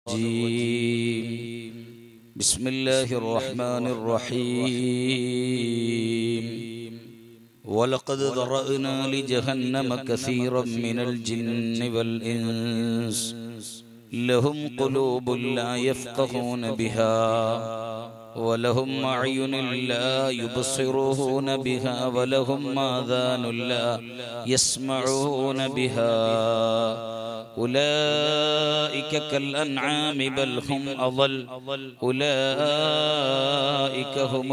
الرجيم بسم الله الرحمن الرحيم ولقد ذرأنا لجهنم كثيرا من الجن والإنس لهم قلوب لا يفقهون بها ولهم أعين لا يبصرون بها ولهم آذان لا يسمعون بها أولئك كالأنعام بل هم أضل أولئك هم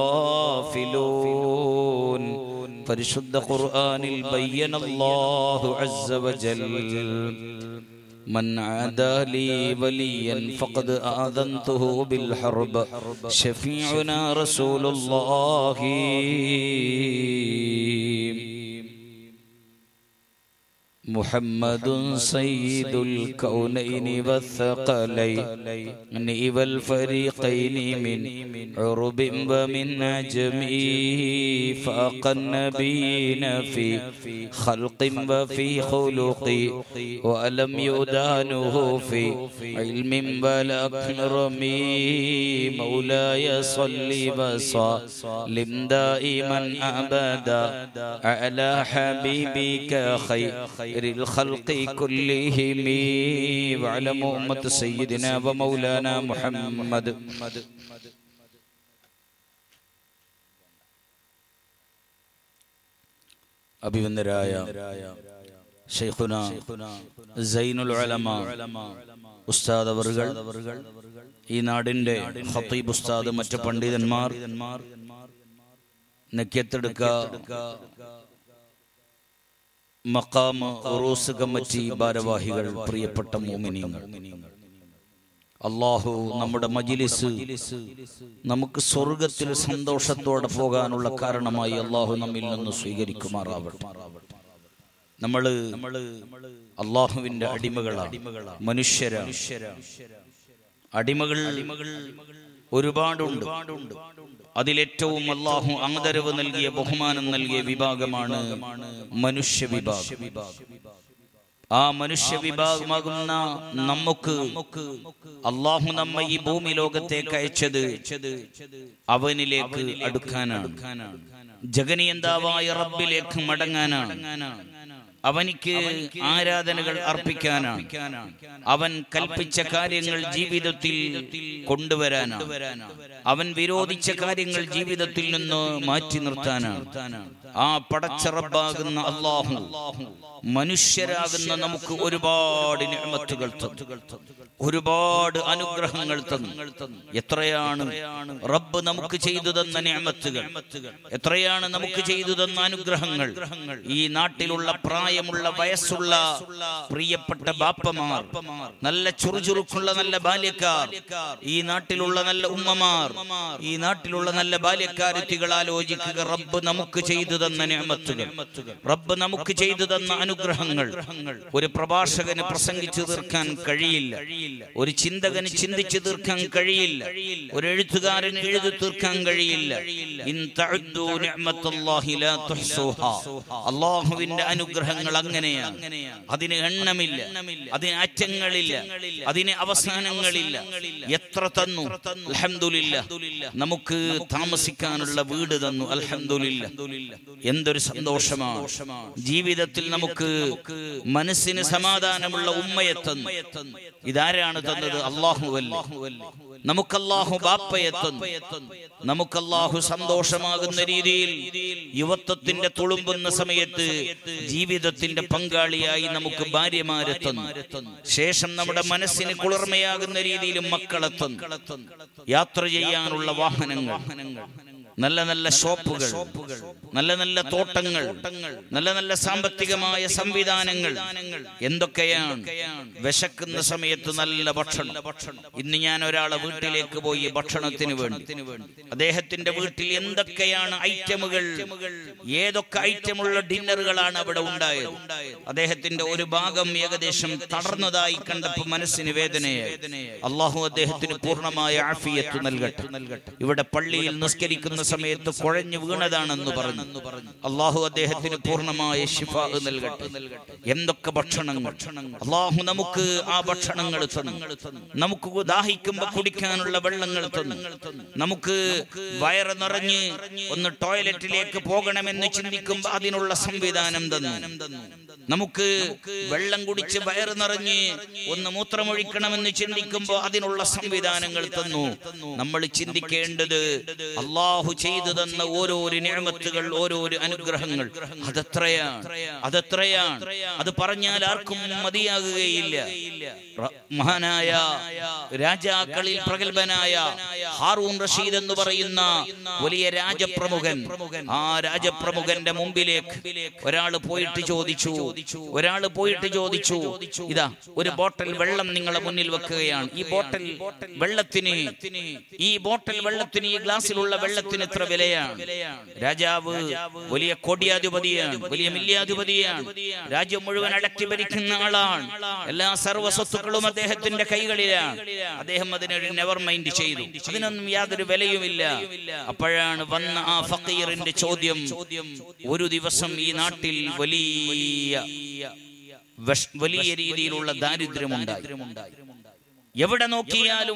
الغافلون പരിശുദ്ധ ഖുർആനിൽ ബയ്യന അല്ലാഹു അസ്സ വജൽ من عادى لي وليا فقد آذنته بالحرب شفيعنا رسول الله محمد سيد الكونين والثقلين والفريقين من عرب ومن عجم فاق النبيين في خلق وفي خلق ولم يدانه في علم ولا كرم مولاي صل وسلم دائما ابدا على حبيبك خير خير الخلق كلهم واعلموا أمة سيدنا ومولانا محمد അഭിവന്ദരായ ഷെയ്ഖുന സൈനുൽ ഉലമ ഉസ്താദ് അവറുകൾ ഈ നാടിന്റെ ഖത്തീബ് ഉസ്താദ് മറ്റു പണ്ഡിതന്മാർ നെക്കത്തെടുക്ക മക്കാമ് ഉറൂസ് കമ്മിറ്റി ഭാരവാഹികൾ പ്രിയപ്പെട്ട മോമിനിയങ്ങൾ അള്ളാഹു നമ്മുടെ മജിലിസ് നമുക്ക് സ്വർഗത്തിൽ സന്തോഷത്തോടെ പോകാനുള്ള കാരണമായി അള്ളാഹു നമ്മിൽ നിന്ന് സ്വീകരിക്കുമാറാവട്ടെ നമ്മള് അള്ളാഹുവിന്റെ അടിമകളാണ് മനുഷ്യരാണ് അടിമകൾ ഒരുപാടുണ്ട് അതിലേറ്റവും അള്ളാഹു ആദരവ് നൽകിയ ബഹുമാനം നൽകിയ വിഭാഗമാണ് മനുഷ്യ വിഭാഗം ആ മനുഷ്യ വിഭാഗമാകുന്ന നമുക്ക് അള്ളാഹു നമ്മെ ഈ ഭൂമി ലോകത്തേക്ക് അയച്ചത് അവനിലേക്ക് അടുക്കാനാണ് ജഗനിയന്താവായ റബ്ബിലേക്ക് മടങ്ങാനാണ് അവനിക്ക് ആരാധനകൾ അർപ്പിക്കാനാണ് അവൻ കൽപ്പിച്ച കാര്യങ്ങൾ ജീവിതത്തിൽ കൊണ്ടുവരാനാണ് അവൻ വിരോധിച്ച കാര്യങ്ങൾ ജീവിതത്തിൽ നിന്ന് മാറ്റി നിർത്താനാണ് ആ പടച്ചറബാകുന്ന അള്ളാഹു മനുഷ്യരാകുന്ന നമുക്ക് ഒരുപാട് നിയമത്തുകൾ ഒരുപാട് അനുഗ്രഹങ്ങൾ തന്നു എത്രയാണ് റബ്ബ് നമുക്ക് ചെയ്തു തന്ന നിയമത്തുകൾ എത്രയാണ് നമുക്ക് ചെയ്തു തന്ന അനുഗ്രഹങ്ങൾ ഈ നാട്ടിലുള്ള പ്രായമുള്ള വയസ്സുള്ള പ്രിയപ്പെട്ട ബാപ്പമാർ നല്ല ചുറുചുറുക്കുള്ള നല്ല ബാല്യക്കാർ ഈ നാട്ടിലുള്ള നല്ല ഉമ്മമാർ ഈ നാട്ടിലുള്ള നല്ല ബാല്യക്കാരുത്തികൾ ആലോചിക്കുക റബ്ബ് നമുക്ക് ചെയ്തു തന്ന നിയമത്തുകൾ റബ്ബ് നമുക്ക് ചെയ്തു തന്ന അനുഗ്രഹങ്ങൾ ഒരു പ്രഭാഷകന് പ്രസംഗിച്ചു തീർക്കാൻ കഴിയില്ല ഒരു ചിന്തകന് ചിന്തിച്ചു തീർക്കാൻ കഴിയില്ല ഒരു എഴുത്തുകാരന് എഴുതി തീർക്കാൻ കഴിയില്ല അള്ളാഹുവിന്റെ അനുഗ്രഹങ്ങൾ അങ്ങനെയാണ് അതിന് എണ്ണമില്ല അതിന് അറ്റങ്ങളില്ല അതിന് അവസാനങ്ങളില്ല എത്ര തന്നു അൽഹംദുലില്ല നമുക്ക് താമസിക്കാനുള്ള വീട് തന്നു അൽഹംദുലില്ല എന്തൊരു സന്തോഷമാണ് ജീവിതത്തിൽ നമുക്ക് മനസ്സിന് സമാധാനമുള്ള ഉമ്മയെ തന്നു ഇതാരാണ് തന്നത് അള്ളാഹുവല്ല നമുക്ക് അള്ളാഹു ബാപ്പയെ തന്നു നമുക്ക് അള്ളാഹു സന്തോഷമാകുന്ന രീതിയിൽ യുവത്വത്തിന്റെ തുളുമ്പുന്ന സമയത്ത് ജീവിതത്തിന്റെ പങ്കാളിയായി നമുക്ക് ഭാര്യമാരെ തന്നു ശേഷം നമ്മുടെ മനസ്സിന് കുളിർമയാകുന്ന രീതിയിൽ മക്കളെ തന്നു യാത്ര ചെയ്യാനുള്ള വാഹനങ്ങൾ നല്ല നല്ല ഷോപ്പുകൾ നല്ല നല്ല തോട്ടങ്ങൾ നല്ല നല്ല സാമ്പത്തികമായ സംവിധാനങ്ങൾ എന്തൊക്കെയാണ് വിശക്കുന്ന സമയത്ത് നല്ല ഭക്ഷണം ഇന്ന് ഞാൻ ഒരാളെ വീട്ടിലേക്ക് പോയി ഭക്ഷണത്തിന് വേണ്ടി അദ്ദേഹത്തിന്റെ വീട്ടിൽ എന്തൊക്കെയാണ് ഐറ്റമുകൾ ഏതൊക്കെ ഐറ്റമുള്ള ഡിന്നറുകളാണ് അവിടെ ഉണ്ടായത് അദ്ദേഹത്തിന്റെ ഒരു ഭാഗം ഏകദേശം തളർന്നതായി കണ്ടപ്പോൾ മനസ്സിന് വേദനയായി അള്ളാഹു അദ്ദേഹത്തിന് പൂർണ്ണമായ ആഫിയത്ത് നൽകട്ടെ ഇവിടെ പള്ളിയിൽ നിസ്കരിക്കുന്ന സമയത്ത് കുഴഞ്ഞു വീണതാണെന്ന് പറഞ്ഞു അള്ളാഹു അദ്ദേഹത്തിന് പൂർണ്ണമായ ശിഫ നൽകട്ടെ എന്തൊക്കെ ഭക്ഷണങ്ങൾ അള്ളാഹു നമുക്ക് ആ ഭക്ഷണങ്ങൾ തന്നു നമുക്ക് ദാഹിക്കുമ്പോ കുടിക്കാനുള്ള വെള്ളങ്ങൾ തന്നു നമുക്ക് വയറ് നിറഞ്ഞ് ഒന്ന് ടോയ്ലറ്റിലേക്ക് പോകണമെന്ന് ചിന്തിക്കുമ്പോ അതിനുള്ള സംവിധാനം തന്നു നമുക്ക് വെള്ളം കുടിച്ച് വയറ് നിറഞ്ഞ് ഒന്ന് മൂത്രമൊഴിക്കണമെന്ന് ചിന്തിക്കുമ്പോൾ അതിനുള്ള സംവിധാനങ്ങൾ തന്നു നമ്മൾ ചിന്തിക്കേണ്ടത് അള്ളാഹു ചെയ്തു തന്ന ഓരോരോ നിയമത്തുകൾ ഓരോരോ അനുഗ്രഹങ്ങൾ അതെത്രയാണ് അതെത്രയാണ് അത് പറഞ്ഞാൽ ആർക്കും മതിയാകുകയില്ല റ- മഹാനായ രാജാക്കളിൽ പ്രഗത്ഭനായ ഹാറൂൺ റഷീദ് എന്ന് പറയുന്ന വലിയ രാജപ്രമുഖൻ ആ രാജപ്രമുഖന്റെ മുമ്പിലേക്ക് ഒരാൾ പോയിട്ട് ചോദിച്ചു ഒരാൾ പോയിട്ട് ചോദിച്ചു ഇതാ ഒരു ബോട്ടൽ വെള്ളം നിങ്ങളെ മുന്നിൽ വെക്കുകയാണ് ഈ ബോട്ടൽ വെള്ളത്തിന് ഈ ബോട്ടൽ വെള്ളത്തിന് ഈ ഗ്ലാസ്സിലുള്ള വെള്ളത്തിന് എത്ര വിലയാണ് രാജാവ് വലിയ കൊടിയാധിപതിയാണ് വലിയ മില്യാധിപതിയാണ് രാജ്യം മുഴുവൻ അടക്കി ഭരിക്കുന്ന ആളാണ് എല്ലാ സർവ്വ സ്വത്തുക്കളും അദ്ദേഹത്തിന്റെ കൈകളിലാണ് അദ്ദേഹം അതിനൊരു നെവർ മൈൻഡ് ചെയ്തു അതിനൊന്നും യാതൊരു വിലയുമില്ല അപ്പോഴാണ് വന്ന ആ ഫക്കീറിന്റെ ചോദ്യം ഒരു ദിവസം ഈ നാട്ടിൽ വലിയ വിഷ- വലിയ രീതിയിലുള്ള ദാരിദ്ര്യമുണ്ടായി എവിടെ നോക്കിയാലും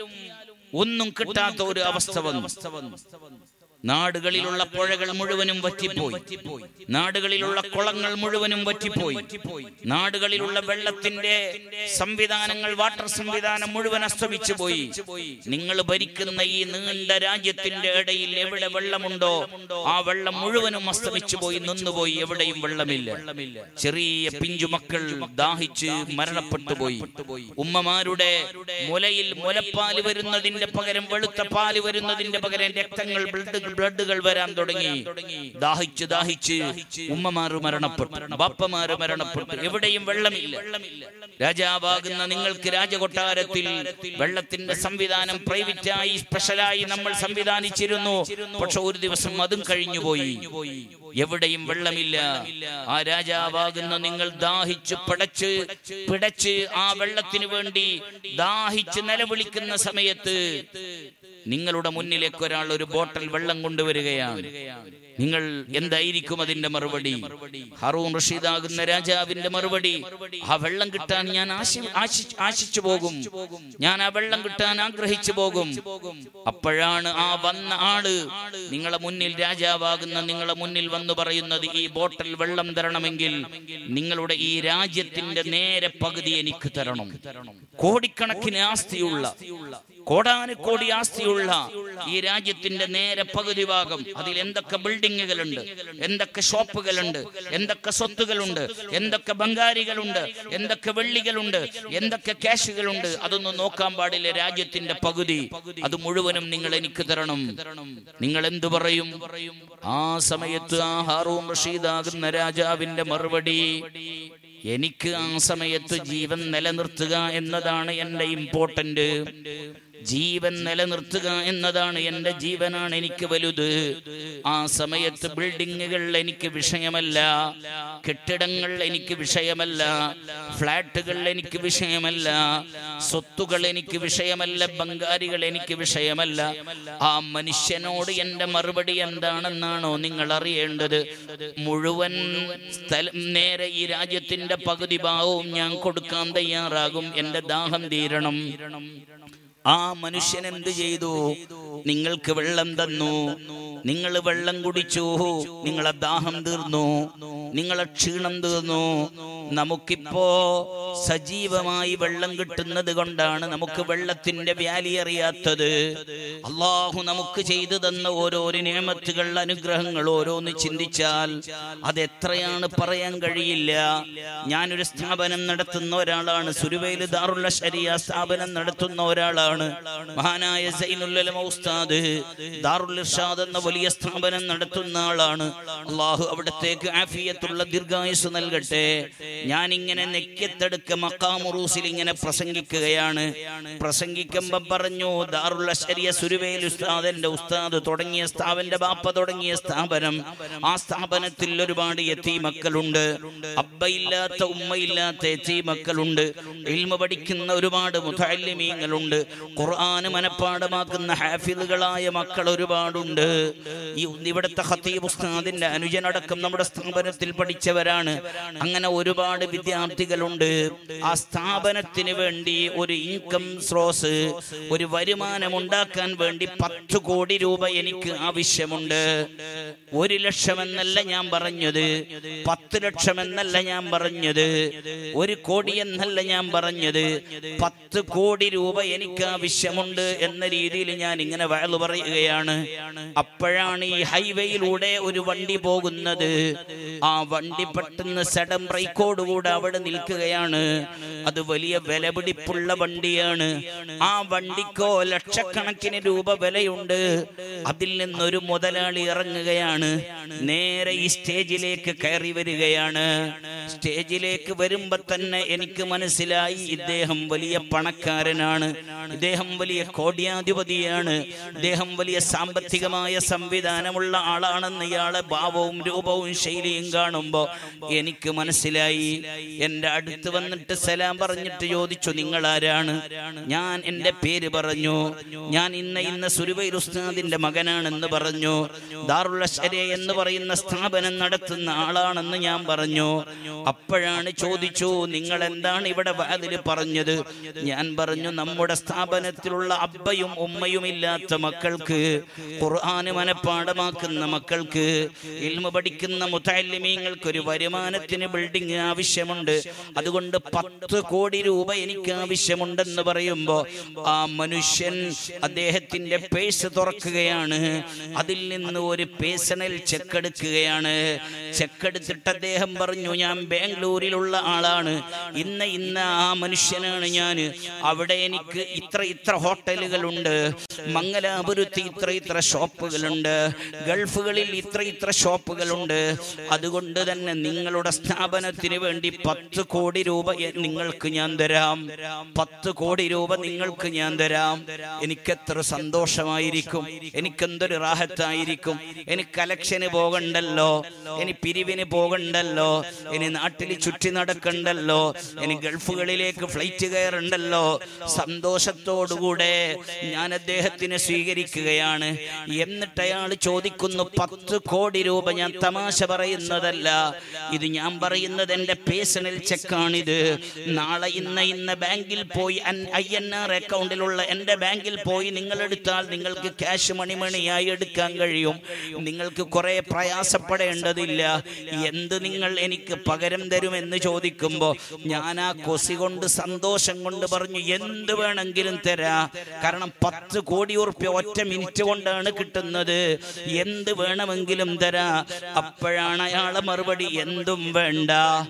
ഒന്നും കിട്ടാത്ത ഒരു അവസ്ഥ വന്നു നാടുകളിലുള്ള പുഴകൾ മുഴുവനും വറ്റിപ്പോയി നാടുകളിലുള്ള കുളങ്ങൾ മുഴുവനും വറ്റിപ്പോയി നാടുകളിലുള്ള വെള്ളത്തിന്റെ സംവിധാനങ്ങൾ വാട്ടർ സംവിധാനം മുഴുവൻ അസ്തമിച്ചു പോയി നിങ്ങൾ ഭരിക്കുന്ന ഈ നീണ്ട രാജ്യത്തിന്റെ ഇടയിൽ എവിടെ വെള്ളമുണ്ടോ ആ വെള്ളം മുഴുവനും അസ്തമിച്ചു പോയി നിന്നുപോയി എവിടെയും വെള്ളമില്ല ചെറിയ പിഞ്ചുമക്കൾ ദാഹിച്ച് മരണപ്പെട്ടു പോയി ഉമ്മമാരുടെ മുലയിൽ മുലപ്പാല് വരുന്നതിന്റെ പകരം വെളുത്ത പാല് വരുന്നതിന്റെ പകരം രക്തങ്ങൾ ബ്ലഡ് ബ്ലഡുകൾ വരാൻ തുടങ്ങി ദാഹിച്ച് ദാഹിച്ച് ഉമ്മമാര് മരണപ്പെട്ടു ബാപ്പമാര് മരണപ്പെട്ടു എവിടെയും വെള്ളമില്ല രാജാവാകുന്ന നിങ്ങൾക്ക് രാജകൊട്ടാരത്തിൽ വെള്ളത്തിന്റെ സംവിധാനം പ്രൈവറ്റായി സ്പെഷ്യലായി നമ്മൾ സംവിധാനിച്ചിരുന്നു പക്ഷെ ഒരു ദിവസം അതും കഴിഞ്ഞുപോയി എവിടെയും വെള്ളമില്ല ആ രാജാവാകുന്ന നിങ്ങൾ ദാഹിച്ച് പടച്ച് പിടച്ച് ആ വെള്ളത്തിന് വേണ്ടി ദാഹിച്ച് നിലവിളിക്കുന്ന സമയത്ത് നിങ്ങളുടെ മുന്നിലേക്ക് ഒരാൾ ഒരു ബോട്ടൽ വെള്ളം കൊണ്ടുവരികയാണ് നിങ്ങൾ എന്തായിരിക്കും അതിന്റെ മറുപടി ഹറൂൺ റഷീദാകുന്ന രാജാവിന്റെ മറുപടി ആ വെള്ളം കിട്ടാൻ ഞാൻ ആശി- ആശി- ആശിച്ചു പോകും ഞാൻ ആ വെള്ളം കിട്ടാൻ ആഗ്രഹിച്ചു പോകും അപ്പോഴാണ് ആ വന്ന ആള് നിങ്ങളെ മുന്നിൽ രാജാവാകുന്ന നിങ്ങളെ മുന്നിൽ വന്നു പറയുന്നത് ഈ ബോട്ടൽ വെള്ളം തരണമെങ്കിൽ നിങ്ങളുടെ ഈ രാജ്യത്തിന്റെ നേരെ പകുതി എനിക്ക് തരണം കോടിക്കണക്കിന് ആസ്തിയുള്ള കോടാനുകോടി ആസ്തിയുള്ള ഈ രാജ്യത്തിന്റെ നേരെ പകുതി ഭാഗം അതിൽ എന്തൊക്കെ ബിൽഡിങ്ങുകളുണ്ട് എന്തൊക്കെ ഷോപ്പുകളുണ്ട് എന്തൊക്കെ സ്വത്തുകളുണ്ട് എന്തൊക്കെ ബംഗാരികളുണ്ട് എന്തൊക്കെ വെള്ളികളുണ്ട് എന്തൊക്കെ ക്യാഷുകളുണ്ട് അതൊന്നും നോക്കാൻ പാടില്ല രാജ്യത്തിന്റെ പകുതി അത് മുഴുവനും നിങ്ങൾ എനിക്ക് തരണം നിങ്ങൾ എന്തു പറയും ആ സമയത്ത് ആ ഹാറൂൺ റഷീദാകുന്ന രാജാവിന്റെ മറുപടി എനിക്ക് ആ സമയത്ത് ജീവൻ നിലനിർത്തുക എന്നതാണ് എന്റെ ഇമ്പോർട്ടന്റ് ജീവൻ നിലനിർത്തുക എന്നതാണ് എന്റെ ജീവനാണ് എനിക്ക് വലുത് ആ സമയത്ത് ബിൽഡിങ്ങുകൾ എനിക്ക് വിഷയമല്ല കെട്ടിടങ്ങൾ എനിക്ക് വിഷയമല്ല ഫ്ലാറ്റുകൾ എനിക്ക് വിഷയമല്ല സ്വത്തുകൾ എനിക്ക് വിഷയമല്ല ബംഗാരികൾ എനിക്ക് വിഷയമല്ല ആ മനുഷ്യനോട് എന്റെ മറുപടി എന്താണെന്നാണോ നിങ്ങൾ അറിയേണ്ടത് മുഴുവൻ സ്ഥലം നേരെ ഈ രാജ്യത്തിന്റെ പകുതി ഭാഗവും ഞാൻ കൊടുക്കാൻ തയ്യാറാകും എന്റെ ദാഹം തീരണം ആ മനുഷ്യൻ എന്ത് ചെയ്തു നിങ്ങൾക്ക് വെള്ളം തന്നു നിങ്ങൾ വെള്ളം കുടിച്ചു നിങ്ങളെ ദാഹം തീർന്നു നിങ്ങളെ ക്ഷീണം തീർന്നു നമുക്കിപ്പോ സജീവമായി വെള്ളം കിട്ടുന്നത് കൊണ്ടാണ് നമുക്ക് വെള്ളത്തിന്റെ വ്യാലി അറിയാത്തത് അള്ളാഹു നമുക്ക് ചെയ്തു തന്ന ഓരോരോ നിയമത്തുകൾ അനുഗ്രഹങ്ങൾ ഓരോന്ന് ചിന്തിച്ചാൽ അത് എത്രയാണ് പറയാൻ കഴിയില്ല ഞാനൊരു സ്ഥാപനം നടത്തുന്ന ഒരാളാണ് സുരുവയിൽ ദാറുള്ള ശരിയ സ്ഥാപനം നടത്തുന്ന ഒരാളാണ് മഹാനായ സൈനുല്ലമ ഉസ്താദ് ദാറുൽ ഇർഷാദ് എന്ന വലിയ സ്ഥാപനം നടത്തുന്ന ആളാണ് അള്ളാഹു അവിടത്തേക്ക് ആഫിയത്തുള്ള ദീർഘായുസ് നൽകട്ടെ ഞാൻ ഇങ്ങനെ നെക്കത്തെടുക്ക മക്കാമുറൂസിൽ ഇങ്ങനെ പ്രസംഗിക്കുകയാണ് പ്രസംഗിക്കുമ്പോ പറഞ്ഞു ദാറുള്ള ശരിയ സുരുവേൽ ഉസ്താദ് എന്റെ ഉസ്താദ് തുടങ്ങിയ സ്ഥാപന്റെ ബാപ്പ തുടങ്ങിയ സ്ഥാപനം ആ സ്ഥാപനത്തിൽ ഒരുപാട് എത്തി മക്കളുണ്ട് അബ്ബയില്ലാത്ത ഉമ്മയില്ലാത്ത എത്തി മക്കളുണ്ട് ഇൽമ പഠിക്കുന്ന ഒരുപാട് മുതല്ലിമീങ്ങളുണ്ട് ഖുർആന് മനഃപ്പാടമാക്കുന്ന ഹാഫിദുകളായ മക്കൾ ഒരുപാടുണ്ട് ഈ ഇവിടുത്തെ ഖത്തീബ് ഉസ്താദിന്റെ അനുജനടക്കം നമ്മുടെ സ്ഥാപനത്തിൽ പഠിച്ചവരാണ് അങ്ങനെ ഒരുപാട് വിദ്യാർത്ഥികളുണ്ട് ആ സ്ഥാപനത്തിന് വേണ്ടി ഒരു ഇൻകം സ്രോസ് ഒരു വരുമാനം ഉണ്ടാക്കാൻ വേണ്ടി പത്ത് കോടി രൂപ എനിക്ക് ആവശ്യമുണ്ട് ഒരു ലക്ഷം എന്നല്ല ഞാൻ പറഞ്ഞത് പത്ത് ലക്ഷം എന്നല്ല ഞാൻ പറഞ്ഞത് ഒരു കോടി എന്നല്ല ഞാൻ പറഞ്ഞത് പത്ത് കോടി രൂപ എനിക്ക് ആവശ്യമുണ്ട് എന്ന രീതിയിൽ ഞാൻ ഇങ്ങനെ വയലു പറയുകയാണ് അപ്പോഴാണ് ഈ ഹൈവേയിലൂടെ ഒരു വണ്ടി പോകുന്നത് ആ വണ്ടി പെട്ടെന്ന് സഡൻ ബ്രേക്കോടുകൂടെ അവിടെ നിൽക്കുകയാണ് അത് വലിയ വിലപിടിപ്പുള്ള വണ്ടിയാണ് ആ വണ്ടിക്കോ ലക്ഷക്കണക്കിന് രൂപ വിലയുണ്ട് അതിൽ നിന്നൊരു മുതലാളി ഇറങ്ങുകയാണ് നേരെ ഈ സ്റ്റേജിലേക്ക് കയറി വരികയാണ് സ്റ്റേജിലേക്ക് വരുമ്പോ തന്നെ എനിക്ക് മനസ്സിലായി ഇദ്ദേഹം വലിയ പണക്കാരനാണ് ഇദ്ദേഹം വലിയ കോട്യാധിപതിയാണ് ഇദ്ദേഹം വലിയ സാമ്പത്തികമായ സംവിധാനമുള്ള ആളാണെന്ന് ഇയാളെ ഭാവവും രൂപവും ശൈലിയും കാണുമ്പോ എനിക്ക് മനസ്സിലായി എന്റെ അടുത്ത് വന്നിട്ട് സലാം പറഞ്ഞിട്ട് ചോദിച്ചു നിങ്ങൾ ആരാണ് ഞാൻ എന്റെ പേര് പറഞ്ഞു ഞാൻ ഇന്ന ഇന്ന സുരുവൈർ ഉസ്താദിന്റെ മകനാണെന്ന് പറഞ്ഞു ദാറുള്ള ശരെ എന്ന് പറയുന്ന സ്ഥാപനം നടത്തുന്ന ആളാണെന്ന് ഞാൻ പറഞ്ഞു അപ്പോഴാണ് ചോദിച്ചു നിങ്ങൾ എന്താണ് ഇവിടെ വാതില് പറഞ്ഞത് ഞാൻ പറഞ്ഞു നമ്മുടെ സ്ഥാപനത്തിലുള്ള അബ്ബയും ഉമ്മയും ഇല്ലാത്ത മക്കൾക്ക് ഖുർആന് മനഃപ്പാടമാക്കുന്ന മക്കൾക്ക് ഇൽമ പഠിക്കുന്ന മുത്തല്ലിമീങ്ങൾക്ക് ഒരു വരുമാനത്തിന് ബിൽഡിംഗ് ആവശ്യമുണ്ട് അതുകൊണ്ട് പത്ത് കോടി രൂപ എനിക്ക് ആവശ്യമുണ്ടെന്ന് പറയുമ്പോ ആ മനുഷ്യൻ അദ്ദേഹത്തിന്റെ പേഴ്സ് തുറക്കുകയാണ് അതിൽ നിന്ന് ഒരു പേഴ്സണൽ ചെക്ക് എടുക്കുകയാണ് ചെക്ക് എടുത്തിട്ട് അദ്ദേഹം പറഞ്ഞു ഞാൻ ബാംഗ്ലൂരിലുള്ള ആളാണ് ഇന്ന് ഇന്ന് ആ മനുഷ്യനാണ് ഞാൻ അവിടെ എനിക്ക് ഇത്ര ഇത്ര ഹോട്ടലുകളുണ്ട് മംഗലാപുരത്ത് ഇത്ര ഇത്ര ഷോപ്പുകളുണ്ട് ഗൾഫുകളിൽ ഇത്ര ഇത്ര ഷോപ്പുകളുണ്ട് അതുകൊണ്ട് തന്നെ നിങ്ങളുടെ സ്ഥാപനത്തിന് വേണ്ടി പത്ത് കോടി രൂപ എ- നിങ്ങൾക്ക് ഞാൻ തരാം പത്ത് കോടി രൂപ നിങ്ങൾക്ക് ഞാൻ തരാം എനിക്കെത്ര സന്തോഷമായിരിക്കും എനിക്കെന്തൊരു റാഹത്തായിരിക്കും എനിക്ക് കലക്ഷന് പോകണ്ടല്ലോ ഇനി പിരിവിന് പോകണ്ടല്ലോ ഇനി നാട്ടിൽ ചുറ്റി നടക്കണ്ടല്ലോ ഇനി ഗൾഫുകളിലേക്ക് ഫ്ലൈറ്റ് കയറുണ്ടല്ലോ സന്തോഷത്തോടുകൂടെ ഞാൻ അദ്ദേഹത്തിനെ സ്വീകരിക്കുകയാണ് എന്നിട്ട് അയാൾ ചോദിക്കുന്നു പത്ത് കോടി രൂപ ഞാൻ തമാശ പറയുന്നതല്ല ഇത് ഞാൻ പറയുന്നത് എന്റെ പേഴ്സണൽ ചെക്കാണിത് നാളെ ഇന്ന ഇന്ന ബാങ്കിൽ പോയി ഐ എൻ ആർ അക്കൗണ്ടിലുള്ള എന്റെ ബാങ്കിൽ പോയി നിങ്ങൾ എടുത്താൽ നിങ്ങൾക്ക് ക്യാഷ് മണിമണിയായി എടുക്കാൻ കഴിയും നിങ്ങൾക്ക് കുറെ പ്രയാസപ്പെടേണ്ടതില്ല എന്ത് നിങ്ങൾ എനിക്ക് പകരം തരുമെന്ന് ചോദിക്കുമ്പോ ഞാൻ ആ കൊസി കൊണ്ട് സന്തോഷം കൊണ്ട് പറഞ്ഞു എന്ത് വേണമെങ്കിലും തരാ കാരണം പത്ത് കോടി ഉറുപ്പ്യ ഒറ്റ മിനിറ്റ് കൊണ്ടാണ് കിട്ടുന്നത് എന്ത് വേണമെങ്കിലും തരാ അപ്പോഴാണ് അയാളെ മറുപടി എന്തും വേണ്ട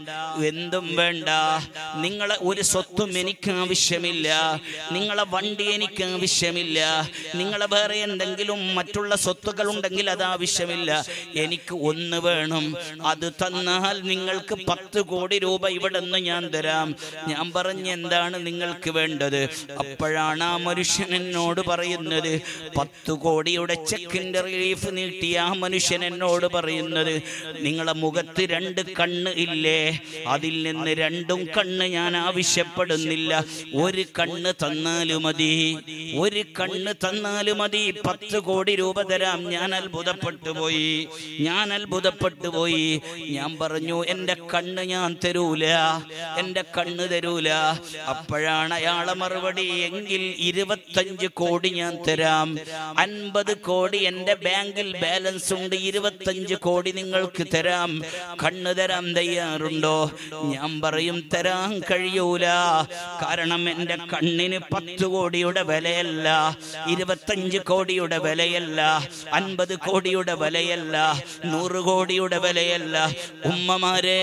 എന്തും വേണ്ട നിങ്ങളെ ഒരു സ്വത്തും എനിക്ക് ആവശ്യമില്ല നിങ്ങളെ വണ്ടി എനിക്ക് ആവശ്യമില്ല നിങ്ങളെ വേറെ എന്തെങ്കിലും മറ്റുള്ള സ്വത്തുക്കൾ ഉണ്ടെങ്കിൽ അത് ആവശ്യമില്ല എനിക്ക് ഒന്ന് വേണം അത് തന്നാൽ നിങ്ങൾക്ക് പത്ത് കോടി രൂപ ഇവിടെ നിന്ന് ഞാൻ തരാം ഞാൻ പറഞ്ഞ എന്താണ് നിങ്ങൾക്ക് വേണ്ടത് അപ്പോഴാണ് ആ മനുഷ്യൻ എന്നോട് പറയുന്നത് പത്ത് കോടിയുടെ ചെക്കിന്റെ റിലീഫ് നീട്ടിയ ആ മനുഷ്യൻ എന്നോട് പറയുന്നത് നിങ്ങളെ മുഖത്ത് രണ്ട് കണ്ണ് ഇല്ലേ അതിൽ നിന്ന് രണ്ടും കണ്ണ് ഞാൻ ആവശ്യപ്പെടുന്നില്ല ഒരു കണ്ണ് തന്നാലും മതി ഒരു കണ്ണ് തന്നാലും മതി പത്ത് കോടി രൂപ തരാം ഞാൻ അത്ഭുതപ്പെട്ടു പോയി ഞാൻ അത്ഭുതപ്പെട്ടു പോയി ഞാൻ പറഞ്ഞു എന്റെ കണ്ണ് ഞാൻ തരൂല എന്റെ കണ്ണ് തരൂല അപ്പോഴാണ് അയാളെ മറുപടി എങ്കിൽ ഇരുപത്തഞ്ച് കോടി ഞാൻ തരാം അൻപത് കോടി എന്റെ ബാങ്കിൽ ബാലൻസ് ഉണ്ട് ഇരുപത്തഞ്ച് കോടി നിങ്ങൾക്ക് തരാം കണ്ണ് തരാൻ തയ്യാറുണ്ടോ ഞാൻ പറയും തരാൻ കഴിയൂല കാരണം എന്റെ കണ്ണിന് പത്ത് കോടിയുടെ വിലയല്ല ഇരുപത്തഞ്ച് കോടിയുടെ വിലയല്ല അൻപത് കോടിയുടെ വിലയല്ല നൂറ് കോടിയുടെ വിലയല്ല ഉമ്മമാരെ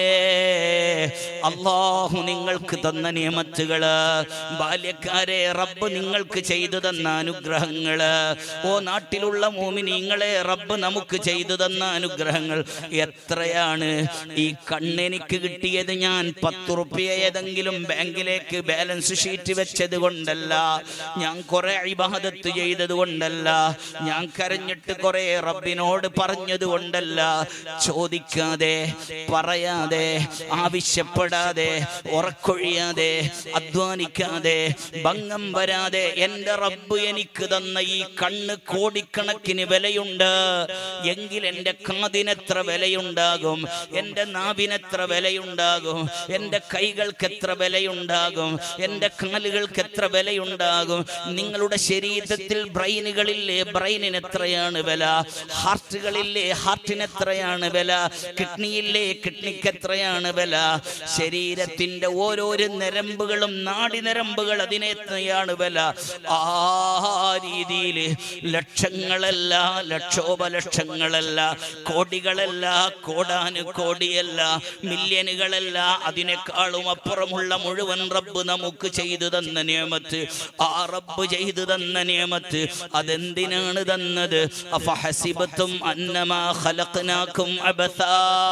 അള്ളാഹു നിങ്ങൾക്ക് തന്ന നിയമത്തുകള് ബാല്യക്കാരെ റബ്ബ് നിങ്ങൾക്ക് ചെയ്തു തന്ന അനുഗ്രഹങ്ങള് ഓ നാട്ടിലുള്ള മോമിനിങ്ങളെ റബ്ബ് നമുക്ക് ചെയ്തു തന്ന അനുഗ്രഹങ്ങൾ എത്രയാണ് ഈ കണ്ണെനിക്ക് കിട്ടിയത് ഞാൻ പത്ത് റുപ്യ ഏതെങ്കിലും ബാങ്കിലേക്ക് ബാലൻസ് ഷീറ്റ് വെച്ചത് കൊണ്ടല്ല ഞാൻ കുറെ ഇബാദത്ത് ചെയ്തത് കൊണ്ടല്ല ഞാൻ കരഞ്ഞിട്ട് കുറെ റബ്ബിനോട് പറഞ്ഞത് കൊണ്ടല്ല ചോദിക്കാതെ പറയാതെ ആവശ്യപ്പെടാതെ ഉറക്കൊഴിയാതെ അധ്വാനിക്കാതെ ഭംഗം വരാതെ എന്റെ റബ്ബ് എനിക്ക് തന്ന ഈ കണ്ണ് കോടിക്കണക്കിന് വിലയുണ്ട് എങ്കിൽ എന്റെ കാതിനെത്ര വിലയുണ്ടാകും എന്റെ നാവിനെത്ര വിലയുണ്ടാകും എന്റെ കൈകൾക്ക് എത്ര വിലയുണ്ടാകും എന്റെ കാലുകൾക്ക് എത്ര വിലയുണ്ടാകും നിങ്ങളുടെ ശരീരത്തിൽ ബ്രെയിനുകളില്ലേ ബ്രെയിനിന് എത്രയാണ് വില ഹാർട്ടുകളില്ലേ ഹാർട്ടിന് എത്രയാണ് വില കിഡ്നിയില്ലേ കിഡ്നിക്ക് എത്രയാണ് വില ശരീരത്തിന്റെ ഓരോരോ നരമ്പുകളും നാടി നരമ്പുകൾ അതിന് എത്രയാണ് വില ആ രീതിയിൽ ലക്ഷങ്ങളല്ല ലക്ഷോപലക്ഷങ്ങളല്ല കോടികളല്ല കോടാനു കോടിയല്ല മില്യനുകളല്ല അതിനേക്കാളും അപ്പുറമുള്ള മുഴുവൻ റബ്ബ് നമുക്ക് ചെയ്തു തന്ന നിയമത്ത് ആ റബ്ബ് ചെയ്തു തന്ന നിയമത്ത് അതെന്തിനാണ് തന്നത് അഫഹസിബത്തും അന്നമാ ഖലഖനാകും അബസാ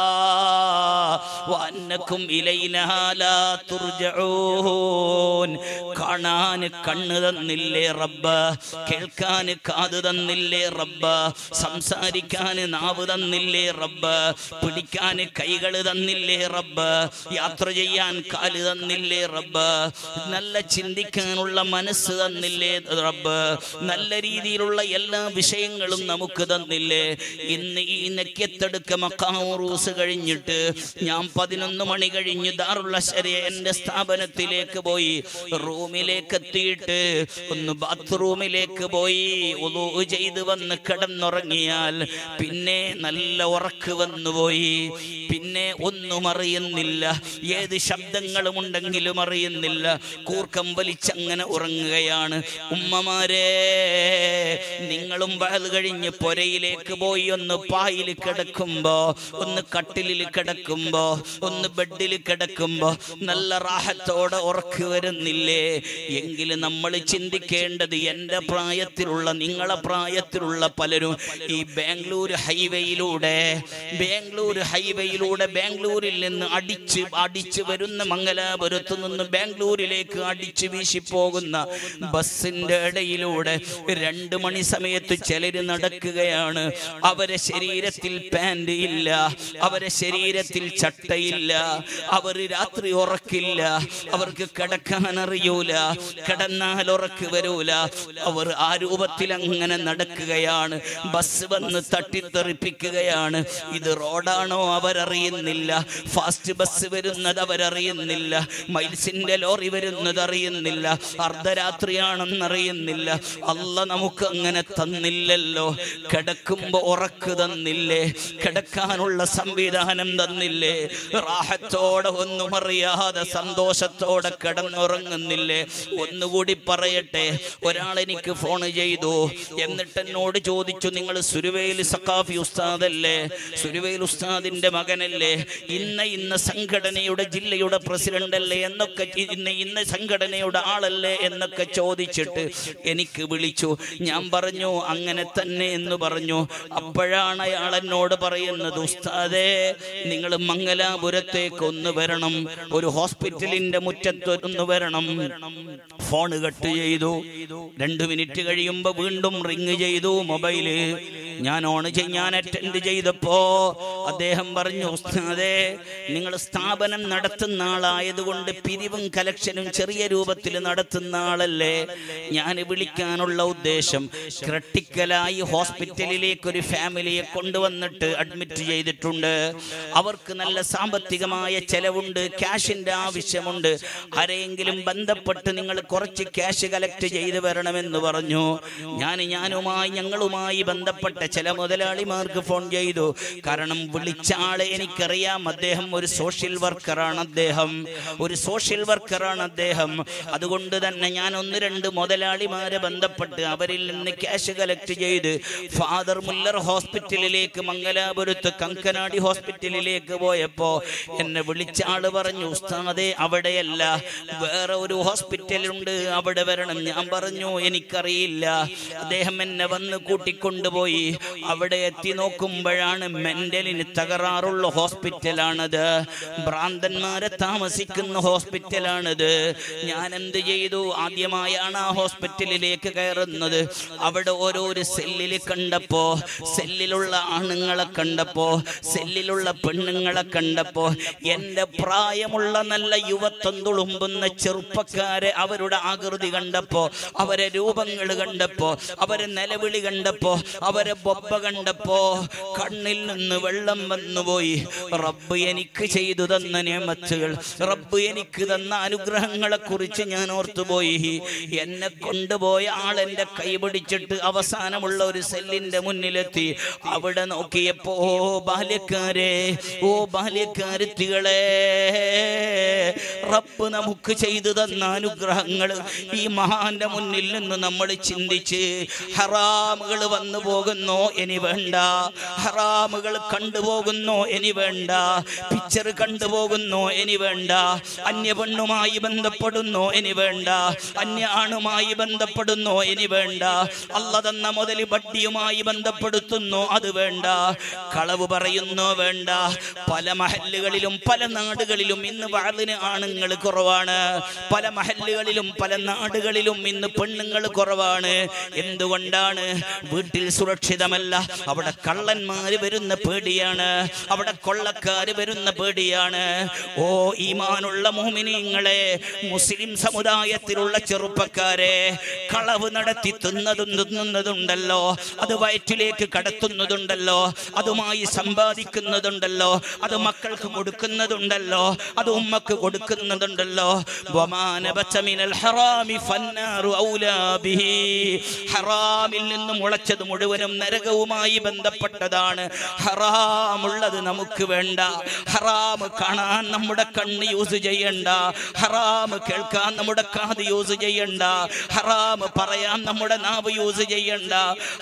വഅന്നകും ഇലൈനാ ലാ തുർജഊൻ കാണാൻ കണ്ണ് തന്നില്ലേ റബ്ബ് കേൾക്കാൻ കാത് തന്നില്ലേ റബ്ബ് സംസാരിക്കാൻ നാവ് തന്നില്ലേ റബ്ബ് പിടിക്കാൻ കൈകൾ തന്നില്ലേ റബ്ബ് യാത്ര ചെയ്യാൻ കാല് തന്നില്ലേ റബ്ബ് നല്ല ചിന്തിക്കാനുള്ള മനസ്സ് തന്നില്ലേ റബ്ബ് നല്ല രീതിയിലുള്ള എല്ലാ വിഷയങ്ങളും നമുക്ക് തന്നില്ലേ ഇന്ന് ഈ നെക്കത്തെടുക്ക മക്കാറൂസ് കഴിഞ്ഞിട്ട് ഞാൻ പതിനൊന്ന് മണി കഴിഞ്ഞ് ദാറുള്ള ശരി എന്റെ സ്ഥാപനത്തിലേക്ക് പോയി റൂമിലേക്ക് എത്തിയിട്ട് ഒന്ന് ബാത്റൂമിലേക്ക് പോയി ഉളൂ ചെയ്ത് വന്ന് കിടന്നുറങ്ങിയാൽ പിന്നെ നല്ല ഉറക്ക് വന്നുപോയി പിന്നെ ഒന്നും അറിയുന്നില്ല ഏത് ശബ്ദങ്ങളും ഉണ്ടെങ്കിലും അറിയുന്നില്ല കൂർക്കം വലിച്ചങ്ങനെ ഉറങ്ങുകയാണ് ഉമ്മമാരെ നിങ്ങളും വയത് കഴിഞ്ഞ് പൊരയിലേക്ക് പോയി ഒന്ന് പായിൽ കിടക്കുമ്പോ ഒന്ന് കട്ടിലിൽ കിടക്കുമ്പോ ഒന്ന് ബെഡിൽ കിടക്കുമ്പോ നല്ല റാഹത്തോടെ ഉറക്ക് വരുന്നില്ലേ എങ്കിലും നമ്മൾ ചിന്തിക്കേണ്ടത് എൻ്റെ പ്രായത്തിലുള്ള നിങ്ങളെ പ്രായത്തിലുള്ള പലരും ഈ ബാംഗ്ലൂർ ഹൈവേയിലൂടെ ബാംഗ്ലൂർ ഹൈവേയിലൂടെ ബാംഗ്ലൂരിൽ നിന്ന് അടിച്ച് അടിച്ച് വരുന്ന മംഗലാപുരത്ത് നിന്ന് ബാംഗ്ലൂരിലേക്ക് അടിച്ച് വീശിപ്പോകുന്ന ബസ്സിന്റെ ഇടയിലൂടെ രണ്ട് മണി സമയത്ത് ചിലര് നടക്കുകയാണ് അവരെ ശരീരത്തിൽ പാൻറ് ഇല്ല അവരെ ശരീരത്തിൽ ചട്ടയില്ല അവർ രാത്രി ഉറക്കില്ല അവർക്ക് കിടക്കാൻ അറിയൂല കിടന്നാൽ ഉറക്ക് വരൂല അവർ ആ രൂപത്തിൽ അങ്ങനെ നടക്കുകയാണ് ബസ് വന്ന് തട്ടിത്തെറിപ്പിക്കുകയാണ് ഇത് റോഡാണോ അവരറിയുന്നില്ല ഫാസ്റ്റ് ബസ് വരുന്നത് അവരറിയുന്നില്ല മൈൽസിന്റെ ലോറി വരുന്നത് അറിയുന്നില്ല അർദ്ധരാത്രിയാണെന്നറിയുന്നില്ല അല്ല നമുക്ക് അങ്ങനെ തന്നില്ലല്ലോ കിടക്കുമ്പോ ഉറക്ക് തന്നില്ലേ കിടക്കാനുള്ള സംവിധാനം തന്നില്ലേ റാഹത്തോടെ ഒന്നും അറിയാതെ സന്തോഷത്തോടെ കിടന്നുറങ്ങുന്നില്ലേ ഒന്നുകൂടി പറയട്ടെ ഒരാൾ എനിക്ക് ഫോൺ ചെയ്തു എന്നിട്ട് എന്നോട് ചോദിച്ചു നിങ്ങൾ സുരുവേൽ സക്കാഫി ഉസ്താദല്ലേ സുരുവേൽ ഉസ്താദിന്റെ മകനല്ലേ ഇന്ന ഇന്ന സംഘടനയുടെ ജില്ലയുടെ പ്രസിഡന്റ് അല്ലേ എന്നൊക്കെ ഇന്ന ഇന്ന സംഘടനയുടെ ആളല്ലേ എന്നൊക്കെ ചോദിച്ചിട്ട് എനിക്ക് വിളിച്ചു ഞാൻ പറഞ്ഞു അങ്ങനെ തന്നെ എന്ന് പറഞ്ഞു അപ്പോഴാണ് അയാൾ എന്നോട് പറയുന്നത് ഉസ്താദേ നിങ്ങൾ മംഗലാപുരത്തേക്ക് ഒന്ന് വരണം ഒരു ഹോസ്പിറ്റലിന്റെ മുറ്റത്ത് ഒന്ന് വരണം ഫോൺ കട്ട് ചെയ്തു രണ്ടു മിനിറ്റ് കഴിയുമ്പോ വീണ്ടും റിങ് ചെയ്തു മൊബൈല് ഞാൻ ഓൺ ചെയ്യാൻ അറ്റൻഡ് ചെയ്തപ്പോ അദ്ദേഹം പറഞ്ഞു ഉസ്താദേ നിങ്ങൾ സ്ഥാപനം നടത്തുന്ന ആളായതുകൊണ്ട് പിരിവും കലക്ഷനും ചെറിയ രൂപത്തിൽ നടത്തുന്ന ആളല്ലേ ഞാൻ വിളിക്കാനുള്ള ഉദ്ദേശം ക്രിട്ടിക്കലായി ഹോസ്പിറ്റലിലേക്ക് ഒരു ഫാമിലിയെ കൊണ്ടുവന്നിട്ട് അഡ്മിറ്റ് ചെയ്തിട്ടുണ്ട് അവർക്ക് നല്ല സാമ്പത്തികമായ ചെലവുണ്ട് ക്യാഷിന്റെ ആവശ്യമുണ്ട് ആരെയെങ്കിലും ബന്ധപ്പെട്ട് നിങ്ങൾ കുറച്ച് ക്യാഷ് കളക്ട് ചെയ്ത് വരണമെന്ന് പറഞ്ഞു ഞാൻ ഞാനുമായി ഞങ്ങളുമായി ബന്ധപ്പെട്ട ചില മുതലാളിമാർക്ക് ഫോൺ ചെയ്തു കാരണം വിളിച്ച ആളെ എനിക്കറിയാം അദ്ദേഹം ഒരു സോഷ്യൽ വർക്കറാണ് അദ്ദേഹം ഒരു സോഷ്യൽ വർക്കറാണ് അദ്ദേഹം അതുകൊണ്ട് തന്നെ ഞാൻ ഒന്ന് രണ്ട് മുതലാളിമാരെ ബന്ധപ്പെട്ട് അവരിൽ നിന്ന് ക്യാഷ് കളക്ട് ചെയ്ത് ഫാദർ മുല്ലർ ഹോസ്പിറ്റലിലേക്ക് മംഗലാപുരത്ത് കങ്കനാടി ഹോസ്പിറ്റലിലേക്ക് പോയപ്പോ എന്നെ വിളിച്ച ആള് പറഞ്ഞു ഉസ്താദെ അവിടെയല്ല വേറെ ഒരു ഹോസ്പിറ്റലുണ്ട് അവിടെ വരണം ഞാൻ പറഞ്ഞു എനിക്കറിയില്ല അദ്ദേഹം എന്നെ വന്ന് കൂട്ടിക്കൊണ്ടുപോയി അവിടെ എത്തി നോക്കുമ്പോഴാണ് മെന്റലിന് തകരാറുള്ള ഹോസ്പിറ്റലാണത് ഭ്രാന്തന്മാരെ താമസിക്കുന്ന ഹോസ്പിറ്റലാണിത് ഞാൻ എന്ത് ചെയ്തു ആദ്യമായാണ് ആ ഹോസ്പിറ്റലിലേക്ക് കയറുന്നത് അവിടെ ഓരോരു സെല്ലിൽ കണ്ടപ്പോ സെല്ലിലുള്ള ആണുങ്ങളെ കണ്ടപ്പോ സെല്ലിലുള്ള പെണ്ണുങ്ങളെ കണ്ടപ്പോ എന്റെ പ്രായമുള്ള നല്ല യുവത്വം തുളുമ്പുന്ന ചെറുപ്പക്കാരെ അവരുടെ ആകൃതി കണ്ടപ്പോ അവരെ രൂപങ്ങൾ കണ്ടപ്പോ അവരെ നിലവിളി കണ്ടപ്പോ അവരെ ബൊബ്ബ കണ്ടപ്പോ കണ്ണിൽ നിന്ന് വെള്ളം വന്നുപോയി റബ്ബ് എനിക്ക് ചെയ്തു തന്ന നിയമത്തുകൾ റബ്ബ് എനിക്ക് തന്ന അനുഗ്രഹങ്ങളെ കുറിച്ച് ഞാൻ ഓർത്തുപോയി എന്നെ കൊണ്ടുപോയ ആൾ എന്റെ കൈ പിടിച്ചിട്ട് അവസാനമുള്ള ഒരു സെല്ലിന്റെ മുന്നിലെത്തി അവിടെ നോക്കിയപ്പോ ഓ ബാല്യക്കാരെ ഓ ബാല്യക്കാരത്തികളെ റബ്ബ് നമുക്ക് ചെയ്തു തന്ന അനുഗ്രഹങ്ങൾ ഈ മഹാന്റെ മുന്നിൽ നിന്ന് നമ്മൾ ചിന്തിച്ച് ഹറാമുകൾ വന്നു പോകുന്നോ ഇനി വേണ്ട ഹറാമുകൾ കണ്ടുപോകുന്നോ ഇനി വേണ്ട പിക്ചർ കണ്ടുപോകുന്നോ ഇനി വേണ്ട അന്യ പെണ്ണുമായി ബന്ധപ്പെടുന്നോ ഇനി വേണ്ട അന്യ ആണുമായി ബന്ധപ്പെടുന്നോ ഇനി വേണ്ട അല്ല തന്ന മുതൽ ബഡ്ഡിയുമായി ബന്ധപ്പെടുത്തുന്നോ അത് വേണ്ട കളവ് പറയുന്നോ വേണ്ട പല മഹല്ലുകളിലും പല നാടുകളിലും ഇന്ന് വാതിന് ആണുങ്ങൾ കുറവാണ് പല മഹല്ലുകളിലും പല നാടുകളിലും ഇന്ന് പെണ്ണുങ്ങൾ കുറവാണ് എന്തുകൊണ്ടാണ് വീട്ടിൽ സുരക്ഷിതമല്ല അവിടെ കള്ളന്മാര് വരുന്ന പേടിയാണ് അവിടെ കൊള്ളക്കാര് വരുന്ന പേടിയാണ് ഓ ഈമാനുള്ള മോമിനിങ്ങളെ മുസ്ലിം സമുദായത്തിലുള്ള ചെറുപ്പക്കാരെ കളവ് നടത്തി തിന്നതും തിന്നുന്നതുണ്ടല്ലോ അത് വയറ്റിലേക്ക് കടത്തുന്നതുണ്ടല്ലോ അതുമായി സമ്പാദിക്കുന്നതുണ്ടല്ലോ അത് മക്കൾക്ക് കൊടുക്കുന്നതുണ്ടല്ലോ അത് ഉമ്മക്ക് കൊടുക്കുന്നതുണ്ടല്ലോ വമാനബത്ത മിനൽ ഹറാമി ഫന്നാറു ഔലാ ബിഹി. ഹറാമിൽ നിന്ന് മുളച്ചത് മുഴുവനും നരകവുമായി ബന്ധപ്പെട്ടതാണ് ഹറാമുള്ളത് നമുക്ക് വേണ്ട ഹറാം കാണാൻ നമ്മുടെ കണ്ണ് യൂസ് ചെയ്യണ്ട ഹറാം കേൾക്കാൻ നമ്മുടെ കാത് യൂസ് ചെയ്യണ്ട ഹറാം പറയാൻ നമ്മുടെ നാവ് യൂസ് ചെയ്യണ്ട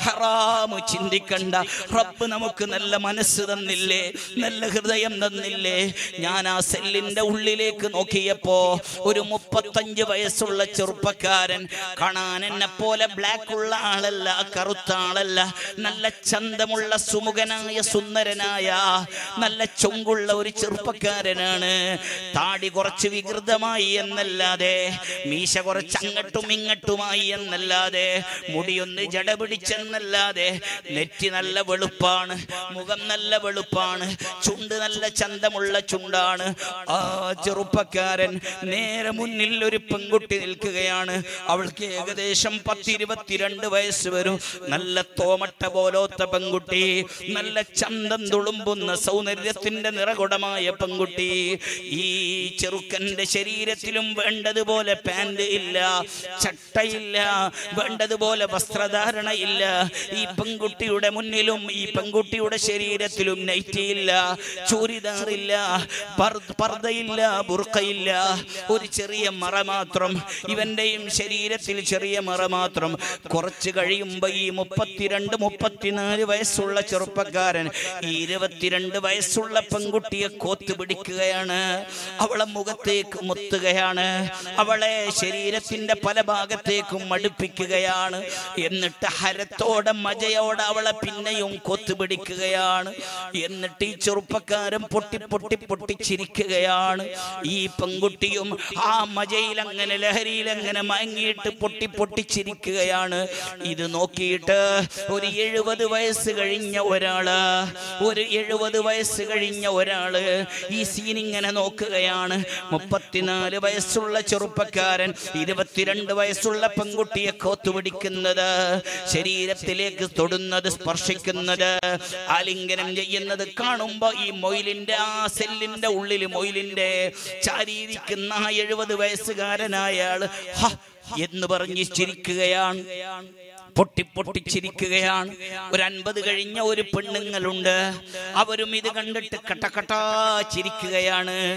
ഹറാം ചിന്തിക്കണ്ട റബ്ബ് നമുക്ക് നല്ല മനസ്സ് തന്നില്ലേ നല്ല ഹൃദയം തന്നില്ലേ ഞാൻ ആ സെല്ലിന്റെ ഉള്ളിലേക്ക് നോക്കിയപ്പോ ഒരു മുപ്പത്തഞ്ച് വയസ്സുള്ള ചെറുപ്പക്കാരൻ കാണാൻ എന്നെ പോലെ ബ്ലാക്ക് ഉള്ള ആളല്ല കറുത്ത ആളല്ല നല്ല ചന്തമുള്ള സുമുഖനായ സുന്ദരനായ നല്ല ചൊങ്കുള്ള ഒരു ചെറുപ്പക്കാരനാണ് താടി കുറച്ച് വികൃതമായി എന്നല്ലാതെ മീശ കുറച്ച് അങ്ങട്ടും ഇങ്ങട്ടുമായി എന്നല്ലാതെ മുടിയൊന്ന് ജട പിടിച്ചെന്നല്ലാതെ നെറ്റി നല്ല വെളുപ്പാണ് മുഖം നല്ല വെളുപ്പാണ് ചുണ്ട് നല്ല ചന്തമുള്ള ചുണ്ടാണ് ആ ചെറുപ്പക്കാരൻ നേരെ മുന്നിൽ ഒരു പെൺകുട്ടി നിൽക്കുകയാണ് അവൾക്ക് ഏകദേശം പത്തിരുപത്തിരണ്ട് വയസ്സ് വരും നല്ല തോമട്ട പോലോത്ത പെൺകുട്ടി നല്ല ചന്തം തുളുമ്പുന്ന സൗന്ദര്യത്തിന്റെ നിറകുടമായ പെൺകുട്ടി ഈ ചെറുക്കന്റെ ശരീരത്തിലും വേണ്ടതുപോലെ പാന്റ് ഇല്ല ചട്ടയില്ല വേണ്ടതുപോലെ വസ്ത്രധാരണ ഇല്ല ഈ പെൺകുട്ടിയുടെ മുന്നിലും ഈ പെൺകുട്ടിയുടെ ശരീരത്തിലും നൈറ്റിയില്ല ചൂരിദാറില്ല പർ- പർദ്ദയില്ല ബുർക്കയില്ല ഒരു ചെറിയ മറ മാത്രം ഇവന്റെയും ശരീരത്തിൽ ചെറിയ മറ മാത്രം കുറച്ച് കഴിയുമ്പോ ഈ മുപ്പത്തിരണ്ട് മുപ്പത്തിനാല് വയസ്സുള്ള ചെറുപ്പക്കാരൻ ഈ ഇരുപത്തിരണ്ട് വയസ്സുള്ള പെൺകുട്ടിയെ കോത്ത് പിടിക്കുകയാണ് അവളെ മുഖത്തേക്ക് മുത്തുകയാണ് അവളെ ശരീരത്തിന്റെ പല ഭാഗത്തേക്കും മടുപ്പിക്കുകയാണ് എന്നിട്ട് ഹരത്തോടെ മജയോടെ അവളെ പിന്നെയും കൊത്തു പിടിക്കുകയാണ് എന്നിട്ട് ഈ ചെറുപ്പക്കാരൻ പൊട്ടി പൊട്ടി പൊട്ടി ചിരിക്കുകയാണ് ഈ പെൺകുട്ടിയും ആ മജയിൽ അങ്ങനെ ലഹരിയിൽ അങ്ങനെ മയങ്ങിയിട്ട് പൊട്ടി പൊട്ടി ചിരിക്കുകയാണ് ഇത് നോക്കിയിട്ട് ഒരു എഴുപത് വയസ്സ് കഴിഞ്ഞ ഒരാള് ഒരു എഴുപത് വയസ്സ് കഴിഞ്ഞ ഒരാള് ഈ സീൻ ഇങ്ങനെ നോക്കുകയാണ് മുപ്പത്തിനാല് വയസ്സുള്ള ചെറുപ്പക്കാരൻ ഇരുപത്തിരണ്ട് വയസ്സുള്ള പെൺകുട്ടിയെ കോത്തുപിടിക്കുന്നത് ശരീരത്തിലേക്ക് തൊടുന്നത് സ്പർശിക്കുന്നത് ആലിംഗനം ചെയ്യുന്നത് കാണുമ്പോ ഈ മൊയിലിന്റെ ആ സെല്ലിന്റെ ഉള്ളിൽ മൊയിലിന്റെ ചാരിയിരിക്കുന്ന ആ എഴുപത് വയസ്സുകാരനായ ആള് ഹ എന്ന് പറഞ്ഞ് ചിരിക്കുകയാണ് പൊട്ടി പൊട്ടി ചിരിക്കുകയാണ് ഒരു അൻപത് കഴിഞ്ഞ ഒരു പെണ്ണുങ്ങളുണ്ട് അവരും ഇത് കണ്ടിട്ട് കട്ടക്കട്ടാ ചിരിക്കുകയാണ്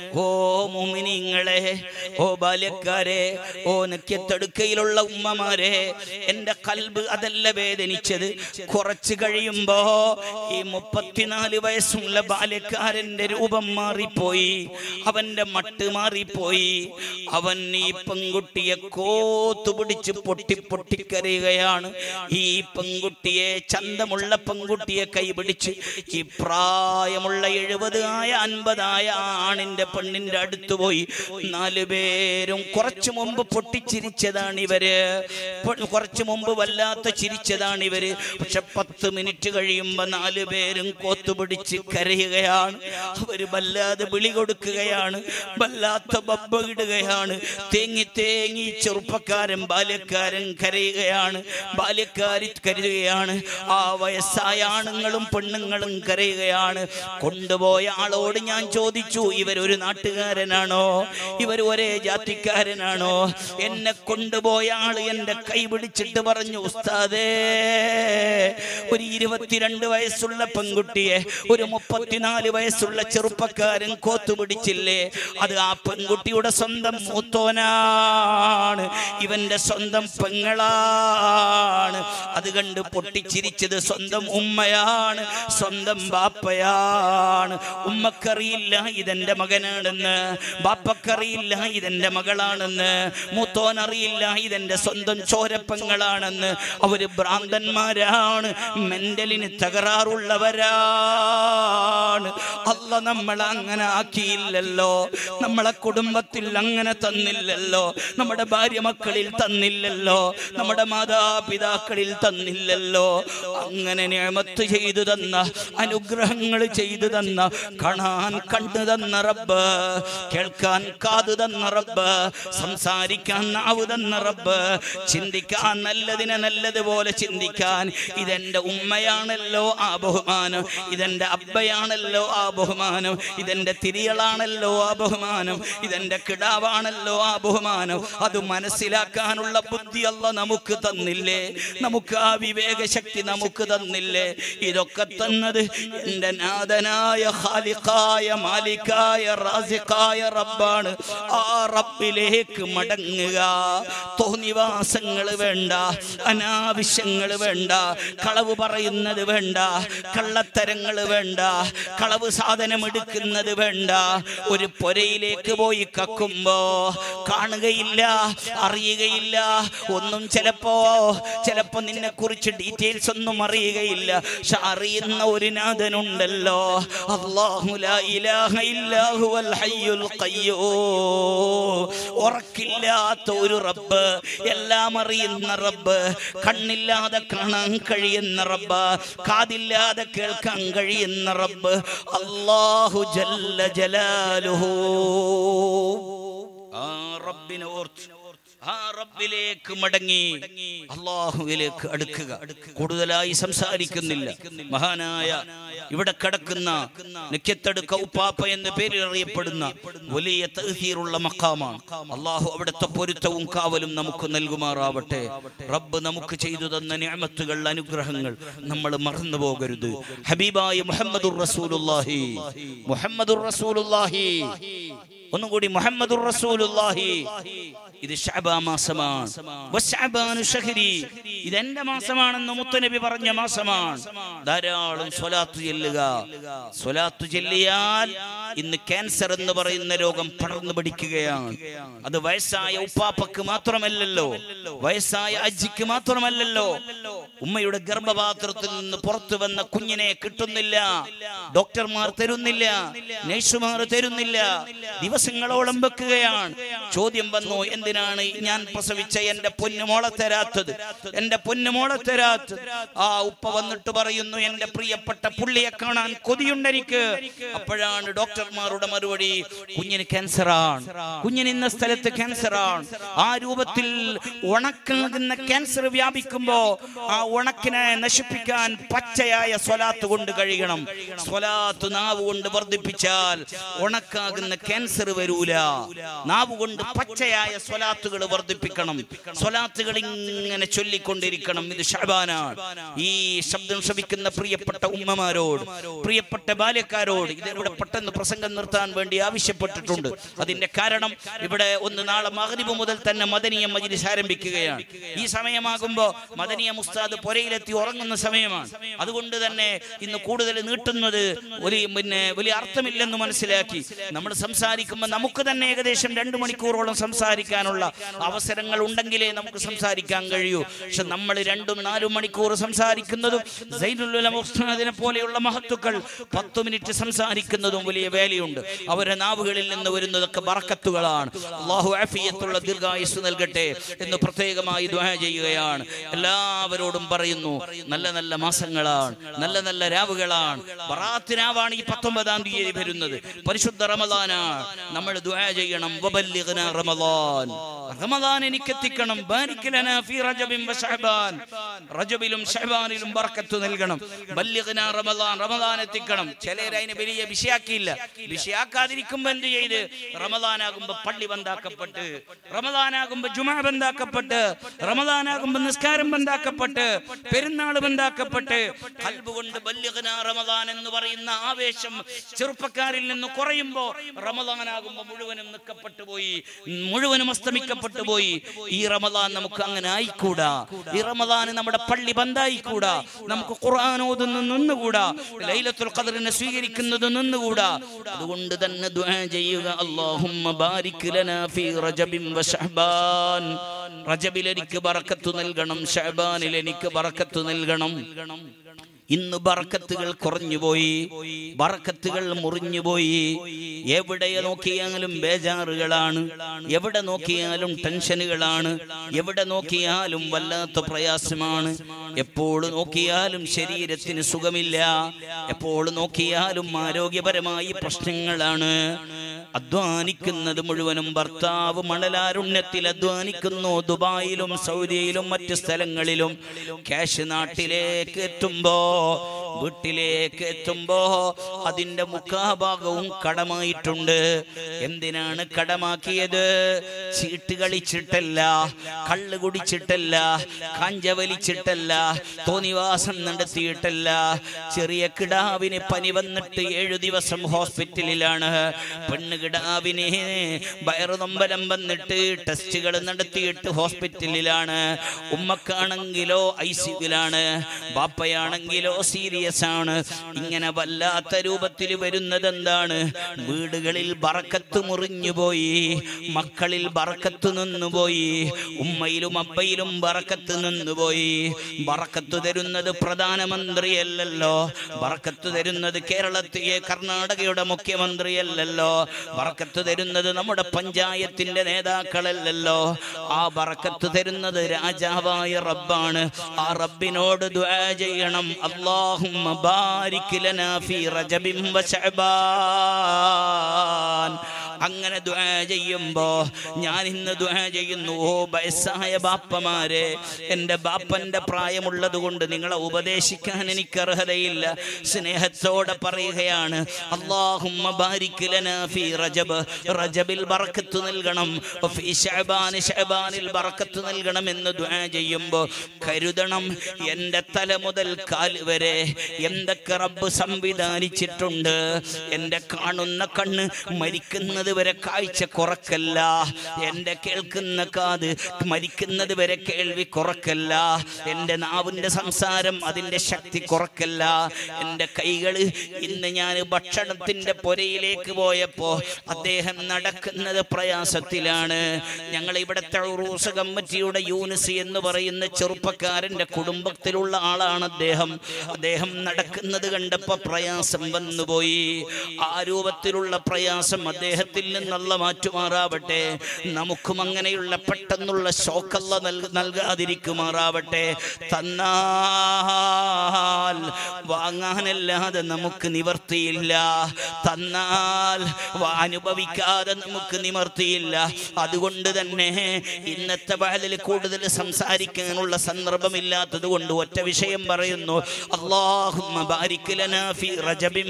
ഓ മുമിനിങ്ങളെ ഓ ബാല്യക്കാരെ ഓ നക്യത്തടുക്കയിലുള്ള ഉമ്മമാരെ എന്റെ കൽബ് അതല്ല വേദനിച്ചത് കുറച്ച് കഴിയുമ്പോ ഈ മുപ്പത്തിനാല് വയസ്സുള്ള ബാല്യക്കാരന്റെ രൂപം മാറിപ്പോയി അവന്റെ മട്ട് മാറിപ്പോയി അവൻ ഈ പെൺകുട്ടിയെ കോത്തുപിടിച്ച് പൊട്ടി പൊട്ടിക്കരയുകയാണ് ഈ പെൺകുട്ടിയെ ചന്തമുള്ള പെൺകുട്ടിയെ കൈപിടിച്ച് ഈ പ്രായമുള്ള എഴുപത് ആയ അൻപതായ ആണിന്റെ പെണ്ണിന്റെ അടുത്ത് പോയി നാലു പേരും കുറച്ചു മുമ്പ് പൊട്ടിച്ചിരിച്ചതാണ് ഇവര് പൊ- കുറച്ചു മുമ്പ് വല്ലാത്ത ചിരിച്ചതാണ് ഇവര് പക്ഷെ പത്ത് മിനിറ്റ് കഴിയുമ്പോ നാലു പേരും കോത്തുപിടിച്ച് കരയുകയാണ് അവര് വല്ലാതെ വിളി കൊടുക്കുകയാണ് വല്ലാത്ത ബബ്ബ ഇടുകയാണ് തേങ്ങി തേങ്ങി ചെറുപ്പക്കാരൻ ബാല്യക്കാരൻ കരയുകയാണ് ബാല്യക്കാരി കരുതുകയാണ് ആ വയസ്സായ ആണുങ്ങളും പെണ്ണുങ്ങളും കരയുകയാണ് കൊണ്ടുപോയ ആളോട് ഞാൻ ചോദിച്ചു ഇവരൊരു നാട്ടുകാരനാണോ ഇവർ ഒരേ ജാതിക്കാരനാണോ എന്നെ കൊണ്ടുപോയ ആള് എന്റെ കൈ പിടിച്ചിട്ട് പറഞ്ഞു ഉസ്താദേ ഒരു ഇരുപത്തിരണ്ട് വയസ്സുള്ള പെൺകുട്ടിയെ ഒരു മുപ്പത്തിനാല് വയസ്സുള്ള ചെറുപ്പക്കാരൻ കോത്തുപിടിച്ചില്ലേ അത് ആ പെൺകുട്ടിയുടെ സ്വന്തം മൂത്തോനാണ് ഇവന്റെ സ്വന്തം പെങ്ങളാണ് അത് കണ്ട് പൊട്ടിച്ചിരിച്ചത് സ്വന്തം ഉമ്മയാണ് സ്വന്തം ബാപ്പയാണ് ഉമ്മക്കറിയില്ല ഇതെന്റെ മകനാണെന്ന് ബാപ്പക്കറിയില്ല ഇതെന്റെ മകളാണെന്ന് മൂത്തോൻ അറിയില്ല ഇതെന്റെ സ്വന്തം ചോരപ്പങ്ങളാണെന്ന് അവര് ഭ്രാന്തന്മാരാണ് മെന്റലിന് തകരാറുള്ളവരാണ് അല്ല നമ്മളെ അങ്ങനെ ആക്കിയില്ലല്ലോ നമ്മളെ കുടുംബത്തിൽ അങ്ങനെ തന്നില്ലല്ലോ നമ്മുടെ ഭാര്യ മക്കളിൽ തന്നില്ലല്ലോ നമ്മുടെ മാതാപിതാക്കളിൽ തന്നില്ലല്ലോ അങ്ങനെ നിയമത്ത് ചെയ്തു തന്ന അനുഗ്രഹങ്ങൾ ചെയ്തു തന്ന കാണാൻ കണ്ടു തന്ന റബ്ബ് കേൾക്കാൻ കാതു തന്ന റബ്ബ് സംസാരിക്കാൻ നാവ് തന്ന റബ്ബ് ചിന്തിക്കാൻ നല്ലതിനെ നല്ലതുപോലെ ചിന്തിക്കാൻ ഇതെന്റെ ഉമ്മയാണല്ലോ ആ ബഹുമാനം ഇതെന്റെ അബ്ബയാണല്ലോ ആ ബഹുമാനം ഇതെന്റെ തിരികളാണല്ലോ ആ ബഹുമാനം ഇതെന്റെ കിടാവാണല്ലോ ആ ബഹുമാനം അത് മനസ്സിലാക്കാനുള്ള ബുദ്ധി അല്ല നമുക്ക് തന്നില്ലേ നമുക്ക് ആ വിവേക ശക്തി നമുക്ക് തന്നില്ലേ ഇതൊക്കെ തന്നത് എന്റെ നാഥനായ ഖാലിഖായ മാലിക്കായ റാസിഖായ റബ്ബാണ് ആ റബ്ബിലേക്ക് മടങ്ങുക തോന്നിവാസങ്ങൾ വേണ്ട അനാവശ്യങ്ങൾ വേണ്ട കളവ് പറയുന്നത് വേണ്ട കള്ളത്തരങ്ങൾ വേണ്ട കളവ് സാധനം എടുക്കുന്നത് വേണ്ട ഒരു പൊരയിലേക്ക് പോയി കക്കുമ്പോ കാണുകയില്ല അറിയുകയില്ല ഒന്നും ചിലപ്പോ ചിലപ്പോ നിന്നെ കുറിച്ച് ഡീറ്റെയിൽസ് ഒന്നും അറിയുകയില്ല പക്ഷെ അറിയുന്ന ഒരു നാഥനുണ്ടല്ലോ അല്ലാഹു ലാ ഇലാഹ ഇല്ലാ ഹുവൽ ഹയ്യുൽ ഖയ്യൂം ഉറക്കില്ലാത്ത ഒരു റബ്ബ് എല്ലാം അറിയുന്ന റബ്ബ് കണ്ണില്ലാതെ കാണാൻ കഴിയുന്ന റബ്ബ് കാതില്ലാതെ കേൾക്കാൻ കഴിയുന്ന റബ്ബ് അല്ലാഹു ജല്ല ജലാലുഹു ആ റബ്ബിനെ ഓർത്ത് ആ റബ്ബിലേക്ക് മടങ്ങി അള്ളാഹുവിലേക്ക് അടുക്കുക കൂടുതലായി സംസാരിക്കുന്നില്ല മഹാനായ ഇവിടെ കിടക്കുന്ന നിക്കത്തട് കൗപ്പാപ്പ എന്ന പേരിൽ അറിയപ്പെടുന്ന വലിയ തഹീറുള്ള മക്കാമാണ് അള്ളാഹു അവിടുത്തെ പൊരുത്തവും കാവലും നമുക്ക് നൽകുമാറാവട്ടെ റബ്ബ് നമുക്ക് ചെയ്തു തന്ന ഞാമത്തുകൾ അനുഗ്രഹങ്ങൾ നമ്മൾ മറന്നു പോകരുത് ഹബീബായ മുഹമ്മദുർ റസൂലുള്ളാഹി മുഹമ്മദുർ റസൂലുള്ളാഹി ഒന്നും കൂടി മുഹമ്മദുർ റസൂലുള്ളാഹി ഇത് ഷഅബാ മാസമാണ് വശഅബാനു ഷഹരി ഇത് എന്റെ മാസമാണെന്ന് മുത്തനബി പറഞ്ഞ മാസമാണ് ധാരാളം സ്വലാത്തു ചെല്ലുക സ്വലാത്തു ചെല്ലിയാൽ ഇന്ന് ക്യാൻസർ എന്ന് പറയുന്ന രോഗം പടർന്നു പിടിക്കുകയാണ് അത് വയസ്സായ ഉപ്പാപ്പക്ക് മാത്രമല്ലല്ലോ വയസ്സായ അജ്ജിക്ക് മാത്രമല്ലല്ലോ ഉമ്മയുടെ ഗർഭപാത്രത്തിൽ നിന്ന് പുറത്തു വന്ന കുഞ്ഞിനെ കിട്ടുന്നില്ല ഡോക്ടർമാർ തരുന്നില്ല നഴ്സുമാർ തരുന്നില്ല ദിവസങ്ങളോളം വെക്കുകയാണ് ചോദ്യം വന്നു എന്തിനാണ് ഞാൻ പ്രസവിച്ച എന്റെ പൊന്നുമോളെ തരാത്തത് എന്റെ പൊന്നുമോളെ തരാത്തത് ആ ഉപ്പ വന്നിട്ട് പറയുന്നു എന്റെ പ്രിയപ്പെട്ട പുള്ളിയെ കാണാൻ കൊതിയുണ്ട് എനിക്ക് അപ്പോഴാണ് ഡോക്ടർമാരുടെ മറുപടി കുഞ്ഞിന് ക്യാൻസറാണ് കുഞ്ഞിന് ഇന്ന സ്ഥലത്ത് ക്യാൻസറാണ് ആ രൂപത്തിൽ ഉണക്കാകുന്ന ക്യാൻസർ വ്യാപിക്കുമ്പോ ആ ഉണക്കിനെ നശിപ്പിക്കാൻ പച്ചയായ സ്വലാത്ത് കൊണ്ട് കഴിയണം സ്വലാത്ത് നാവ് കൊണ്ട് വർദ്ധിപ്പിച്ചാൽ ഉണക്കാകുന്ന ക്യാൻസർ വരൂല നാവ് കൊണ്ട് പച്ചയായ സ്വലാത്തുകൾ വർദ്ധിപ്പിക്കണം സ്വലാത്തുകൾ ഇങ്ങനെ ചൊല്ലിക്കൊണ്ടിരിക്കണം ഇത് ഷഹബാനാണ് ഈ ശബ്ദം ശ്രവിക്കുന്ന പ്രിയപ്പെട്ട ഉമ്മമാരോട് പ്രിയപ്പെട്ട ബാല്യക്കാരോട് ഇത് ഇവിടെ പെട്ടെന്ന് പ്രസംഗം നിർത്താൻ വേണ്ടി ആവശ്യപ്പെട്ടിട്ടുണ്ട് അതിന്റെ കാരണം ഇവിടെ ഒന്ന് നാളെ മഗ്രിബ് മുതൽ തന്നെ മദനീയ മജ്ലിസ് ആരംഭിക്കുകയാണ് ഈ സമയമാകുമ്പോൾ മദനീയ മുസ്താദ് പുരയിലെത്തി ഉറങ്ങുന്ന സമയമാണ് അതുകൊണ്ട് തന്നെ ഇന്ന് കൂടുതൽ നീട്ടുന്നത് ഒരു പിന്നെ വലിയ അർത്ഥമില്ലെന്ന് മനസ്സിലാക്കി നമ്മൾ സംസാരിക്കുമ്പോൾ നമുക്ക് തന്നെ ഏകദേശം രണ്ട് മണിക്കൂറോളം സംസാരിക്കാനുള്ള അവസരങ്ങൾ ഉണ്ടെങ്കിലേ നമുക്ക് സംസാരിക്കാൻ കഴിയൂ പക്ഷെ നമ്മൾ രണ്ടും നാലും മണിക്കൂർ സംസാരിക്കുന്നതും സൈനുൽ മുസ്താദിനെ പോലെയുള്ള മഹത്തുക്കൾ പത്ത് മിനിറ്റ് സംസാരിക്കുന്നതും വലിയ വേലയുണ്ട് അവരുടെ നാവുകളിൽ നിന്ന് വരുന്നതൊക്കെ ബറക്കത്തുകളാണ് അള്ളാഹു ആഫിയത്തുള്ള ദീർഘായുസ് നൽകട്ടെ എന്ന് പ്രത്യേകമായി ദ്വാ ചെയ്യുകയാണ് എല്ലാവരോടും പറയുന്നു നല്ല നല്ല മാസങ്ങളാണ് നല്ല നല്ല രാവുകളാണ് ബറാത്ത് രാവാണ് ഈ പത്തൊമ്പതാം തീയതി വരുന്നത് പരിശുദ്ധ റമദാനാണ് നമ്മൾ ദ്വാ ചെയ്യണം വബല്ലിഗ്നാ റമദാൻ റമദാൻ എനിക്ക് എത്തിക്കണം ബാരിക് ലനാ ഫീ റജബിൻ വ ശഅബാൻ റജബിലും ശഅബാനിലും ബർക്കത്ത് നൽകണം ബല്ലിഗ്നാ റമദാൻ റമദാൻ എത്തിക്കണം ചിലർ അതിനെ വലിയ വിഷയാക്കിയില്ല വിഷയാക്കാതിരിക്കുമ്പോ എന്ത് ചെയ്ത് റമദാനാകുമ്പോ പള്ളി ബന്ധാക്കപ്പെട്ട് റമദാനാകുമ്പോ ജുമാ ബന്ധാക്കപ്പെട്ട് റമദാനാകുമ്പോ നിസ്കാരം ബന്ധാക്കപ്പെട്ട് പെരുന്നാൾ ബന്ധാക്കപ്പെട്ട് കൽബ് കൊണ്ട് ബല്ലിഗ്നാ റമദാൻ എന്ന് പറയുന്ന ആവേശം ചെറുപ്പക്കാരിൽ നിന്ന് കുറയുമ്പോ റമദാനാകുമ്പോ മുഴുവനും നിൽക്കപ്പെട്ടു പോയി മുഴുവനും അസ്തമിക്കപ്പെട്ടു പോയി ഈ റമദാൻ നമുക്ക് അങ്ങനെ ആയിക്കൂടാ ഈ റമദാൻ നമ്മുടെ പള്ളി ബന്ധായിക്കൂടാ നമുക്ക് ഖുർആൻ ഓതുന്ന നിന്നുകൂടാ ലൈലത്തുൽ ഖദറിനെ സ്വീകരിക്കുന്നത് നിന്നുകൂടാ അതുകൊണ്ട് തന്നെ ദുആ ചെയ്യുക അല്ലാഹുമ്മ ബാരിക് ലനാ ഫീ റജബിൻ വ ശഅബാൻ റജബിൽ എനിക്ക് ബറക്കത്ത് നൽകണം ഷഅബാനിൽ എനിക്ക് ബറക്കത്ത് നൽകണം ഇന്ന് ബറക്കത്തുകൾ കുറഞ്ഞുപോയി ബറക്കത്തുകൾ മുറിഞ്ഞുപോയി എവിടെ നോക്കിയാലും ബേജാറുകളാണ് എവിടെ നോക്കിയാലും ടെൻഷനുകളാണ് എവിടെ നോക്കിയാലും വല്ലാത്ത പ്രയാസമാണ് എപ്പോൾ നോക്കിയാലും ശരീരത്തിന് സുഖമില്ല എപ്പോൾ നോക്കിയാലും ആരോഗ്യപരമായി പ്രശ്നങ്ങളാണ് അധ്വാനിക്കുന്നത് മുഴുവനും ഭർത്താവ് മണലാരുണ്യത്തിൽ അധ്വാനിക്കുന്നു ദുബായിലും സൗദിയിലും മറ്റ് സ്ഥലങ്ങളിലും ക്യാഷ് നാട്ടിലേക്ക് എത്തുമ്പോ വീട്ടിലേക്ക് എത്തുമ്പോ അതിന്റെ മുക്കാഭാഗവും കടമായിട്ടുണ്ട് എന്തിനാണ് കടമാക്കിയത് ചീട്ട് കളിച്ചിട്ടല്ല കള്ള് കുടിച്ചിട്ടല്ല കഞ്ച വലിച്ചിട്ടല്ല തോന്നിവാസം നടത്തിയിട്ടല്ല ചെറിയ കിടാവിന് പനി വന്നിട്ട് ഏഴു ദിവസം ഹോസ്പിറ്റലിലാണ് പെണ്ണ് കിടാവിന് വയറുനൊമ്പലം വന്നിട്ട് ടെസ്റ്റുകൾ നടത്തിയിട്ട് ഹോസ്പിറ്റലിലാണ് ഉമ്മക്കാണെങ്കിലോ ഐ സിയുലാണ് ബാപ്പയാണെങ്കിലോ സീരിയസ് ആണ് ഇങ്ങനെ വല്ലാത്ത രൂപത്തിൽ വരുന്നത് എന്താണ് വീടുകളിൽ ബറക്കത്ത് മുറിഞ്ഞുപോയി മക്കളിൽ ബറക്കത്ത് നിന്നുപോയി ഉമ്മയിലും അപ്പയിലും ബറക്കത്ത് നിന്നുപോയി ബറക്കത്ത് തരുന്നത് പ്രധാനമന്ത്രിയല്ലല്ലോ ബറക്കത്ത് തരുന്നത് കേരളത്തിലെ കർണാടകയുടെ മുഖ്യമന്ത്രിയല്ലല്ലോ ബറക്കത്ത് തരുന്നത് നമ്മുടെ പഞ്ചായത്തിന്റെ നേതാക്കളല്ലല്ലോ ആ ബറക്കത്ത് തരുന്നത് രാജാവായ റബ്ബാണ് ആ റബ്ബിനോട് ദുആ ചെയ്യണം അല്ലാഹുമ്മ ബാരിക് ലനാ ഫീ റജബിൻ വ ശഅബാൻ അങ്ങനെ ദുആ ചെയ്യുമ്പോ ഞാൻ ഇന്ന് ദുആ ചെയ്യുന്നു ഓ വയസ്സായ ബാപ്പമാരെ എൻ്റെ ബാപ്പന്റെ പ്രായമുള്ളത് കൊണ്ട് നിങ്ങളെ ഉപദേശിക്കാൻ എനിക്ക് അർഹതയില്ല സ്നേഹത്തോടെ പറയുകയാണ് അല്ലാഹുമ്മ ബാരിക് ലനാ ഫീ റജബ് റജബിൽ ബറക്കത്ത് നൽകണം ഫീ ശഅബാൻ ശഅബാനിൽ ബറക്കത്ത് നൽകണം എന്ന് ദുആ ചെയ്യുമ്പോൾ കരുതണം എൻ്റെ തല മുതൽ കാല് വരെ എന്തൊക്കെ റബ്ബ് സംവിധാനിച്ചിട്ടുണ്ട് എൻ്റെ കാണുന്ന കണ്ണ് മരിക്കുന്നത് വരെ കാഴ്ച കുറക്കല്ല എൻ്റെ കേൾക്കുന്ന കാത് മരിക്കുന്നത് വരെ കേൾവി കുറക്കല്ല എൻ്റെ നാവിൻ്റെ സംസാരം അതിൻ്റെ ശക്തി കുറക്കല്ല എൻ്റെ കൈകൾ ഇന്ന് ഞാൻ ഭക്ഷണത്തിൻ്റെ പുരയിലേക്ക് പോയപ്പോൾ അദ്ദേഹം നടക്കുന്നത് പ്രയാസത്തിലാണ് ഞങ്ങൾ ഇവിടുത്തെ ഉറൂസ് കമ്മിറ്റിയുടെ യൂനിസ് എന്ന് പറയുന്ന ചെറുപ്പക്കാരൻ്റെ കുടുംബത്തിലുള്ള ആളാണ് അദ്ദേഹം അദ്ദേഹം നടക്കുന്നത് കണ്ടപ്പോൾ പ്രയാസം വന്നുപോയി ആ രൂപത്തിലുള്ള പ്രയാസം അദ്ദേഹത്തിന് അദ്ദേഹത്തിൽ നിന്നുള്ള മാറ്റുമാറാവട്ടെ നമുക്കും അങ്ങനെയുള്ള പെട്ടെന്നുള്ള ഷോക്കല്ല നൽക നൽകാതിരിക്കുമാറാവട്ടെ തന്നാൽ വാങ്ങാനല്ലാതെ നമുക്ക് നിവർത്തിയില്ല തന്നാൽ വ- അനുഭവിക്കാതെ നമുക്ക് നിവർത്തിയില്ല അതുകൊണ്ട് തന്നെ ഇന്നത്തെ ബാലിൽ കൂടുതൽ സംസാരിക്കാനുള്ള സന്ദർഭമില്ലാത്തത് കൊണ്ട് ഒറ്റ വിഷയം പറയുന്നു അള്ളാഹുമ്മ ബാരിക് ലനാ ഫി റജബിൻ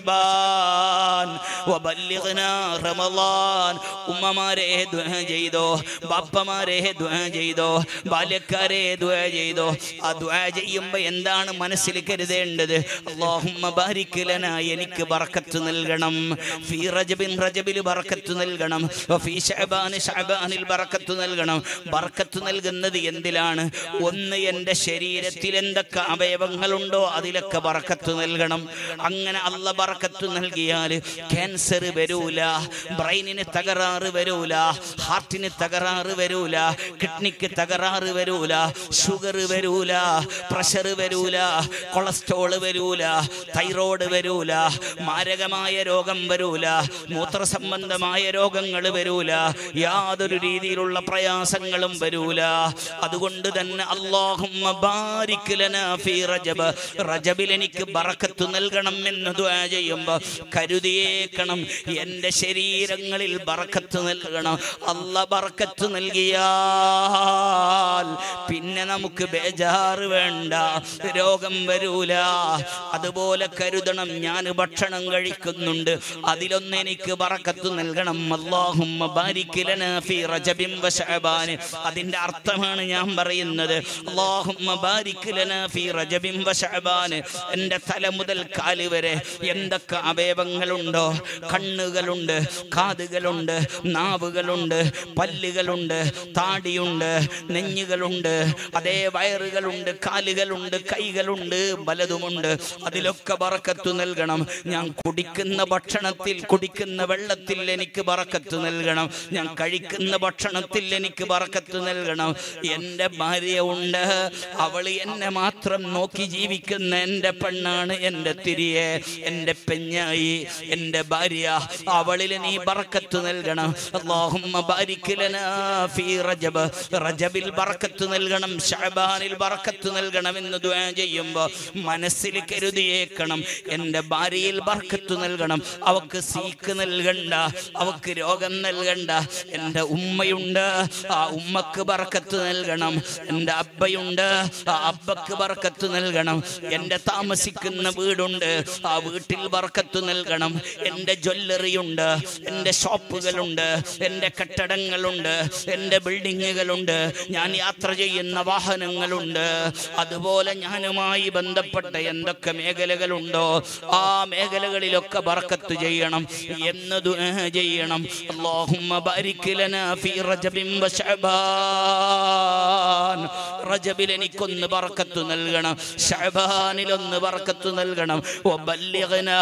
വശഅബാൻ വബല്ലിഗ്നാ റമളാൻ ഉമ്മമാരെ ദുആ ചെയ്തോ ബാപ്പമാരെ ദുആ ചെയ്തോ ബാല്യക്കാരെ ദുആ ചെയ്തോ ആ ദുആ ചെയ്യുമ്പോൾ എന്താണ് മനസ്സിൽ കരുതേണ്ടത് അള്ളാഹുമ്മ ബാരിക് ലനാ എനിക്ക് ബർക്കത്ത് നൽകണം ഫി റജബിൻ റജബിൽ ബർക്കത്ത് നൽകണം ഫി ശഅബാൻ ശഅബാനിൽ ബർക്കത്ത് നൽകണം ബർക്കത്ത് നൽകുന്നത് എന്തിലാണ് ഒന്ന് എൻ്റെ ശരീരത്തിൽ എന്തൊക്കെ അവയവങ്ങളുണ്ടോ അതിലൊക്കെ ബർക്കത്ത് നൽകണം അങ്ങനെ അല്ല ബർക്കത്ത് നൽകിയാൽ ക്യാൻസർ വരൂല ബ്രെയിനിന് തകരാറ് വരൂല ഹാർട്ടിന് തകരാറ് വരൂല കിഡ്നിക്ക് തകരാറ് വരൂല ഷുഗർ വരൂല പ്രഷർ വരൂല കൊളസ്ട്രോൾ വരൂല തൈറോയ്ഡ് വരൂല മാരകമായ രോഗം വരൂല മൂത്ര സംബന്ധമായ രോഗങ്ങൾ വരൂല യാതൊരു രീതിയിലുള്ള പ്രയാസങ്ങളും വരൂല അതുകൊണ്ട് തന്നെ അള്ളാഹുമ്മ ബാരിക് ലനാ ഫീ റജബ് റജബിൽ എനിക്ക് ബറക്കത്ത് നൽകണം എന്ന് ദുആ ചെയ്യുമ്പോൾ കരുതിയേക്കണം എൻ്റെ ശരീരങ്ങളിൽ ബറക്കത്ത് നൽകണം അല്ല ബറക്കത്ത് നൽകിയാൽ പിന്നെ നമുക്ക് ബേജാറ് വേണ്ട രോഗം വരൂല അതുപോലെ കരുതണം ഞാൻ ഭക്ഷണം കഴിക്കുന്നുണ്ട് അതിലൊന്ന് എനിക്ക് ബറക്കത്ത് നൽകണം അല്ലാഹുമ്മ ബാരിക് ലനാ ഫീ റജബിൻ വശഅബാൻ അതിന്റെ അർത്ഥമാണ് ഞാൻ പറയുന്നത് അല്ലാഹുമ്മ ബാരിക് ലനാ ഫീ റജബിൻ വശഅബാൻ എൻ്റെ തല മുതൽ കാല് വരെ എന്തൊക്കെ അവയവങ്ങളുണ്ടോ കണ്ണുകളുണ്ട് കാതുകളുണ്ട് നാവുകളുണ്ട് പല്ലുകളുണ്ട് താടിയുണ്ട് നെഞ്ഞുകളുണ്ട് അതേ വയറുകളുണ്ട് കാലുകളുണ്ട് കൈകളുണ്ട് പലതുമുണ്ട് അതിലൊക്കെ ബറക്കത്ത് നൽകണം ഞാൻ കുടിക്കുന്ന ഭക്ഷണത്തിൽ കുടിക്കുന്ന വെള്ളത്തിൽ എനിക്ക് ബറക്കത്ത് നൽകണം ഞാൻ കഴിക്കുന്ന ഭക്ഷണത്തിൽ എനിക്ക് ബറക്കത്ത് നൽകണം എൻ്റെ ഭാര്യ ഉണ്ട് അവൾ എന്നെ മാത്രം നോക്കി ജീവിക്കുന്ന എൻ്റെ പെണ്ണാണ് എൻ്റെ തിരിയെ എൻ്റെ പെഞ്ഞായി എൻ്റെ ഭാര്യ അവളിൽ നീ ബറക്കത്ത് നൽകണം അല്ലാഹുമ്മ ബാരിക് ലനാ ഫീ റജബ് റജബിൽ ബറക്കത്ത് നൽകണം ഷഅബാനിൽ ബറക്കത്ത് നൽകണം എന്ന് ദുആ ചെയ്യുമ്പോൾ മനസ്സിൽ കരുതിയേക്കണം എൻ്റെ ഭാര്യയിൽ ബർക്കത്ത് നൽകണം അവക്ക് സീക്ക് നൽകണ്ട അവക്ക് രോഗം നൽകണ്ട എൻ്റെ ഉമ്മയുണ്ട് ആ ഉമ്മക്ക് ബർക്കത്ത് നൽകണം എൻ്റെ അബ്ബയുണ്ട് ആ അബ്ബക്ക് ബർക്കത്ത് നൽകണം എൻ്റെ താമസിക്കുന്ന വീടുണ്ട് ആ വീട്ടിൽ ബർക്കത്ത് നൽകണം എൻ്റെ ജ്വല്ലറി ഉണ്ട് എൻ്റെ ഷോപ്പുകളുണ്ട് എൻ്റെ കെട്ടിടങ്ങളുണ്ട് എൻ്റെ ബിൽഡിങ്ങുകളുണ്ട് ഞാൻ യാത്ര ചെയ്യുന്ന വാഹനങ്ങളുണ്ട് അതുപോലെ ഞാനുമായി ബന്ധപ്പെട്ട എന്തൊക്കെ മേഖലകളുണ്ടോ ആ മേഖലകളിലൊക്കെ ബർക്കത്ത് ചെയ്യണം എന്ന് ദുആ ചെയ്യണം അല്ലാഹുമ്മ ബാരിക് ലനാ ഫീ റജബിൻ വശഅബാൻ റജബിൽ എനിക്കൊന്ന് ബർക്കത്ത് നൽകണം ശഅബാനിൽ ഒന്ന് ബർക്കത്ത് നൽകണം വബല്ലിഗ്നാ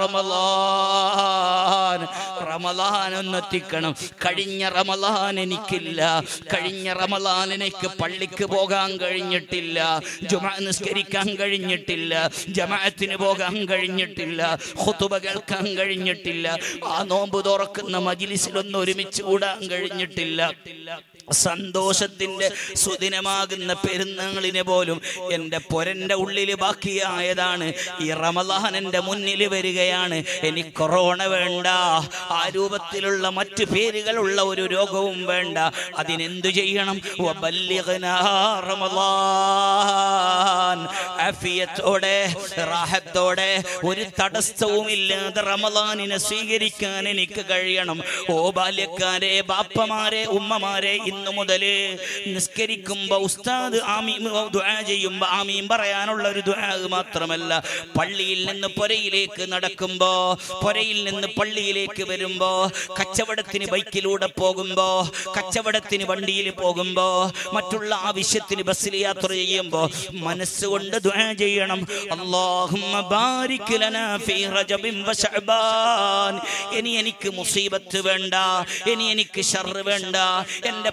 റമളാൻ റമളാൻ ഒന്ന് എത്തിക്കണം കഴിഞ്ഞ റമളാൻ എനിക്കില്ല കഴിഞ്ഞ റമളാൻ എനിക്ക് പള്ളിക്ക് പോകാൻ കഴിഞ്ഞിട്ടില്ല ജുമ നിസ്കരിക്കാൻ കഴിഞ്ഞിട്ടില്ല ജമാഅത്തിന് പോകാൻ കഴിഞ്ഞിട്ടില്ല ഖുതുബ കേൾക്കാൻ കഴിഞ്ഞിട്ടില്ല ആ നോമ്പ് തുറക്കുന്ന മജിലിസിലൊന്നും ഒരുമിച്ച് കൂടാൻ കഴിഞ്ഞിട്ടില്ല സന്തോഷത്തിന്റെ സുദിനമാകുന്ന പെരുന്നാളിനെ പോലും എൻ്റെ പൊരന്റെ ഉള്ളിൽ ബാക്കിയായതാണ് ഈ റമലാൻ എൻ്റെ മുന്നിൽ വരികയാണ് എനിക്ക് കൊറോണ വേണ്ട ആ രൂപത്തിലുള്ള മറ്റു പേരുകളുള്ള ഒരു രോഗവും വേണ്ട അതിനെന്തു ചെയ്യണം വബല്ലിഗ്നാ റമളാൻ ആഫിയത്തോടെ റാഹത്തോടെ ഒരു തടസ്സവും ഇല്ലാതെ റമലാനിനെ സ്വീകരിക്കാൻ എനിക്ക് കഴിയണം ഓ ബാല്യക്കാരെ ബാപ്പമാരെ ഉമ്മമാരെ ഇന്നു മുതൽ നിസ്കരിക്കുമ്പോ ഉസ്താദ് ആമീം ദുആ ചെയ്യുമ്പോ ആമീം പറയാനുള്ള ഒരു ദുആ മാത്രമല്ല പള്ളിയിൽ നിന്ന് പുരയിലേക്ക് നടക്കുമ്പോ പുരയിൽ നിന്ന് പള്ളിയിലേക്ക് വരുമ്പോ കച്ചവടത്തിന് ബൈക്കിലൂടെ പോകുമ്പോ കച്ചവടത്തിന് വണ്ടിയിൽ പോകുമ്പോ മറ്റുള്ള ആവശ്യത്തിന് ബസ്സിൽ യാത്ര ചെയ്യുമ്പോ മനസ്സുകൊണ്ട് ദുആ ചെയ്യണം അല്ലാഹുമ്മ ബാരിക് ലനാ ഫീ റജബിൻ വശഅബാൻ ഇനി എനിക്ക് മുസീബത്ത് വേണ്ട ഇനി എനിക്ക് ഷർറ് വേണ്ട എൻ്റെ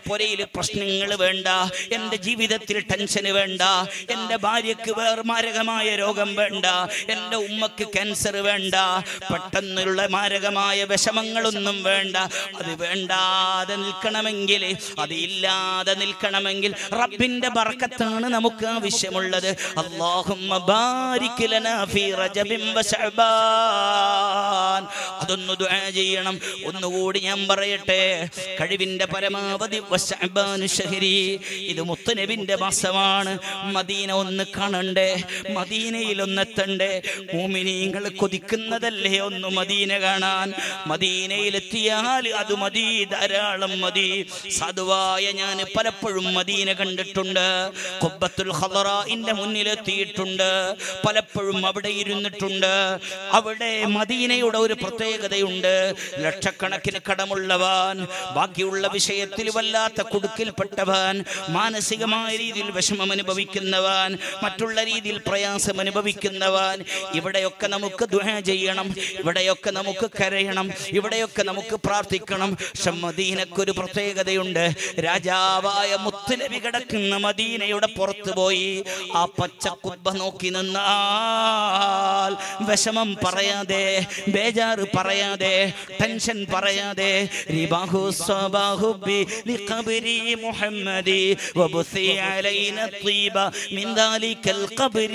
പുരയിൽ പ്രശ്നങ്ങൾ വേണ്ട എൻ്റെ ജീവിതത്തിൽ ടെൻഷന് വേണ്ട എൻ്റെ ഭാര്യക്ക് വേറെ മാരകമായ രോഗം വേണ്ട എൻ്റെ ഉമ്മക്ക് ക്യാൻസർ വേണ്ട പെട്ടെന്നുള്ള മാരകമായ വിഷമങ്ങളൊന്നും വേണ്ട അത് വേണ്ടാതെ നിൽക്കണമെങ്കിൽ അത് ഇല്ലാതെ നിൽക്കണമെങ്കിൽ റബ്ബിന്റെ ബർക്കത്താണ് നമുക്ക് ആവശ്യമുള്ളത് അല്ലാഹുമ്മ ബാരിക് ലനാ ഫീ റജബിൻ വശഅബാൻ അതൊന്ന് ദുആ ചെയ്യണം ഒന്നുകൂടി ഞാൻ പറയട്ടെ കഴിവിന്റെ പരമാവധി വശഅബാനു ശഹരി ഇത് മുത്തനബിന്റെ മാസമാണ് മദീന ഒന്ന് കാണണ്ടേ മദീനയിൽ ഒന്നെത്തണ്ടേ മൂമിനീങ്ങൾ കൊതിക്കുന്നതല്ലേ ഒന്ന് മദീന കാണാൻ മദീനയിലെത്തിയാൽ അത് മതി ധാരാളം മതി സാധുവായ ഞാൻ പലപ്പോഴും മദീന കണ്ടിട്ടുണ്ട് കൊബത്തുൽ ഖദറാഇന്റെ മുന്നിലെത്തിയിട്ടുണ്ട് പലപ്പോഴും അവിടെ ഇരുന്നിട്ടുണ്ട് അവിടെ മദീനയുടെ ഒരു പ്രത്യേകതയുണ്ട് ലക്ഷക്കണക്കിന് കടമുള്ളവൻ ബാക്കിയുള്ള വിഷയത്തിൽ വല്ലാത്ത കുടുക്കിൽപ്പെട്ടവൻ മാനസികമായ രീതിയിൽ വിഷമം അനുഭവിക്കുന്നവൻ മറ്റുള്ള രീതിയിൽ പ്രയാസം അനുഭവിക്കുന്നവൻ ഇവിടെയൊക്കെ നമുക്ക് ദുഹ ചെയ്യണം ഇവിടെയൊക്കെ നമുക്ക് കരയണം ഇവിടെയൊക്കെ നമുക്ക് പ്രാർത്ഥിക്കണം പക്ഷെ മദീനക്കൊരു പ്രത്യേകതയുണ്ട് രാജാവായ മുത്തുനബി കിടക്കുന്ന മദീനയുടെ പുറത്തു പോയി ആ പച്ച കുബ്ബ നോക്കി നിന്നാൽ വിഷമം പറയാതെ ബേജാറ് പറയാതെ ടെൻഷൻ പറയാതെ റിബാഹു സ്വബാഹു ബി ലിഖബരി മുഹമ്മദി വബുസി അലൈന الطيب من ذلك القبر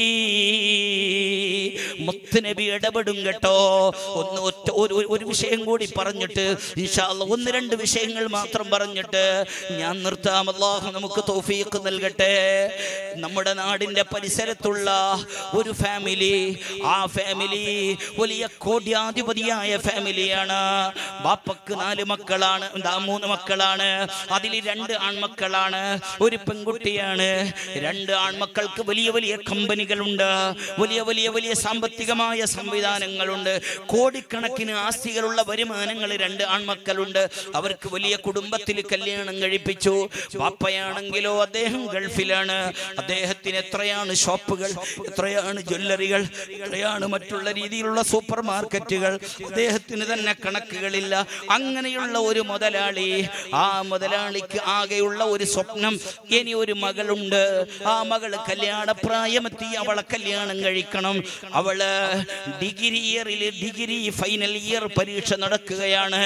മുത്തുനബി ഇടപെടും കേട്ടോ ഒന്ന് ഒറ്റ ഒരു ഒരു- ഒരു വിഷയം കൂടി പറഞ്ഞിട്ട് ഇൻഷാ അല്ലാ ഒന്ന് രണ്ട് വിഷയങ്ങൾ മാത്രം പറഞ്ഞിട്ട് ഞാൻ നിർത്താം അല്ലാഹു നമുക്ക് തൗഫീഖ് നൽകട്ടെ നമ്മുടെ നാടിന്റെ പരിസരത്തുള്ള ഒരു ഫാമിലി ആ ഫാമിലി വലിയ കോട്യാധിപതിയായ ഫാമിലിയാണ് ബാപ്പക്ക് നാല് മക്കളാണ് ദാ മൂന്ന് മക്കളാണ് അതിൽ രണ്ട് ആൺമക്കളാണ് ഒരു പെൺകുട്ടിയാണ് രണ്ട് ആൺമക്കൾക്ക് വലിയ വലിയ കമ്പനികളുണ്ട് വലിയ വലിയ വലിയ സാമ്പത്തികമായ സംവിധാനങ്ങളുണ്ട് കോടിക്കണക്കിന് ആസ്തികളുള്ള വരുമാനങ്ങൾ രണ്ട് ആൺമക്കളുണ്ട് അവർക്ക് വലിയ കുടുംബത്തിൽ കല്യാണം കഴിപ്പിച്ചു പാപ്പയാണെങ്കിലോ അദ്ദേഹം ഗൾഫിലാണ് അദ്ദേഹത്തിന് എത്രയാണ് ഷോപ്പുകൾ എത്രയാണ് ജ്വല്ലറികൾ എത്രയാണ് മറ്റുള്ള രീതിയിലുള്ള സൂപ്പർ മാർക്കറ്റുകൾ അദ്ദേഹത്തിന് തന്നെ കണക്കുകളില്ല അങ്ങനെയുള്ള ഒരു മുതലാളി ആ മുതലാളിക്ക് ആകെയുള്ള ഒരു സ്വപ്നം ഇനി ഒരു മകളുണ്ട് ആ മകള് കല്യാണപ്രായമെത്തി അവളെ കല്യാണം കഴിക്കണം അവള് ഡിഗ്രി ഇയറിൽ ഡിഗ്രി ഫൈനൽ ഇയർ പരീക്ഷ നടക്കുകയാണ്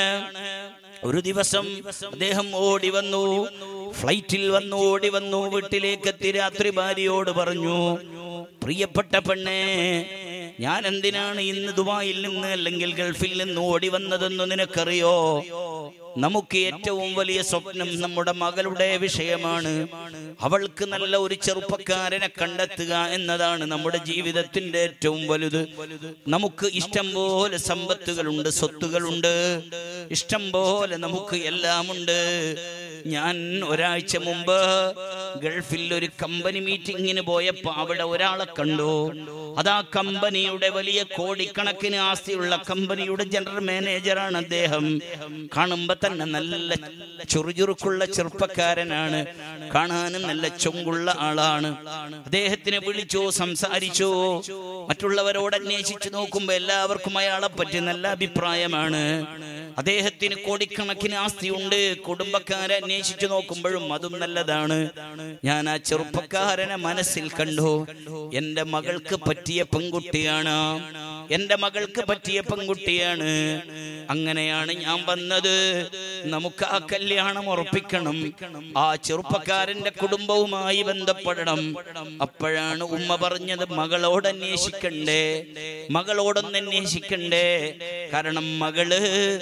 ഒരു ദിവസം അദ്ദേഹം ഓടി വന്നു ഫ്ലൈറ്റിൽ വന്നു ഓടി വന്നു വീട്ടിലേക്ക് എത്തി രാത്രി ഭാര്യയോട് പറഞ്ഞു പ്രിയപ്പെട്ട പെണ്ണേ ഞാൻ എന്തിനാണ് ഇന്ന് ദുബായിൽ നിന്ന് അല്ലെങ്കിൽ ഗൾഫിൽ നിന്ന് ഓടി വന്നതെന്ന് നിനക്കറിയോ നമുക്ക് ഏറ്റവും വലിയ സ്വപ്നം നമ്മുടെ മകളുടെ വിഷയമാണ് അവൾക്ക് നല്ല ഒരു ചെറുപ്പക്കാരനെ കണ്ടെത്തുക എന്നതാണ് നമ്മുടെ ജീവിതത്തിന്റെ ഏറ്റവും വലുത് നമുക്ക് ഇഷ്ടം പോലെ സമ്പത്തുകളുണ്ട് സ്വത്തുകളുണ്ട് ഇഷ്ടം പോലെ നമുക്ക് എല്ലാമുണ്ട് ഞാൻ ഒരാഴ്ച മുമ്പ് ഗൾഫിൽ ഒരു കമ്പനി മീറ്റിങ്ങിന് പോയപ്പോ അവിടെ ഒരാളെ കണ്ടു അതാ കമ്പനിയുടെ വലിയ കോടിക്കണക്കിന് ആസ്തിയുള്ള കമ്പനിയുടെ ജനറൽ മാനേജറാണ് അദ്ദേഹം കാണുമ്പോ തന്നെ നല്ല ചുറുചുറുക്കുള്ള ചെറുപ്പക്കാരനാണ് കാണാനും നല്ല ചൊങ്കുള്ള ആളാണ് അദ്ദേഹത്തിനെ വിളിച്ചു സംസാരിച്ചു മറ്റുള്ളവരോട് അന്വേഷിച്ചു നോക്കുമ്പോ എല്ലാവർക്കും അയാളെ പറ്റി നല്ല അഭിപ്രായമാണ് അദ്ദേഹത്തിന് കോടിക്കണക്കിന് ആസ്തിയുണ്ട് കുടുംബക്കാരെ അന്വേഷിച്ചു നോക്കുമ്പോഴും അതും നല്ലതാണ് ഞാൻ ആ ചെറുപ്പക്കാരനെ മനസ്സിൽ കണ്ടു എന്റെ മകൾക്ക് പറ്റിയ പെൺകുട്ടിയാണ് എന്റെ മകൾക്ക് പറ്റിയ പെൺകുട്ടിയാണ് അങ്ങനെയാണ് ഞാൻ വന്നത് നമുക്ക് ആ കല്യാണം ഉറപ്പിക്കണം ആ ചെറുപ്പക്കാരന്റെ കുടുംബവുമായി ബന്ധപ്പെടണം അപ്പോഴാണ് ഉമ്മ പറഞ്ഞത് മകളോട് അന്വേഷിക്കണ്ടേ മകളോടൊന്ന് അന്വേഷിക്കണ്ടേ കാരണം മകള്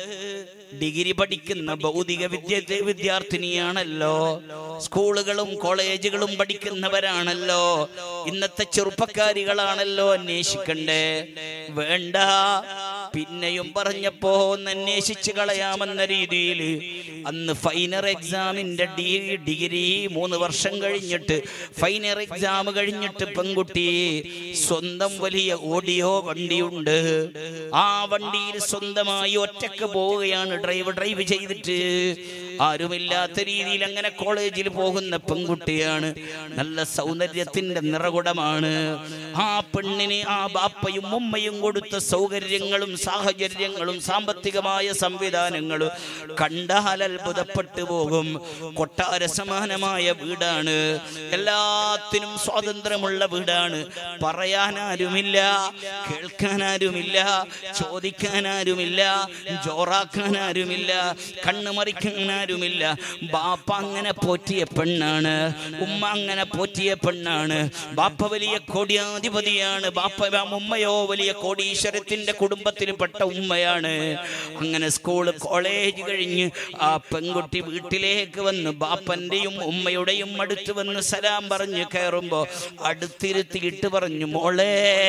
ഡിഗ്രി പഠിക്കുന്ന ഭൗതിക വിദ്യ വിദ്യാർത്ഥിനിയാണല്ലോ സ്കൂളുകളും കോളേജുകളും പഠിക്കുന്നവരാണല്ലോ ഇന്നത്തെ ചെറുപ്പക്കാരികളാണല്ലോ അന്വേഷിക്കണ്ടേ വേണ്ട പിന്നെയും പറഞ്ഞപ്പോ ഒന്ന് അന്വേഷിച്ച് കളയാമെന്ന രീതിയിൽ അന്ന് ഫൈനൽ എക്സാമിന്റെ ഡി- ഡിഗ്രി മൂന്ന് വർഷം കഴിഞ്ഞിട്ട് ഫൈനൽ എക്സാം കഴിഞ്ഞിട്ട് പെൺകുട്ടി സ്വന്തം വലിയ ഓഡിയോ വണ്ടിയുണ്ട് ആ വണ്ടിയിൽ സ്വന്തമായി ഒറ്റക്ക് പോവുകയാണ് ഡ്രൈവ് ഡ്രൈവ് ചെയ്തിട്ട് ആരുമില്ലാത്ത രീതിയിൽ അങ്ങനെ കോളേജിൽ പോകുന്ന പെൺകുട്ടിയാണ് നല്ല സൗന്ദര്യത്തിന്റെ നിറകുടമാണ് ആ പെണ്ണിന് ആ ബാപ്പയും ഉമ്മയും കൊടുത്ത സൗകര്യങ്ങളും സാഹചര്യങ്ങളും സാമ്പത്തികമായ സംവിധാനങ്ങളും കണ്ടാൽ അത്ഭുതപ്പെട്ടു പോകും കൊട്ടാര സമാനമായ വീടാണ് എല്ലാത്തിനും സ്വാതന്ത്ര്യമുള്ള വീടാണ് പറയാൻ ആരുമില്ല കേൾക്കാൻ ആരുമില്ല ചോദിക്കാൻ ആരുമില്ല ജോറാക്കാൻ ആരുമില്ല കണ്ണു മറിക്കാൻ ആരുമില്ല ബാപ്പ അങ്ങനെ പോറ്റിയ പെണ്ണാണ് ഉമ്മ അങ്ങനെ പോറ്റിയ പെണ്ണാണ് ബാപ്പ വലിയ കോടിയാധിപതിയാണ് ബാപ്പ ഉമ്മയോ വലിയ കോടീശ്വരത്തിന്റെ കുടുംബത്തിൽപ്പെട്ട ഉമ്മയാണ് അങ്ങനെ സ്കൂൾ കോളേജ് കഴിഞ്ഞ് ആ പെൺകുട്ടി വീട്ടിലേക്ക് വന്ന് ബാപ്പന്റെയും ഉമ്മയുടെയും അടുത്ത് വന്ന് സലാം പറഞ്ഞ് കയറുമ്പോ അടുത്തിരുത്തിയിട്ട് പറഞ്ഞു മോളെ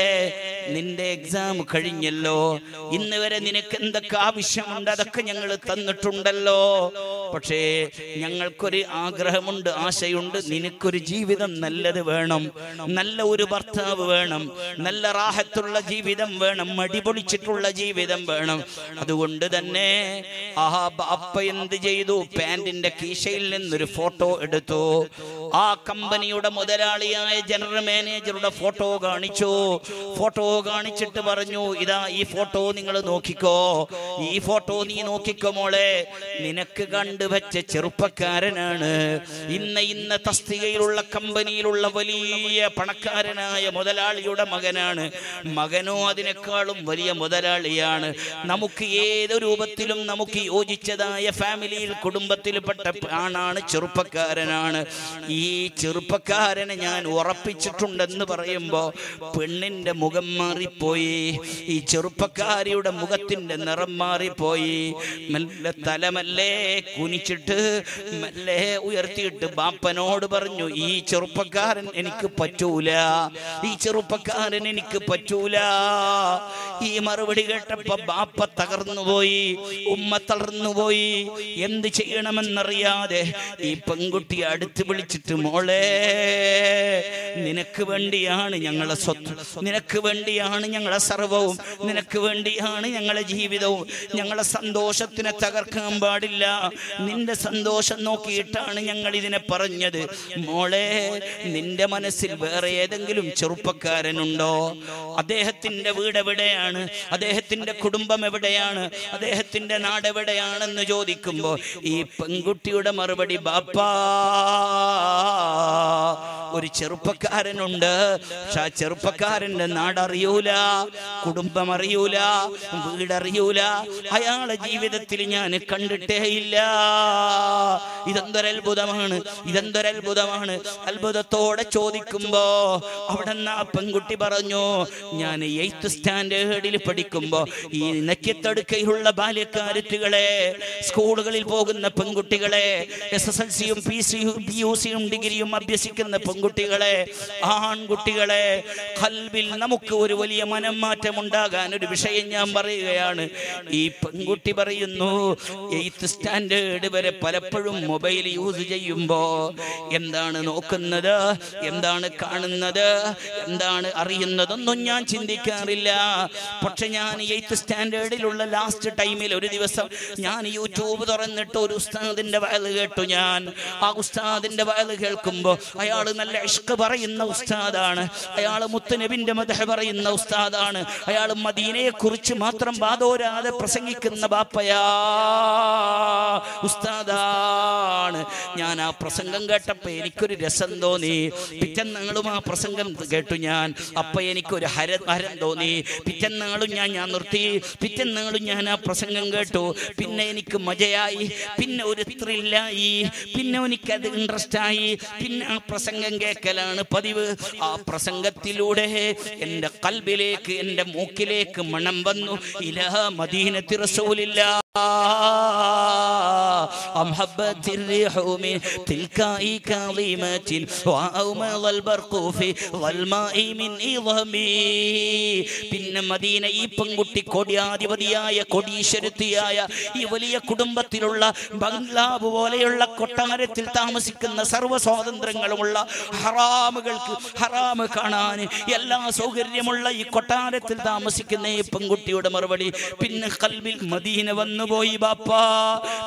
നിന്റെ എക്സാം കഴിഞ്ഞല്ലോ ഇന്ന് വരെ നിനക്ക് എന്തൊക്കെ ആവശ്യമുണ്ട് അതൊക്കെ ഞങ്ങൾ തന്നിട്ടുണ്ടല്ലോ പക്ഷേ ഞങ്ങൾക്കൊരു ആഗ്രഹമുണ്ട് ആശയുണ്ട് നിനക്കൊരു ജീവിതം നല്ലത് വേണം നല്ല ഒരു ഭർത്താവ് വേണം നല്ല റാഹത്തുള്ള ജീവിതം വേണം മടിപൊളിച്ചിട്ടുള്ള ജീവിതം വേണം അതുകൊണ്ട് തന്നെ ആ ബാപ്പ എന്ത് ചെയ്തു പാന്റിന്റെ കീശയിൽ നിന്നൊരു ഫോട്ടോ എടുത്തു ആ കമ്പനിയുടെ മുതലാളിയായ ജനറൽ മാനേജറുടെ ഫോട്ടോ കാണിച്ചു ഫോട്ടോ കാണിച്ചിട്ട് പറഞ്ഞു ഇതാ ഈ ഫോട്ടോ നിങ്ങൾ നോക്കിക്കോ ഈ ഫോട്ടോ നീ നോക്കിക്കോ മോളെ നിനക്ക് കണ്ടുവച്ച ചെറുപ്പക്കാരനാണ് ഇന്ന ഇന്ന തസ്തികയിലുള്ള കമ്പനിയിലുള്ള വലിയ പണക്കാരനായ മുതലാളിയുടെ മകനാണ് മകനോ അതിനേക്കാളും വലിയ മുതലാളിയാണ് നമുക്ക് ഏത് രൂപത്തിലും നമുക്ക് യോജിച്ചതായ ഫാമിലിയിൽ കുടുംബത്തിൽപ്പെട്ട ആണാണ് ചെറുപ്പക്കാരനാണ് ഈ ചെറുപ്പക്കാരനെ ഞാൻ ഉറപ്പിച്ചിട്ടുണ്ടെന്ന് പറയുമ്പോ പെണ്ണിന്റെ മുഖം മാറിപ്പോയി ഈ ചെറുപ്പക്കാരിയുടെ മുഖത്തിന്റെ നിറം മാറിപ്പോയി മെല്ലെ തലമല്ലേ കുനിച്ചിട്ട് മെല്ലെ ഉയർത്തിയിട്ട് ബാപ്പനോട് പറഞ്ഞു ഈ ചെറുപ്പക്കാരൻ എനിക്ക് പറ്റൂല ഈ ചെറുപ്പക്കാരൻ എനിക്ക് പറ്റൂല ഈ മറുപടി കേട്ടപ്പോ ബാപ്പ തകർന്നുപോയി ഉമ്മ തളർന്നുപോയി എന്ത് ചെയ്യണമെന്നറിയാതെ ഈ പെൺകുട്ടി അടുത്ത് വിളിച്ചിട്ട് മോളെ നിനക്ക് വേണ്ടിയാണ് ഞങ്ങളെ സ്വത്ത് നിനക്ക് വേണ്ടിയാണ് ഞങ്ങളെ സർവവും നിനക്ക് വേണ്ടിയാണ് ഞങ്ങളെ ജീവിതവും ഞങ്ങളെ സന്തോഷത്തിനെ തകർക്കാൻ പാടില്ല നിന്റെ സന്തോഷം നോക്കിയിട്ടാണ് ഞങ്ങൾ ഇതിനെ പറഞ്ഞത് മോളെ നിന്റെ മനസ്സിൽ വേറെ ഏതെങ്കിലും ചെറുപ്പക്കാരനുണ്ടോ അദ്ദേഹത്തിന്റെ വീട് എവിടെയാണ് അദ്ദേഹത്തിന്റെ കുടുംബം എവിടെയാണ് അദ്ദേഹത്തിന്റെ നാട് എവിടെയാണെന്ന് ചോദിക്കുമ്പോ ഈ പെൺകുട്ടിയുടെ മറുപടി ബാപ്പാ ഒരു ചെറുപ്പക്കാരനുണ്ട് പക്ഷെ ആ ചെറുപ്പക്കാരന്റെ നാടറിയൂല കുടുംബം അറിയൂല വീടറിയൂല അയാളെ ജീവിതത്തിൽ ഞാൻ കണ്ടിട്ടേ ഇല്ല ഇതെന്തൊരത്ഭുതമാണ് ഇതെന്തൊരത്ഭുതമാണ് അത്ഭുതത്തോടെ ചോദിക്കുമ്പോ അവിടെ നിന്ന് ആ പെൺകുട്ടി പറഞ്ഞു ഞാൻ എയ്ത്ത് സ്റ്റാൻഡേർഡിൽ പഠിക്കുമ്പോ ഈ നെക്കിത്തടുക്കയിലുള്ള ബാല്യക്കാരത്തുകളെ സ്കൂളുകളിൽ പോകുന്ന പെൺകുട്ടികളെ എസ് എസ് എൽ സിയും പി സിയും പി യു സിയും ഡിഗ്രിയും അഭ്യസിക്കുന്ന പെൺകുട്ടികളെ ആൺകുട്ടികളെ കൽവിൽ നമുക്ക് ഒരു വലിയ മനംമാറ്റം ഉണ്ടാകാൻ ഒരു വിഷയം ഞാൻ പറയുകയാണ് ഈ പെൺകുട്ടി പറയുന്നു എയ്ത്ത് സ്റ്റാൻഡേർഡ് വരെ പലപ്പോഴും മൊബൈൽ യൂസ് ചെയ്യുമ്പോ എന്താണ് നോക്കുന്നത് എന്താണ് കാണുന്നത് എന്താണ് അറിയുന്നതൊന്നും ഞാൻ ചിന്തിക്കാറില്ല പക്ഷെ ഞാൻ എയ്ത്ത് സ്റ്റാൻഡേർഡിലുള്ള ലാസ്റ്റ് ടൈമിൽ ഒരു ദിവസം ഞാൻ യൂട്യൂബ് തുറന്നിട്ട് ഒരു ഉസ്താദിന്റെ വയല് കേട്ടു ഞാൻ ആ ഉസ്താദിന്റെ വയല് കേൾക്കുമ്പോ അയാൾ നല്ല ഇഷ്ക് പറയുന്ന ഉസ്താദാണ് അയാൾ മുത്തനബിന്റെ മതഹ പറയുന്ന ഉസ്താദാണ് അയാൾ മദീനയെ കുറിച്ച് മാത്രം ബാധോരാതെ പ്രസംഗിക്കുന്ന ബാപ്പയാ ഉസ്താദാണ് ഞാൻ ആ പ്രസംഗം കേട്ടപ്പോ എനിക്കൊരു രസം തോന്നി പിറ്റന്നാളും ആ പ്രസംഗം കേട്ടു ഞാൻ അപ്പൊ എനിക്കൊരു ഹര ഹരം തോന്നി പിറ്റന്നാളും ഞാൻ ഞാൻ നിർത്തി പിറ്റന്നാളും ഞാൻ ആ പ്രസംഗം കേട്ടു പിന്നെ എനിക്ക് മജയായി പിന്നെ ഒരു ത്രില്ലായി പിന്നെ എനിക്കത് ഇൻട്രസ്റ്റ് ആയി പിന്നെ ആ പ്രസംഗം കേൾക്കലാണ് പതിവ് ആ പ്രസംഗത്തിലൂടെ എൻ്റെ കൽബിലേക്ക് എൻ്റെ മൂക്കിലേക്ക് മണം വന്നു ഇലാ മദീനത്തി റസൂലില്ല أم هبت الريح من تلكاء كاظمة وأومض البرق في ظلماء من إظهمي പിന്നെ മദീന ഈ പെൺകുട്ടി കൊടിയാധിപതിയായ കൊടീശ്വരത്തിയായ ഈ വലിയ കുടുംബത്തിലുള്ള ബംഗ്ലാവ് പോലെയുള്ള കൊട്ടാരത്തിൽ താമസിക്കുന്ന സർവ്വ സ്വാതന്ത്ര്യങ്ങളുമുള്ള ഹറാമുകൾക്ക് ഹറാമ് കാണാൻ എല്ലാ സൗകര്യമുള്ള ഈ കൊട്ടാരത്തിൽ താമസിക്കുന്ന ഈ പെൺകുട്ടിയുടെ മറുപടി പിന്നെ കൽവിൽ മദീന വന്നുപോയി ബാപ്പാ പിന്നെ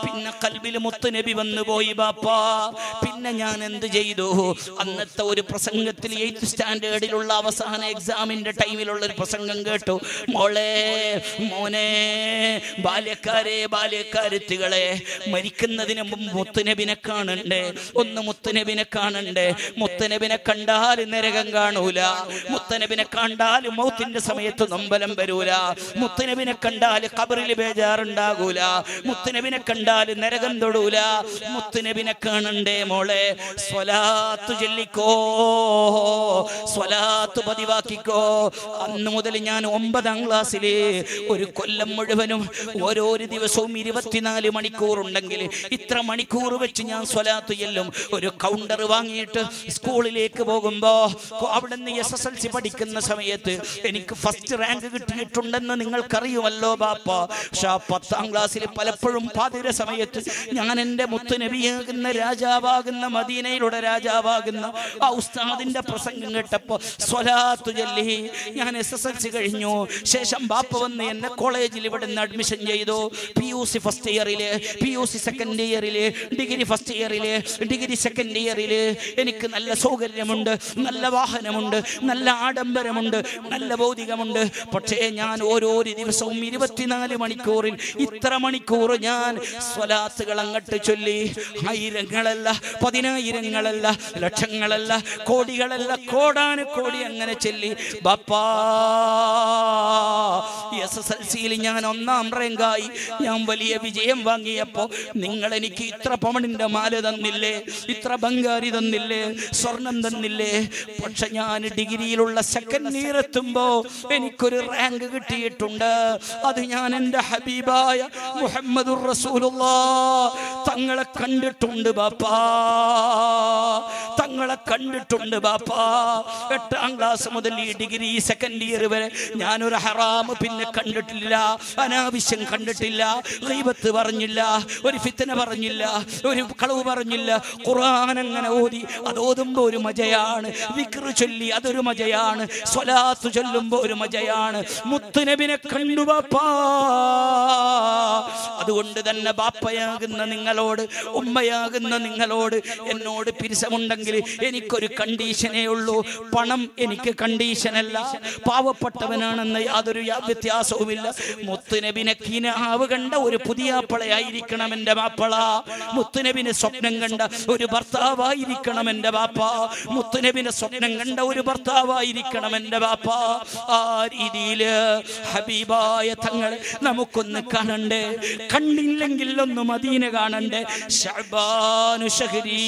കൽബിൽ മുത്തുനബി വന്നു പോയി ബാപ്പാ പിന്നെ ഞാൻ എന്ത് ചെയ്തു അന്നത്തെ ഒരു പ്രസംഗത്തിൽ എയ്ത്ത് സ്റ്റാൻഡേർഡിലുള്ള അവസാന എക്സാമിന്റെ ടൈമിലുള്ള ഒരു പ്രസംഗം കേട്ടു മോളെ മോനെ ബാല്യക്കാരെ ബാല്യക്കാരുത്തികളെ മരിക്കുന്നതിന് മുമ്പ് മുത്തുനബിനെ കാണണ്ടേ ഒന്ന് മുത്തുനബിനെ കാണണ്ടേ മുത്തുനബിനെ കണ്ടാൽ നരകം കാണൂല മുത്തനബിനെ കണ്ടാൽ മൗത്തിന്റെ സമയത്ത് നൊമ്പലം വരൂല മുത്തനബിനെ കണ്ടാൽ കബറിൽ ബേജാറുണ്ടാകൂല മുത്തനബിനെ കണ്ടാൽ നരകം തൊടൂല മുത്തനബിനെ കാണണ്ടേ മോളെ സ്വലാത്തു ചൊല്ലിക്കോ സ്വലാത്ത് പതിവാക്കിക്കോ അന്ന് മുതൽ ഞാൻ ഒമ്പതാം ക്ലാസ്സില് ഒരു കൊല്ലം മുഴുവനും ഓരോരു ദിവസവും ഇരുപത്തിനാല് മണിക്കൂർ ഉണ്ടെങ്കിൽ ഇത്ര മണിക്കൂർ വെച്ച് ഞാൻ സ്വലാത്ത് ചെല്ലും ഒരു കൗണ്ടർ വാങ്ങിയിട്ട് സ്കൂളിലേക്ക് പോകുമ്പോ അവിടെ നിന്ന് എസ് എസ് എൽ സി പഠിക്കുന്ന സമയത്ത് എനിക്ക് ഫസ്റ്റ് റാങ്ക് കിട്ടിയിട്ടുണ്ടെന്ന് നിങ്ങൾക്കറിയുമല്ലോ ബാപ്പ പക്ഷെ ആ പത്താം ക്ലാസ്സിൽ പലപ്പോഴും പാതിര സമയത്ത് ഞാൻ എൻ്റെ മുത്തുനബിയാകുന്ന രാജാവാകുന്ന മദീനയിലൂടെ രാജാവാകുന്ന ആ ഉസ്താദിന്റെ പ്രസംഗം കേട്ടപ്പോ സ്വലാത്തു ചൊല്ലി ഞാൻ എസ് എസ് എൽ സി കഴിഞ്ഞു ശേഷം ബാപ്പ വന്ന് എന്നെ കോളേജിൽ ഇവിടെ നിന്ന് അഡ്മിഷൻ ചെയ്തു പി യു സി ഫസ്റ്റ് ഇയറില് പി യു സി സെക്കൻഡ് ഇയറില് ഡിഗ്രി ഫസ്റ്റ് ഇയറില് ഡിഗ്രി സെക്കൻഡ് ഇയറില് എനിക്ക് നല്ല സൗകര്യമുണ്ട് നല്ല വാഹനമുണ്ട് നല്ല ആഡംബരമുണ്ട് നല്ല ഭൗതികമുണ്ട് പക്ഷേ ഞാൻ ഓരോ ദിവസവും ഇരുപത്തിനാല് മണിക്കൂറിൽ ഇത്ര മണിക്കൂർ ഞാൻ സ്വലാത്തുകൾ അങ്ങട്ട് ചൊല്ലി ആയിരങ്ങളല്ല പതിനായിരങ്ങളല്ല ലക്ഷങ്ങളല്ല കോടികളല്ല കോടാന് കോടി അങ്ങനെ ചൊല്ലി ബാപ്പാ എസ് എസ് എൽ സിയിൽ ഞാൻ ഒന്നാം റാങ്കായി ഞാൻ വലിയ വിജയം വാങ്ങിയപ്പോ നിങ്ങൾ എനിക്ക് ഇത്ര പവണിന്റെ മാല തന്നില്ലേ ഇത്ര ബംഗാരി തന്നില്ലേ സ്വർണം തന്നില്ലേ പക്ഷെ ഞാൻ ഡിഗ്രിയിലുള്ള സെക്കൻഡ് ഇയർ എത്തുമ്പോ എനിക്കൊരു റാങ്ക് കിട്ടിയിട്ടുണ്ട് അത് ഞാൻ എൻ്റെ ഹബീബായ മുഹമ്മദുർ റസൂലുള്ളാ തങ്ങളെ കണ്ടിട്ടുണ്ട് ബാപ്പാ തങ്ങളെ കണ്ടിട്ടുണ്ട് ബാപ്പാ എട്ടാം ക്ലാസ് മുതൽ ഈ ഡിഗ്രി സെക്കൻഡ് ഇയർ വരെ ഞാനൊരു ഹറാം പിന്നെ കണ്ടിട്ടില്ല അനാവശ്യം കണ്ടിട്ടില്ല ഗൈബത്ത് പറഞ്ഞില്ല ഒരു ഫിത്തന പറഞ്ഞില്ല ഒരു കളവ് പറഞ്ഞില്ല ഖുർആൻ അങ്ങനെ ഓതി അത് ഓതുമ്പോ ഒരു മജയാണ് വിക്റ് ചൊല്ലി അതൊരു മജയാണ് സ്വലാത്ത് ചൊല്ലുമ്പോ ഒരു മജയാണ് മുത്തുനബിനെ കണ്ടു ബാപ്പാ അതുകൊണ്ട് തന്നെ ബാപ്പയാകുന്ന നിങ്ങളോട് ഉമ്മയാകുന്ന നിങ്ങളോട് എന്നോട് പിരിസമുണ്ടെങ്കിൽ എനിക്കൊരു കണ്ടീഷനേ ഉള്ളൂ പണം എനിക്ക് കണ്ടീഷനല്ല പാവപ്പെട്ടവനാണെന്ന് യാതൊരു യാ- വ്യത്യാസവുമില്ല മുത്തുനബിനെ കിനാവ് കണ്ട ഒരു പുതിയ ആപ്പിളയായിരിക്കണം എൻ്റെ മാപ്പിള മുത്തുനബിനെ സ്വപ്നം കണ്ട ഒരു ഭർത്താവായിരിക്കണം എൻ്റെ ബാപ്പ മുത്തുനബിനെ സ്വപ്നം കണ്ട ഒരു ഭർത്താവായിരിക്കണം എൻ്റെ ബാപ്പ ആ രീതിയില് ഹബീബായ തങ്ങളെ നമുക്കൊന്ന് കാണണ്ടേ കണ്ടില്ലെങ്കിൽ ഒന്ന് മദീന കാണണ്ടേ ഷഅബാനു ഷഹരി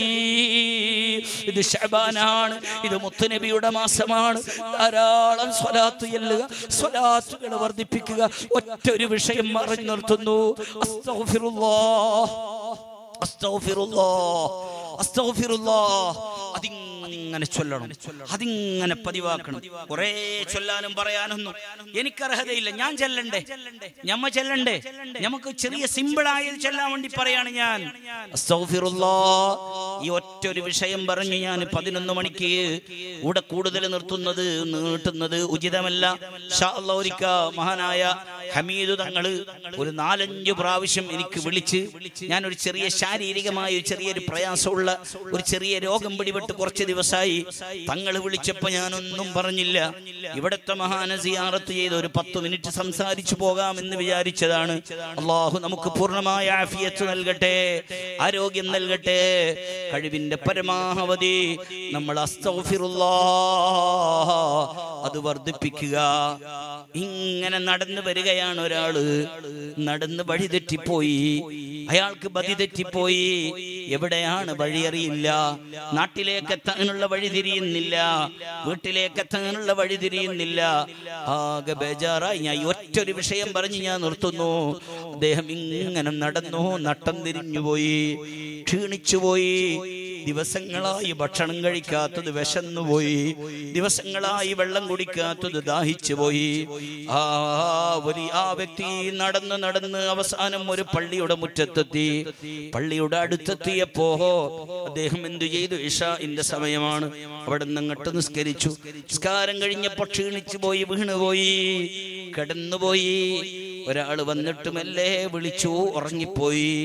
ഇത് ഷഅബാനാണ് ഇത് മുത്തുനബിയുടെ മാസമാണ് ധാരാളം സ്വലാത്ത് ചെല്ലുക സ്വലാത്തുകൾ വർദ്ധിപ്പിക്കുക ഒറ്റ ഒരു വിഷയം മറിഞ്ഞു നിർത്തുന്നു അസ്തഗ്ഫിറുല്ലാഹ് അസ്തഗ്ഫിറുല്ലാഹ് അസ്തഗ്ഫിറുല്ലാഹ് അതിങ്ങനെ ചൊല്ലണം അതിങ്ങനെ പതിവാക്കണം കുറേ ചൊല്ലാനും പറയാനൊന്നും എനിക്കർഹതയില്ല ഞാൻ ചെല്ലണ്ടേ ഞമ്മ ചെല്ലണ്ടേ നമുക്ക് ചെറിയ സിമ്പിളായത് ചെല്ലാൻ വേണ്ടി പറയാണ് ഞാൻ അസ്തഗ്ഫിറുല്ലാഹ്. ഈ ഒറ്റ ഒരു വിഷയം പറഞ്ഞ് ഞാൻ പതിനൊന്ന് മണിക്ക് കൂടെ കൂടുതൽ നിർത്തുന്നത് നീട്ടുന്നത് ഉചിതമല്ല ഷാ അല്ലാഹ് ഒരിക്ക മഹാനായ ഹമീദ് തങ്ങള് ഒരു നാലഞ്ച് പ്രാവശ്യം എനിക്ക് വിളിച്ച് ഞാൻ ഒരു ചെറിയ ശാരീരികമായ ഒരു ചെറിയൊരു പ്രയാസമുള്ള ഒരു ചെറിയ രോഗം പിടിപെട്ട് കുറച്ച് ദിവസമായി തങ്ങൾ വിളിച്ചപ്പോ ഞാനൊന്നും പറഞ്ഞില്ല ഇവിടുത്തെ മഹാന സിയാറത്ത് ചെയ്ത് ഒരു പത്ത് മിനിറ്റ് സംസാരിച്ചു പോകാമെന്ന് വിചാരിച്ചതാണ് അള്ളാഹു നമുക്ക് പൂർണ്ണമായ ആഫിയത്ത് നൽകട്ടെ ആരോഗ്യം നൽകട്ടെ കഴിവിന്റെ പരമാവധി നമ്മൾ അസ്തഗ്ഫിറുല്ലാഹ് അത് വർദ്ധിപ്പിക്കുക ഇങ്ങനെ നടന്നു വരികയാണ് ഒരാള് നടന്ന് വഴി തെറ്റിപ്പോയി അയാൾക്ക് ബതി തെറ്റിപ്പോയി എവിടെയാണ് വഴി അറിയില്ല നാട്ടിലേക്ക് എത്താനുള്ള വഴി തിരിയുന്നില്ല വീട്ടിലേക്ക് എത്താനുള്ള വഴി തിരിയുന്നില്ല ആകെ ബേജാറായി ഞാൻ ഈ ഒറ്റൊരു വിഷയം പറഞ്ഞ് ഞാൻ നിർത്തുന്നു അദ്ദേഹം ഇങ്ങനെ നടന്നു നട്ടം തിരിഞ്ഞുപോയി ക്ഷീണിച്ചുപോയി ദിവസങ്ങളായി ഭക്ഷണം കഴിക്കാത്തത് വിശന്നുപോയി ദിവസങ്ങളായി വെള്ളം കുടിക്കാത്തത് ദാഹിച്ചു പോയി ആ ഒരു ആ വ്യക്തി നടന്ന് നടന്ന് അവസാനം ഒരു പള്ളിയുടെ മുറ്റത്തെത്തി പള്ളിയുടെ അടുത്തെത്തിയപ്പോ അദ്ദേഹം എന്തു ചെയ്തു ഇഷാന്റെ സമയമാണ് അവിടെ നിന്ന് അങ്ങോട്ട് നിസ്കരിച്ചു നിസ്കാരം കഴിഞ്ഞപ്പോ ക്ഷീണിച്ചു പോയി വീണുപോയി കിടന്നുപോയി ഒരാൾ വന്നിട്ട് മെല്ലെ വിളിച്ചു ഉറങ്ങിപ്പോയി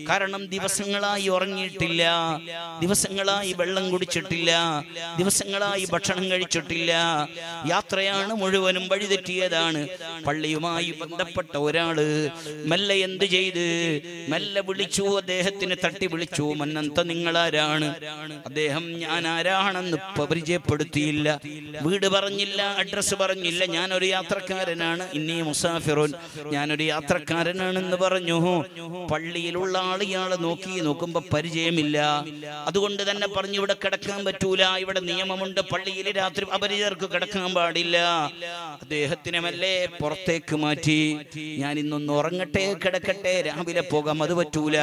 കാരണം ദിവസങ്ങളായി ഉറങ്ങിയിട്ടില്ല ദിവസങ്ങളായി വെള്ളം കുടിച്ചിട്ടില്ല ദിവസങ്ങളായി ഭക്ഷണം കഴിച്ചിട്ടില്ല യാത്രയാണ് മുഴുവനും വഴിതെറ്റിയതാണ് പള്ളിയുമായി ബന്ധപ്പെട്ട ഒരാള് മെല്ലെ എന്ത് ചെയ്ത് മെല്ലെ വിളിച്ചു അദ്ദേഹത്തിന് തട്ടി വിളിച്ചു മന്നന്ത നിങ്ങളാരാണ് അദ്ദേഹം ഞാൻ ആരാണെന്ന് പരിചയപ്പെടുത്തിയില്ല വീട് പറഞ്ഞില്ല അഡ്രസ് പറഞ്ഞില്ല ഞാനൊരു യാത്രക്കാരനാണ് ഇന്നീ മുസാഫിറുൻ ഞാനൊരു യാത്രക്കാരനാണെന്ന് പറഞ്ഞു പള്ളിയിലുള്ള ആൾ ഇയാളെ നോക്കി നോക്കുമ്പോ പരിചയമില്ല അതുകൊണ്ട് തന്നെ പറഞ്ഞു ഇവിടെ കിടക്കാൻ പറ്റൂല ഇവിടെ നിയമമുണ്ട് പള്ളിയിൽ രാത്രി അപരിചർക്ക് കിടക്കാൻ പാടില്ല അദ്ദേഹത്തിനെ മെല്ലെ പുറത്തേക്ക് മാറ്റി ഞാൻ ഇന്നൊന്ന് ഉറങ്ങട്ടെ കിടക്കട്ടെ രാവിലെ പോകാം അത് പറ്റൂല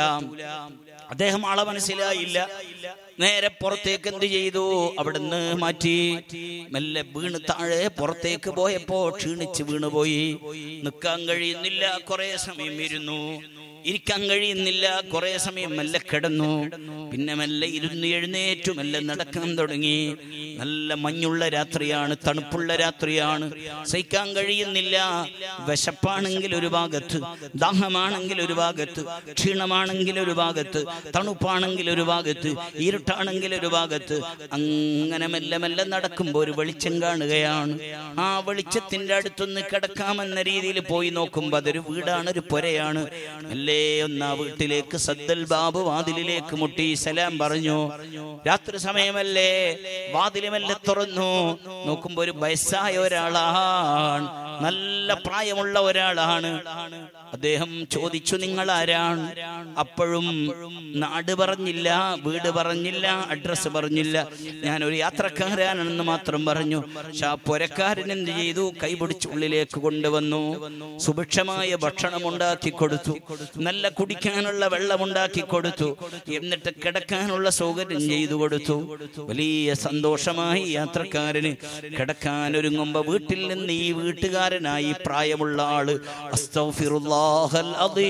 അദ്ദേഹം ആളെ മനസ്സിലായില്ല നേരെ പുറത്തേക്ക് എന്ത് ചെയ്തു അവിടുന്ന് മാറ്റി മെല്ലെ വീണ് താഴെ പുറത്തേക്ക് പോയപ്പോ ക്ഷീണിച്ച് വീണുപോയി നിൽക്കാൻ കഴിയുന്നില്ല കുറെ സമയം ഇരുന്നു ഇരിക്കാൻ കഴിയുന്നില്ല കുറെ സമയം മെല്ലെ കിടന്നു പിന്നെ മെല്ലെ ഇരുന്ന് എഴുന്നേറ്റു മെല്ലെ നടക്കാൻ തുടങ്ങി നല്ല മഞ്ഞുള്ള രാത്രിയാണ് തണുപ്പുള്ള രാത്രിയാണ് സഹിക്കാൻ കഴിയുന്നില്ല വിശപ്പാണെങ്കിൽ ഒരു ഭാഗത്ത് ദാഹമാണെങ്കിൽ ഒരു ഭാഗത്ത് ക്ഷീണമാണെങ്കിൽ ഒരു ഭാഗത്ത് തണുപ്പാണെങ്കിൽ ഒരു ഭാഗത്ത് ഇരുട്ടാണെങ്കിൽ ഒരു ഭാഗത്ത് അങ്ങനെ മെല്ലെ മെല്ലെ നടക്കുമ്പോൾ ഒരു വെളിച്ചം കാണുകയാണ് ആ വെളിച്ചത്തിന്റെ അടുത്തൊന്ന് കിടക്കാമെന്ന രീതിയിൽ പോയി നോക്കുമ്പോൾ അതൊരു വീടാണ് ഒരു പുരയാണ് മെല്ലെ ഒന്ന് ആ വീട്ടിലേക്ക് സദ്ദൽ ബാബു വാതിലിലേക്ക് മുട്ടി സലാം പറഞ്ഞു രാത്രി സമയമല്ലേ വാതിലുമെല്ലെ തുറന്നു നോക്കുമ്പോ ഒരു വയസ്സായ ഒരാളാണ് നല്ല പ്രായമുള്ള ഒരാളാണ് അദ്ദേഹം ചോദിച്ചു നിങ്ങൾ ആരാണ് അപ്പോഴും നാട് പറഞ്ഞില്ല വീട് പറഞ്ഞില്ല അഡ്രസ് പറഞ്ഞില്ല ഞാൻ ഒരു യാത്രക്കാരാണെന്ന് മാത്രം പറഞ്ഞു പക്ഷെ ആ പുരക്കാരൻ എന്ത് ചെയ്തു കൈപിടിച്ച് ഉള്ളിലേക്ക് കൊണ്ടുവന്നു സുഭിക്ഷമായ ഭക്ഷണം ഉണ്ടാക്കി കൊടുത്തു നല്ല കുടിക്കാനുള്ള വെള്ളം ഉണ്ടാക്കി കൊടുത്തു എന്നിട്ട് കിടക്കാനുള്ള സൗകര്യം ചെയ്തു കൊടുത്തു വലിയ സന്തോഷമായി യാത്രക്കാരന് കിടക്കാൻ ഒരുങ്ങുമ്പോ വീട്ടിൽ നിന്ന് ഈ വീട്ടുകാരനായി പ്രായമുള്ള ആള് അസ്തഗ്ഫിറുല്ലാഹൽ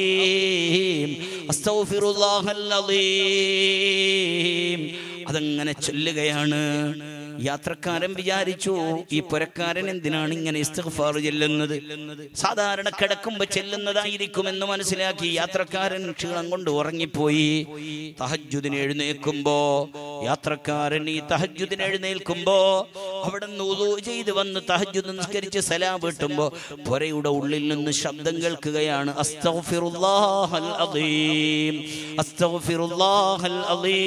അദീം അസ്തഗ്ഫിറുല്ലാഹൽ അദീം അതങ്ങനെ ചൊല്ലുകയാണ് യാത്രക്കാരൻ വിചാരിച്ചു ഈ പുരക്കാരൻ എന്തിനാണ് ഇങ്ങനെ ഇസ്തിഗ്ഫാർ ചെല്ലുന്നത് സാധാരണ കിടക്കുമ്പോ ചെല്ലുന്നതായിരിക്കുമെന്ന് മനസ്സിലാക്കി യാത്രക്കാരൻ ക്ഷീണം കൊണ്ട് ഉറങ്ങിപ്പോയി തഹജുദിന് എഴുന്നേൽക്കുമ്പോ യാത്രക്കാരൻ ഈ തഹജുദിന് എഴുന്നേൽക്കുമ്പോ അവിടെ നിന്ന് ഉദു ചെയ്ത് വന്ന് തഹജുദ് നിസ്കരിച്ച് സലാം വീട്ടുമ്പോ പുരയുടെ ഉള്ളിൽ നിന്ന് ശബ്ദം കേൾക്കുകയാണ് അസ്തഗ്ഫിറുല്ലാഹൽ അദീം അസ്തഗ്ഫിറുല്ലാഹൽ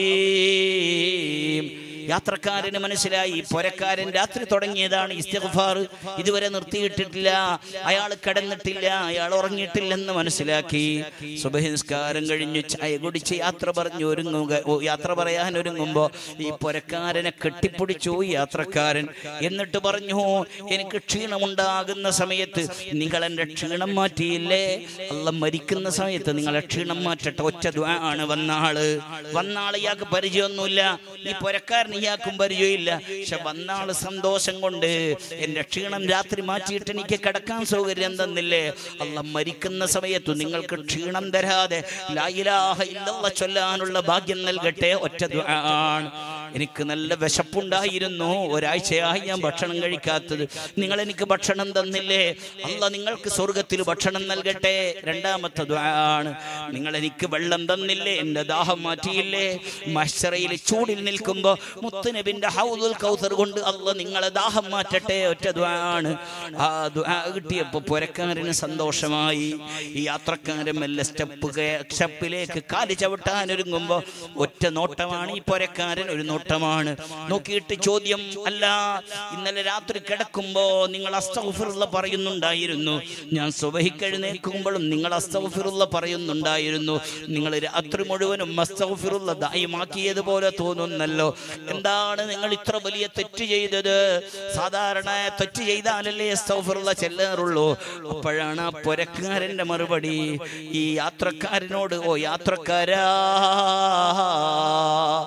അദീം യാത്രക്കാരന് മനസ്സിലായി പൊരക്കാരൻ രാത്രി തുടങ്ങിയതാണ് ഇസ്തിഗ്ഫാർ ഇതുവരെ നിർത്തിയിട്ടിട്ടില്ല അയാൾ കിടന്നിട്ടില്ല അയാൾ ഉറങ്ങിയിട്ടില്ലെന്ന് മനസ്സിലാക്കി സുബഹി നിസ്കാരം കഴിഞ്ഞു ചായ കുടിച്ച് യാത്ര പറഞ്ഞു ഒരുങ്ങുക ഓ, യാത്ര പറയാൻ ഒരുങ്ങുമ്പോ ഈ പൊരക്കാരനെ കെട്ടിപ്പിടിച്ചു ഈ യാത്രക്കാരൻ എന്നിട്ട് പറഞ്ഞു എനിക്ക് ക്ഷീണമുണ്ടാകുന്ന സമയത്ത് നിങ്ങൾ എന്റെ ക്ഷീണം മാറ്റിയില്ലേ അല്ല മരിക്കുന്ന സമയത്ത് നിങ്ങളെ ക്ഷീണം മാറ്റട്ടെ ഒറ്റ ദ്വാ ആണ് വന്നാള് വന്നാള് ഇയാൾക്ക് പരിചയമൊന്നുമില്ല ഈ പൊരക്കാരൻ ഇയാൾക്കും പരിചയമില്ല പക്ഷെ വന്നാള് സന്തോഷം കൊണ്ട് എന്റെ ക്ഷീണം രാത്രി മാറ്റിയിട്ട് എനിക്ക് കിടക്കാൻ സൗകര്യം തന്നില്ലേ അല്ല മരിക്കുന്ന സമയത്ത് നിങ്ങൾക്ക് ക്ഷീണം തരാതെ ലാ ഇലാഹ ഇല്ലല്ലാഹ് ചൊല്ലാനുള്ള ഭാഗ്യം നൽകട്ടെ ഒറ്റ ദുആ ആണ് എനിക്ക് നല്ല വിശപ്പുണ്ടായിരുന്നു ഒരാഴ്ചയായി ഞാൻ ഭക്ഷണം കഴിക്കാത്തത് നിങ്ങൾ എനിക്ക് ഭക്ഷണം തന്നില്ലേ അല്ല നിങ്ങൾക്ക് സ്വർഗത്തിൽ ഭക്ഷണം നൽകട്ടെ രണ്ടാമത്തെ ദ്വാണ് നിങ്ങൾ എനിക്ക് വെള്ളം തന്നില്ലേ എന്റെ ദാഹം മാറ്റിയില്ലേ മഷറയിൽ ചൂടിൽ നിൽക്കുമ്പോ മുത്തുനബിന്റെ ഹൗദുൽ കൗസർ കൊണ്ട് അല്ല നിങ്ങളെ ദാഹം മാറ്റട്ടെ ഒറ്റ ദ്വാണ് ആ ദ്വാ കിട്ടിയപ്പോ പുരക്കാരന് സന്തോഷമായി ഈ യാത്രക്കാരൻ മെല്ലെ സ്റ്റെപ്പ് സ്റ്റെപ്പിലേക്ക് കാല് ചവിട്ടാൻ ഒരുങ്ങുമ്പോ ഒറ്റ നോട്ടമാണ് ഈ പുരക്കാരൻ ഒരു നോട്ടമാണ് നോക്കിയിട്ട് ചോദ്യം അല്ല ഇന്നലെ രാത്രി കിടക്കുമ്പോ നിങ്ങൾ അസ്തഫിറുള്ള പറയുന്നുണ്ടായിരുന്നു ഞാൻ സുബഹിക്കെഴുന്നേൽക്കുമ്പോഴും നിങ്ങൾ അസ്തഫിറുള്ള പറയുന്നുണ്ടായിരുന്നു നിങ്ങൾ രാത്രി മുഴുവനും അസ്തഫിറുള്ള ദായമാക്കിയതുപോലെ തോന്നുന്നല്ലോ എന്താണ് നിങ്ങൾ ഇത്ര വലിയ തെറ്റ് ചെയ്തത് സാധാരണ തെറ്റ് ചെയ്താലല്ലേ അസ്തഫിറുള്ള ചെല്ലാറുള്ളൂ അപ്പോഴാണ് ആ പുരക്കാരന്റെ മറുപടി ഈ യാത്രക്കാരനോട് ഓ യാത്രക്കാരാ ഞാൻ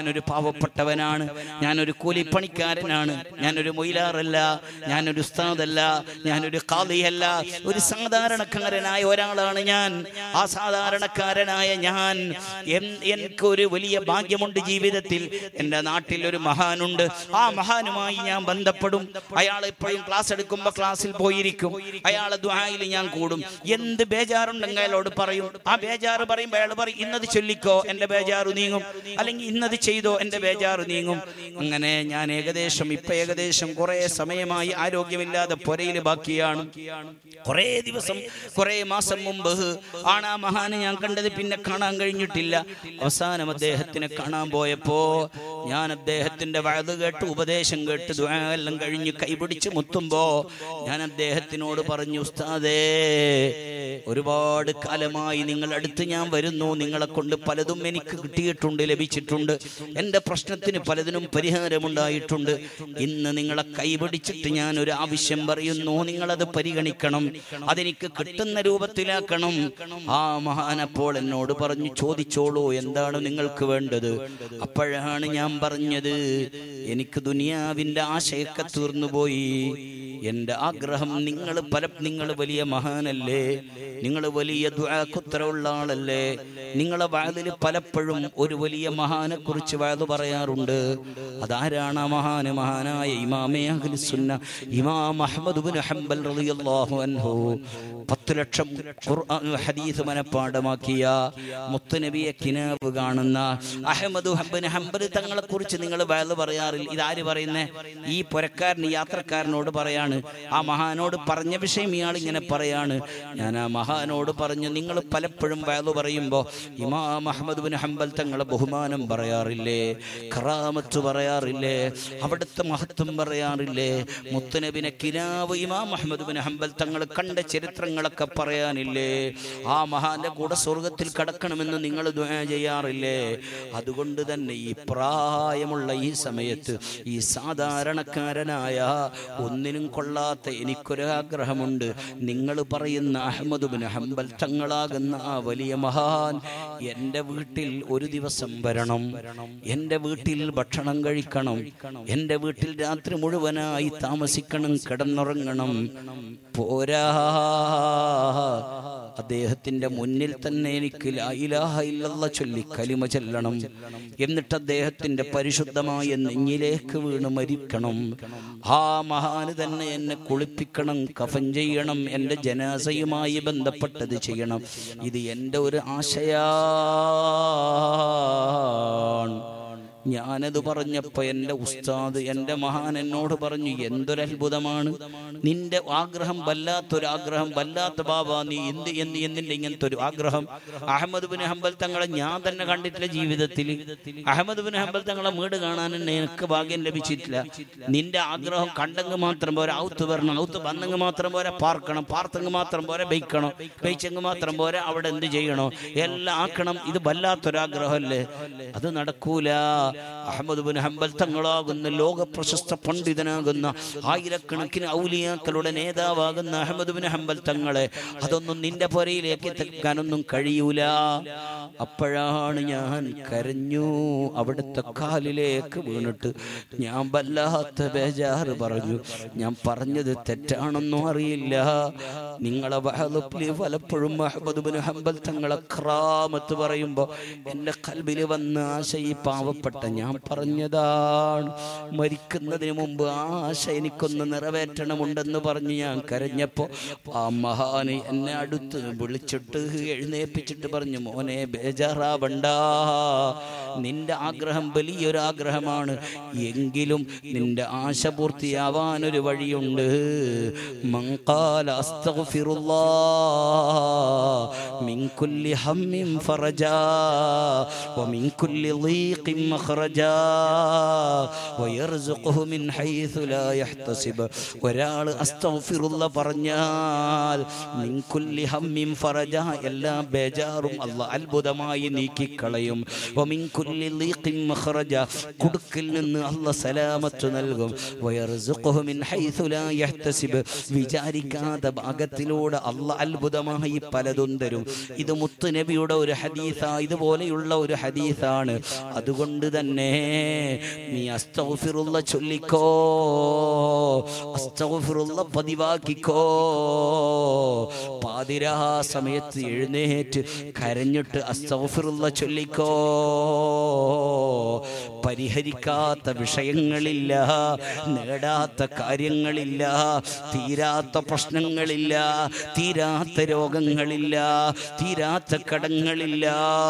ഞാനൊരു പാവപ്പെട്ടവനാണ് ഞാനൊരു കൂലിപ്പണിക്കാരനാണ് ഞാനൊരു മൊയിലാറല്ല ഞാനൊരു ഉസ്താദല്ല ഞാനൊരു കാളിയല്ല ഒരു സാധാരണക്കാരനായ ഒരാളാണ് ഞാൻ ആ സാധാരണക്കാരനായ ഞാൻ എൻ- എനിക്കൊരു വലിയ ഭാഗ്യമുണ്ട് ജീവിതത്തിൽ എൻ്റെ നാട്ടിൽ ഒരു മഹാനുണ്ട് ആ മഹാനുമായി ഞാൻ ബന്ധപ്പെടും അയാൾ എപ്പോഴും ക്ലാസ് എടുക്കുമ്പോൾ ക്ലാസ്സിൽ പോയിരിക്കും അയാളെ ദ്വായിൽ ഞാൻ കൂടും എന്ത് ബേജാറുണ്ടെങ്കിൽ അയാളോട് പറയും ആ ബേജാറ് പറയുമ്പോൾ അയാൾ പറയും ഇന്നത് ചൊല്ലിക്കോ എൻ്റെ ബേജാറ് നീങ്ങും അല്ലെങ്കിൽ ഇന്നത് ചെയ്തോ എൻ്റെ ബേജാറ് നീങ്ങും അങ്ങനെ ഞാൻ ഏകദേശം ഇപ്പൊ ഏകദേശം കുറെ സമയമായി ആരോഗ്യമില്ലാതെ പൊരയിൽ ബാക്കിയാണ് കുറെ ദിവസം കുറെ മാസം മുമ്പ് ആണ് ആ മഹാനെ ഞാൻ കണ്ടത് പിന്നെ കാണാൻ കഴിഞ്ഞിട്ടില്ല അവസാനം അദ്ദേഹത്തിനെ കാണാൻ പോയപ്പോ ഞാൻ അദ്ദേഹത്തിന്റെ വയത് കേട്ട് ഉപദേശം കേട്ട് ദുആ എല്ലാം കഴിഞ്ഞ് കൈപിടിച്ച് മുത്തുമ്പോ ഞാൻ അദ്ദേഹത്തിനോട് പറഞ്ഞു ഉസ്താദേ ഒരുപാട് കാലമായി നിങ്ങൾ അടുത്ത് ഞാൻ വരുന്നു നിങ്ങളെ കൊണ്ട് പലതും എനിക്ക് കിട്ടിയിട്ടുണ്ട് ലഭിച്ചിട്ടുണ്ട് എൻ്റെ പ്രശ്നത്തിന് പലതിനും പരിഹാരമുണ്ടായിട്ടുണ്ട് ഇന്ന് നിങ്ങളെ കൈപിടിച്ചിട്ട് ഞാൻ ഒരു ആവശ്യം പറയുന്നു നിങ്ങളത് പരിഗണിക്കണം അതെനിക്ക് കിട്ടുന്ന രൂപത്തിലാക്കണം ആ മഹാൻ അപ്പോൾ എന്നോട് പറഞ്ഞു ചോദിച്ചോളൂ എന്താണ് നിങ്ങൾക്ക് വേണ്ടത് അപ്പോഴാണ് ഞാൻ പറഞ്ഞത് എനിക്ക് ദുനിയാവിന്റെ ആശയൊക്കെ തീർന്നുപോയി എന്റെ ആഗ്രഹം നിങ്ങൾ പല നിങ്ങൾ വലിയ മഹാനല്ലേ നിങ്ങൾ വലിയ ദുആക്കുത്തരമുള്ള ആളല്ലേ നിങ്ങളെ വാതിൽ പലപ്പോഴും ഒരു വലിയ മഹാനെ കുറിച്ച് വാത് പറയാറുണ്ട് അതാരാണ് ആ മഹാന് മഹാനായ ഇമാമേ അഹ്ലു സുന്ന ഇമാം അഹ്മദ് ബിൻ ഹംബൽ റളിയല്ലാഹു അൻഹു പത്ത് ലക്ഷം ഖുർആൻ ഹദീസ് മനപ്പാടമാക്കിയ മുത്തുനബിയെ കിനാവ് കാണുന്ന അഹമ്മദ് ഹംബൻ ഹംബൽ തങ്ങളെ കുറിച്ച് നിങ്ങൾ വയല് പറയാറില്ല ഇതാര് പറയുന്നേ ഈ പുരക്കാരൻ ഈ യാത്രക്കാരനോട് പറയാണ് ആ മഹാനോട് പറഞ്ഞ വിഷയം ഇയാൾ ഇങ്ങനെ പറയാണ് ഞാൻ ആ മഹാനോട് പറഞ്ഞു നിങ്ങൾ പലപ്പോഴും വയല് പറയുമ്പോൾ ഇമാം അഹമ്മദ് ബിൻ ഹംബൽ തങ്ങളെ ബഹുമാനം പറയാറില്ലേ കറാമത്ത് പറയാറില്ലേ അവിടുത്തെ മഹത്വം പറയാറില്ലേ മുത്തുനബിനെ കിനാവ് ഇമാം അഹമ്മദ് ബിൻ ഹംബൽ തങ്ങൾ കണ്ട ചരിത്രങ്ങളൊക്കെ പറയാനില്ലേ ആ മഹാന്റെ കൂടെ സ്വർഗത്തിൽ കടക്കണമെന്ന് നിങ്ങൾ ദുആ ചെയ്യാറില്ലേ അതുകൊണ്ട് തന്നെ ഈ പ്രായമുള്ള ഈ സമയത്ത് ഈ സാധാരണക്കാരനായ ഒന്നിനും കൊള്ളാത്ത എനിക്കൊരാഗ്രഹമുണ്ട് നിങ്ങൾ പറയുന്ന അഹമ്മദ് ബിൻ ഹംബൽ തങ്ങളാകുന്ന ആ വലിയ മഹാൻ എൻ്റെ വീട്ടിൽ ഒരു ദിവസം വരണം എൻ്റെ വീട്ടിൽ ഭക്ഷണം കഴിക്കണം എൻ്റെ വീട്ടിൽ രാത്രി മുഴുവനായി താമസിക്കണം കിടന്നുറങ്ങണം പോരാ അദ്ദേഹത്തിന്റെ മുന്നിൽ തന്നെ എനിക്ക് ലാ ഇലാഹ ഇല്ലല്ല ചൊല്ലി കലിമ ചെല്ലണം എന്നിട്ട് അദ്ദേഹത്തിന്റെ പരിശുദ്ധമായ നെഞ്ഞിലേക്ക് വീണ് മരിക്കണം ആ മഹാന് തന്നെ എന്നെ കുളിപ്പിക്കണം കഫൻ ചെയ്യണം എൻ്റെ ജനാസയുമായി ബന്ധപ്പെട്ടത് ചെയ്യണം ഇത് എൻ്റെ ഒരു ആശയാണ് ഞാനത് പറഞ്ഞപ്പോ എൻ്റെ ഉസ്താദ് എൻ്റെ മഹാൻ എന്നോട് പറഞ്ഞു എന്തൊരത്ഭുതമാണ് നിന്റെ ആഗ്രഹം വല്ലാത്തൊരാഗ്രഹം വല്ലാത്ത ബാബ നീ എന്ത് എന്ത് എന്നിന്റെ ഇങ്ങനത്തെ ഒരു ആഗ്രഹം അഹമ്മദ് ബിൻ ഹംബൽ തങ്ങളെ ഞാൻ തന്നെ കണ്ടിട്ടില്ല ജീവിതത്തിൽ അഹമ്മദ് ബിൻ ഹംബൽ തങ്ങളെ വീട് കാണാൻ എനിക്ക് ഭാഗ്യം ലഭിച്ചിട്ടില്ല നിന്റെ ആഗ്രഹം കണ്ടെങ്കിൽ മാത്രം പോരാ ഔത്ത് വരണം ഔത്ത് വന്നെങ്കിൽ മാത്രം പോരാ പാർക്കണം പാർത്തെങ്കിൽ മാത്രം പോരാ ബൈക്കണം ബൈച്ചെങ്കിൽ മാത്രം പോരാ അവിടെ എന്ത് ചെയ്യണോ എല്ലാം ആക്കണം ഇത് വല്ലാത്തൊരാഗ്രഹമല്ലേ അത് നടക്കൂല അഹമ്മദ് ബിൻ ഹംബൽ തങ്ങളാകുന്ന ലോക പ്രശസ്ത പണ്ഡിതനാകുന്ന ആയിരക്കണക്കിന് ഔലിയാക്കളുടെ നേതാവാകുന്ന അഹമ്മദ് ബിൻ ഹംബൽ തങ്ങളെ അതൊന്നും നിന്റെ പുരയിലേക്ക് എത്തിക്കാനൊന്നും കഴിയൂല അപ്പോഴാണ് ഞാൻ കരഞ്ഞു അവിടുത്തെ കാലിലേക്ക് വീണിട്ട് ഞാൻ വല്ലാത്ത ബേജാറ് പറഞ്ഞു ഞാൻ പറഞ്ഞത് തെറ്റാണെന്നും അറിയില്ല നിങ്ങളെ വഹലപ്പില് പലപ്പോഴും അഹമ്മദ് ബിൻ ഹംബൽ തങ്ങളെ ക്രാമത്ത് പറയുമ്പോൾ എൻ്റെ കൽബിൽ വന്ന ആശ ഈ പാവപ്പെട്ട ഞാൻ പറഞ്ഞതാണ് മരിക്കുന്നതിന് മുമ്പ് ആ ആശ എനിക്കൊന്ന് നിറവേറ്റണമുണ്ടെന്ന് പറഞ്ഞ് ഞാൻ കരഞ്ഞപ്പോൾ ആ മഹാന് എന്നെ അടുത്ത് വിളിച്ചിട്ട് എഴുന്നേപ്പിച്ചിട്ട് പറഞ്ഞു മോനെ ബേജാറാവണ്ട നിന്റെ ആഗ്രഹം വലിയൊരാഗ്രഹമാണ് എങ്കിലും നിന്റെ ആശ പൂർത്തിയാവാനൊരു വഴിയുണ്ട് മങ്കാല അസ്തഗ്ഫിറുല്ലാ മിൻ കുല്ലി ഹമ്മിൻ ഫറജാ ومن كل ضيق مخرجا ويرزقه من حيث لا يحتسب ഒരാൾ അസ്തഗ്ഫിറുല്ല പറഞ്ഞാൽ മിൻ കുല്ലി ഹമ്മിൻ ഫറജ എല്ലാ ബേജാറും അല്ലാഹ് അത്ഭുതമായി നീക്കിക്കളയും വമിൻ കുല്ലി ളീഖിൻ മഖറജ കുടുക്കിൽ നിന്ന് അല്ലാഹ് സലാമത്ത് നൽകും വയർസുഖുഹു മിൻ ഹൈസു ലാ യഹ്തസിബ് വിചാരിക്കാത്ത ഭാഗത്തിലൂടെ അല്ലാഹ് അത്ഭുതമായി പലതും തരും ഇത് മുത്തുനബിയുടെ ഒരു ഹദീസ ഇതുപോലെയുള്ള ഒരു ഹദീസാണ് അതുകൊണ്ട് തന്നെ നീ അസ്തഗ്ഫിറുള്ള ചൊല്ലിക്കോ അസ്തഗ്ഫിറുള്ള പതിവാക്കിക്കോ പാതിരാ സമയത്ത് എഴുന്നേറ്റ് കരഞ്ഞിട്ട് അസ്തഗ്ഫിറുള്ള ചൊല്ലിക്കോ പരിഹരിക്കാത്ത വിഷയങ്ങളില്ല നേടാത്ത കാര്യങ്ങളില്ല തീരാത്ത പ്രശ്നങ്ങളില്ല തീരാത്ത രോഗങ്ങളില്ല തീരാത്ത കടങ്ങളില്ല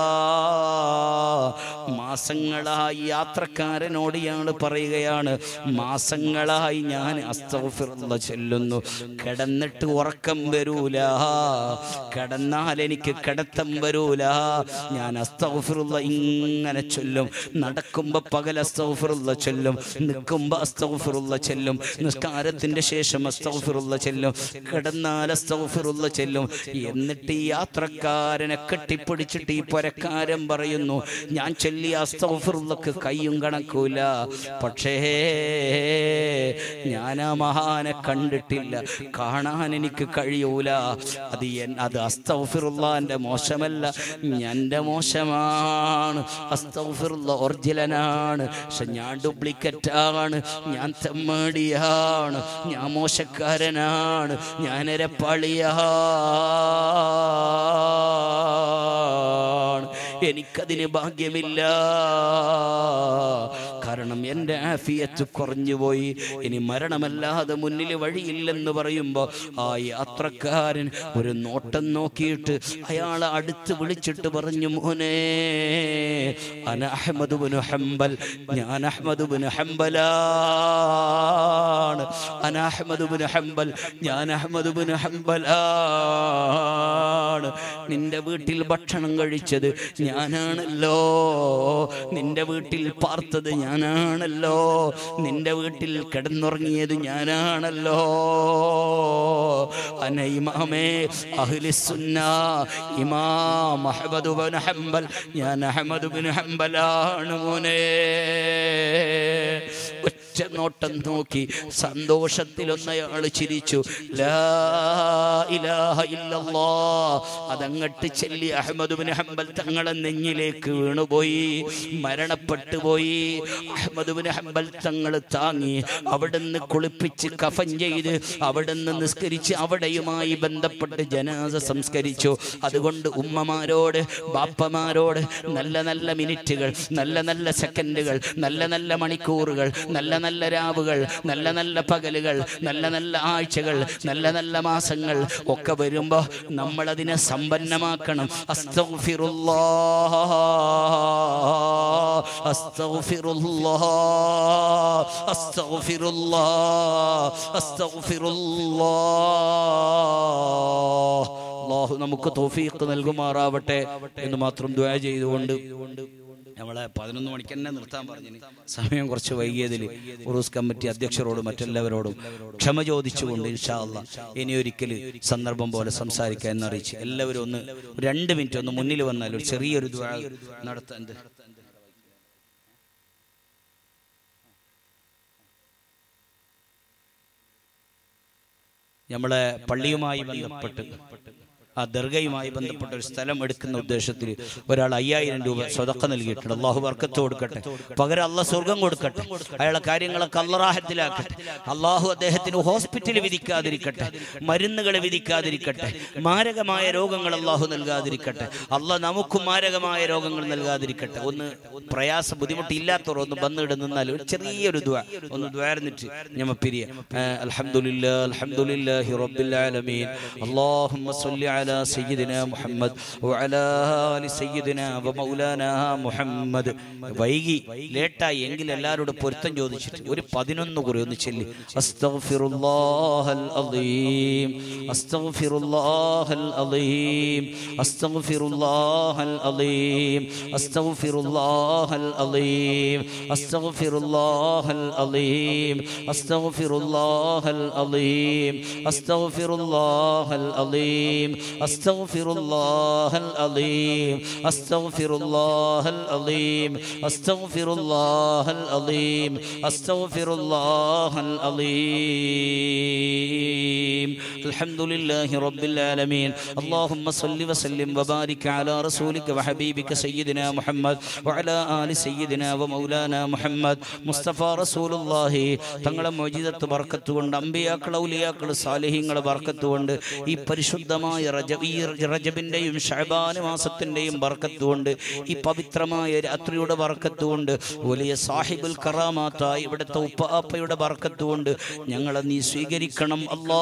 മാസങ്ങളായി യാത്രക്കാരനോട് ഇയാൾ പറയുകയാണ് മാസങ്ങളായി ഞാൻ അസ്തഫിറുള്ള ചെല്ലുന്നു കിടന്നിട്ട് ഉറക്കം വരൂല കിടന്നാൽ എനിക്ക് കിടത്തം വരൂല ഞാൻ അസ്തഫിറുള്ള ഇങ്ങനെ ചൊല്ലും നടക്കുമ്പോ പകൽ അസ്തഫിറുള്ള ചൊല്ലും നിൽക്കുമ്പോ അസ്തഫിറുള്ള ചെല്ലും നിസ്കാരത്തിന്റെ ശേഷം അസ്തഫിറുള്ള ചെല്ലും കിടന്നാൽ അസ്തഫിറുള്ള ചെല്ലും എന്നിട്ട് ഈ യാത്രക്കാരനെ കെട്ടിപ്പിടിച്ചിട്ട് ഈ പൊരക്കാരൻ പറയുന്നു ഞാൻ ചൊല്ലിയ അസ്തഫിറുള്ളക്ക് കയ്യും കണക്കൂല പക്ഷേ ഞാൻ ആ മഹാനെ കണ്ടിട്ടില്ല കാണാൻ എനിക്ക് കഴിയൂല അത് എൻ അത് അസ്തഫിറുള്ളാന്റെ മോശമല്ല എൻ്റെ മോശമാണ് അസ്തഫിറുള്ള ഒറിജിനലാണ് പക്ഷെ ഞാൻ ഡ്യൂപ്ലിക്കറ്റ് ആണ് ഞാൻ തെമ്മടിയാണ് ഞാൻ മോശക്കാരനാണ് ഞാൻ എരപ്പളിയാണ് എനിക്കതിന് ഭാഗ്യമില്ല കാരണം എൻ്റെ ആഫിയത്ത് കുറഞ്ഞുപോയി ഇനി മരണമല്ലാതെ മുന്നിൽ വഴിയില്ലെന്ന് പറയുമ്പോൾ ആ യാത്രക്കാരൻ ഒരു നോട്ടം നോക്കിയിട്ട് അയാളെ അടുത്ത് വിളിച്ചിട്ട് പറഞ്ഞു മോനെ അന അഹമ്മദ് ബിൻ ഹംബൽ ഞാൻ അഹമ്മദ് ബിൻ ഹംബലാണ് അന അഹമ്മദ് ബിൻ ഹംബൽ ഞാൻ അഹമ്മദ് ബിൻ ഹംബലാണ് നിന്റെ വീട്ടിൽ ഭക്ഷണം കഴിച്ചത് ഞാനാണല്ലോ നിന്റെ വീട്ടിൽ പാർത്തത് ഞാനാണല്ലോ നിന്റെ വീട്ടിൽ കിടന്നുറങ്ങിയത് ഞാനാണല്ലോ അന ഇമാമേ അഹ്ലിസുന്ന ഇമാം അഹ്മദ് ബിൻ ഹംബൽ ഞാൻ അഹമ്മദ് ബിൻ ഹംബലാണ് മോനെ ഒറ്റ നോട്ടം നോക്കി സന്തോഷത്തിലൊന്നയാൾ ചിരിച്ചു ലാ ഇലാഹ ഇല്ലല്ലാ അതങ്ങട്ട് ചെല്ലി അഹമ്മദ് ബിൻ ഹംബൽ തങ്ങളെ നെഞ്ഞിലേക്ക് വീണുപോയി മരണപ്പെട്ടു പോയി അഹമ്മദ് ബിൻ ഹംബൽ തങ്ങൾ താങ്ങി അവിടുന്ന് കുളിപ്പിച്ച് കഫൻ ചെയ്ത് അവിടുന്ന് നിസ്കരിച്ച് അവിടെയുമായി ബന്ധപ്പെട്ട് ജനാസ സംസ്കരിച്ചു അതുകൊണ്ട് ഉമ്മമാരോട് ബാപ്പമാരോട് നല്ല നല്ല മിനിറ്റുകൾ നല്ല നല്ല സെക്കൻഡുകൾ നല്ല നല്ല മണിക്കൂറുകൾ നല്ല നല്ല രാവുകൾ നല്ല നല്ല പകലുകൾ നല്ല നല്ല ആഴ്ചകൾ നല്ല നല്ല മാസങ്ങൾ ഒക്കെ വരുമ്പോൾ നമ്മളതിനെ സമ്പന്നമാക്കണം അസ്തഗ്ഫിറുല്ലാഹ് അസ്തഗ്ഫിറുല്ലാഹ് അസ്തഗ്ഫിറുല്ലാഹ് അസ്തഗ്ഫിറുല്ലാഹ് അള്ളാഹു നമുക്ക് തോഫീക്ക് നൽകുമാറാവട്ടെ എന്ന് മാത്രം ദ്വാ ചെയ്തുകൊണ്ട് നമ്മളെ പതിനൊന്ന് മണിക്ക് തന്നെ നിർത്താൻ പറഞ്ഞിന് സമയം കുറച്ച് വൈകിയതിൽ ഉറൂസ് കമ്മിറ്റി അധ്യക്ഷരോടും മറ്റെല്ലാവരോടും ക്ഷമ ചോദിച്ചുകൊണ്ട് ഇൻഷാ അല്ലാ ഇനി ഒരിക്കൽ സന്ദർഭം പോലെ സംസാരിക്കാൻ എന്നറിയിച്ച് എല്ലാവരും ഒന്ന് രണ്ട് മിനിറ്റ് ഒന്ന് മുന്നിൽ വന്നാൽ ഒരു ചെറിയൊരു ദ്വാ നടത്താൻ എന്ത്? നമ്മളെ പള്ളിയുമായി ബന്ധപ്പെട്ട് ആ ദർഗയുമായി ബന്ധപ്പെട്ട ഒരു സ്ഥലം എടുക്കുന്ന ഉദ്ദേശത്തിൽ ഒരാൾ അയ്യായിരം രൂപ സ്വതക്ക നൽകിയിട്ടുണ്ട് അള്ളാഹു വർക്കത്ത് കൊടുക്കട്ടെ പകരം അള്ള സ്വർഗം കൊടുക്കട്ടെ അയാളെ കാര്യങ്ങളൊക്കെ അള്ളറാഹത്തിലാക്കട്ടെ അള്ളാഹു അദ്ദേഹത്തിന് ഹോസ്പിറ്റൽ വിധിക്കാതിരിക്കട്ടെ മരുന്നുകൾ വിധിക്കാതിരിക്കട്ടെ മാരകമായ രോഗങ്ങൾ അള്ളാഹു നൽകാതിരിക്കട്ടെ അള്ള നമുക്കും മാരകമായ രോഗങ്ങൾ നൽകാതിരിക്കട്ടെ ഒന്ന് പ്രയാസ ബുദ്ധിമുട്ടില്ലാത്തവർ ഒന്ന് വന്നിട നിന്നാൽ ഒരു ചെറിയൊരു ദ്വാ ഒന്ന് ദ്വാരന്നിട്ട് ഞമ്മ പിരിയ അൽഹംദുലില്ലാ അൽഹംദുലില്ലാഹി റബ്ബിൽ ആലമീൻ അല്ലാഹുമ്മ സ്വല്ലി അലാ സയ്യിദിനാ മുഹമ്മദ് വഅലാ ആലി സയ്യിദിനാ വമൗലാനാ മുഹമ്മദ് വൈകി ലേട്ടായി എങ്കിൽ എല്ലാവരോടും പൊരുത്തം ചോദിച്ചിട്ട് ഒരു പതിനൊന്ന് കുറി ഒന്ന് ചൊല്ലി അസ്തഗ്ഫിറുല്ലാഹൽ അലീം അസ്തഗ്ഫിറുല്ലാഹൽ അലീം അസ്തഗ്ഫിറുല്ലാഹൽ അലീം അസ്തഗ്ഫിറുല്ലാഹൽ അലീം അസ്തഗ്ഫിറുല്ലാഹൽ അലീം അസ്തഗ്ഫിറുല്ലാഹൽ അലീം അസ്തഗ്ഫിറുല്ലാഹൽ അലീം അസ്തഗ്ഫിറുല്ലാഹൽ അലീം അസ്തഗ്ഫിറുല്ലാഹൽ അലീം അസ്തഗ്ഫിറുല്ലാഹൽ അലീം അസ്തഗ്ഫിറുല്ലാഹൽ അലീം الحمد لله رب العالمين اللهم صل وسلم وبارك على رسولك وحبيبك سيدنا محمد وعلى آل سيدنا ومولانا محمد മുസ്തഫ റസൂലുള്ളാഹി തങ്ങളെ മൊജിദത്ത് ബർക്കത്ത് കൊണ്ട് അമ്പിയാക്കൾ ഔലിയാക്കൾ സാലിഹ്യങ്ങളെ ബർക്കത്ത് കൊണ്ട് ഈ പരിശുദ്ധമായ റജബ് ഈ റജബിന്റെയും ഷഹബാൻ മാസത്തിന്റെയും ബർക്കത്ത് കൊണ്ട് ഈ പവിത്രമായ രാത്രിയുടെ ബർക്കത്ത് കൊണ്ട് വലിയ സാഹിബുൽ കറാമാത്തായി ഇവിടുത്തെ ഉപ്പാപ്പയുടെ ബർക്കത്ത് കൊണ്ട് ഞങ്ങളെ നീ സ്വീകരിക്കണം അല്ലാ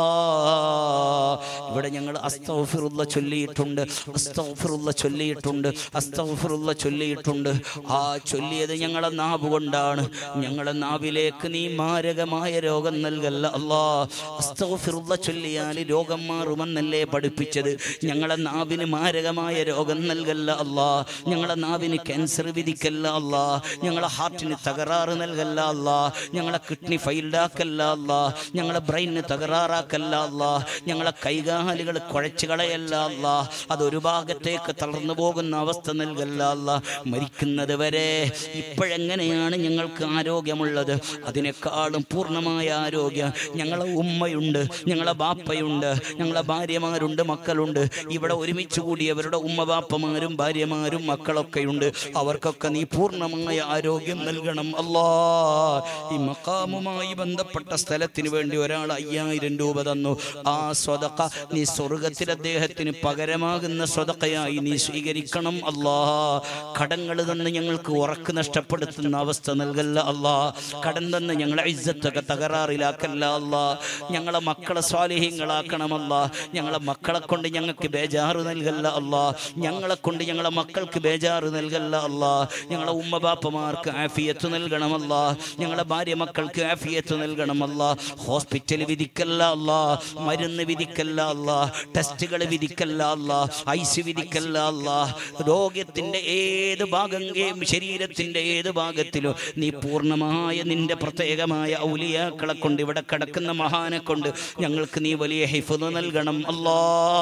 ഇവിടെ ഞങ്ങൾ അസ്തൗഫിറുള്ള ചൊല്ലിയിട്ടുണ്ട് അസ്തൗഫിറുള്ള ചൊല്ലിയിട്ടുണ്ട് അസ്തൗഫിറുള്ള ചൊല്ലിയിട്ടുണ്ട് ആ ചൊല്ലിയത് ഞങ്ങളെ നാവ് കൊണ്ടാണ് ഞങ്ങളെ നാവിലേക്ക് നീ മാരകമായ രോഗം നൽകല്ല അല്ലാ അസ്തൗഫിറുള്ള ചൊല്ലിയാൽ രോഗം മാറുമെന്നല്ലേ പഠിപ്പിച്ചത് ഞങ്ങളെ നാവിന് മാരകമായ രോഗം നൽകല്ല അല്ലാ ഞങ്ങളെ നാവിന് ക്യാൻസർ വിധിക്കല്ല അല്ലാ ഞങ്ങളെ ഹാർട്ടിന് തകരാറ് നൽകല്ല അല്ലാ ഞങ്ങളെ കിഡ്നി ഫൈൽഡാക്കല്ല അല്ലാ ഞങ്ങളെ ബ്രെയിനിന് തകരാറാക്കല്ല അല്ലാ ഞങ്ങളെ കൈകാലുകൾ കുഴച്ചു കളയല്ല അല്ലാ അതൊരു ഭാഗത്തേക്ക് തളർന്നു പോകുന്ന അവസ്ഥ നൽകല്ല അല്ലാ മരിക്കുന്നത് വരെ ഇപ്പോഴെങ്ങനെയാണ് ഞങ്ങൾക്ക് ആരോഗ്യമുള്ളത് അതിനേക്കാളും പൂർണ്ണമായ ആരോഗ്യം ഞങ്ങളെ ഉമ്മയുണ്ട് ഞങ്ങളെ ബാപ്പയുണ്ട് ഞങ്ങളെ ഭാര്യമാരുണ്ട് മക്കളുണ്ട് ഇവിടെ ഒരുമിച്ച് കൂടിയവരുടെ ഉമ്മ ബാപ്പമാരും ഭാര്യമാരും മക്കളൊക്കെയുണ്ട് അവർക്കൊക്കെ നീ പൂർണ്ണമായ ആരോഗ്യം നൽകണം അല്ലാ ഈ മക്കാമുമായി ബന്ധപ്പെട്ട സ്ഥലത്തിന് വേണ്ടി ഒരാൾ അയ്യായിരം രൂപ തന്നു ആ സ്വതക്ക നീ സ്വർഗത്തിൽ അദ്ദേഹത്തിന് പകരമാകുന്ന സ്വതക്കയായി നീ സ്വീകരിക്കണം അല്ലാ കടങ്ങൾ തന്ന് ഞങ്ങൾക്ക് ഉറക്ക് നഷ്ടപ്പെടുത്തുന്ന അവസ്ഥ നൽകല്ല അല്ലാ കടം തന്ന് ഞങ്ങളെ ഇജ്ജത്തൊക്കെ തകരാറിലാക്കല്ല അല്ലാ ഞങ്ങളെ മക്കളെ സ്വാലിഹ്യങ്ങളാക്കണമല്ല ഞങ്ങളെ മക്കളെ കൊണ്ട് ഞങ്ങൾക്ക് ബേജാറ് നൽകല്ല അല്ലാ ഞങ്ങളെ കൊണ്ട് ഞങ്ങളെ മക്കൾക്ക് ബേജാറ് നൽകല്ല അല്ലാ ഞങ്ങളെ ഉമ്മ ബാപ്പമാർക്ക് ആഫിയത്ത് നൽകണമല്ല ഞങ്ങളെ ഭാര്യ മക്കൾക്ക് ആഫിയത്ത് നൽകണമല്ല ഹോസ്പിറ്റൽ വിധിക്കല്ല അല്ല മരുന്ന് വിധിക്കല്ല അല്ല ടെസ്റ്റുകൾ വിധിക്കല്ല അല്ല ഐസ് വിധിക്കല്ല അല്ല രോഗത്തിന്റെ ഏത് ഭാഗം ഏ- ശരീരത്തിന്റെ ഏത് ഭാഗത്തിലും നീ പൂർണ്ണമായ നിന്റെ പ്രത്യേകമായ ഔലിയാക്കളെ കൊണ്ട് ഇവിടെ കിടക്കുന്ന മഹാനെ കൊണ്ട് ഞങ്ങൾക്ക് നീ വലിയ ഹിഫുദ് നൽകണം അല്ലാ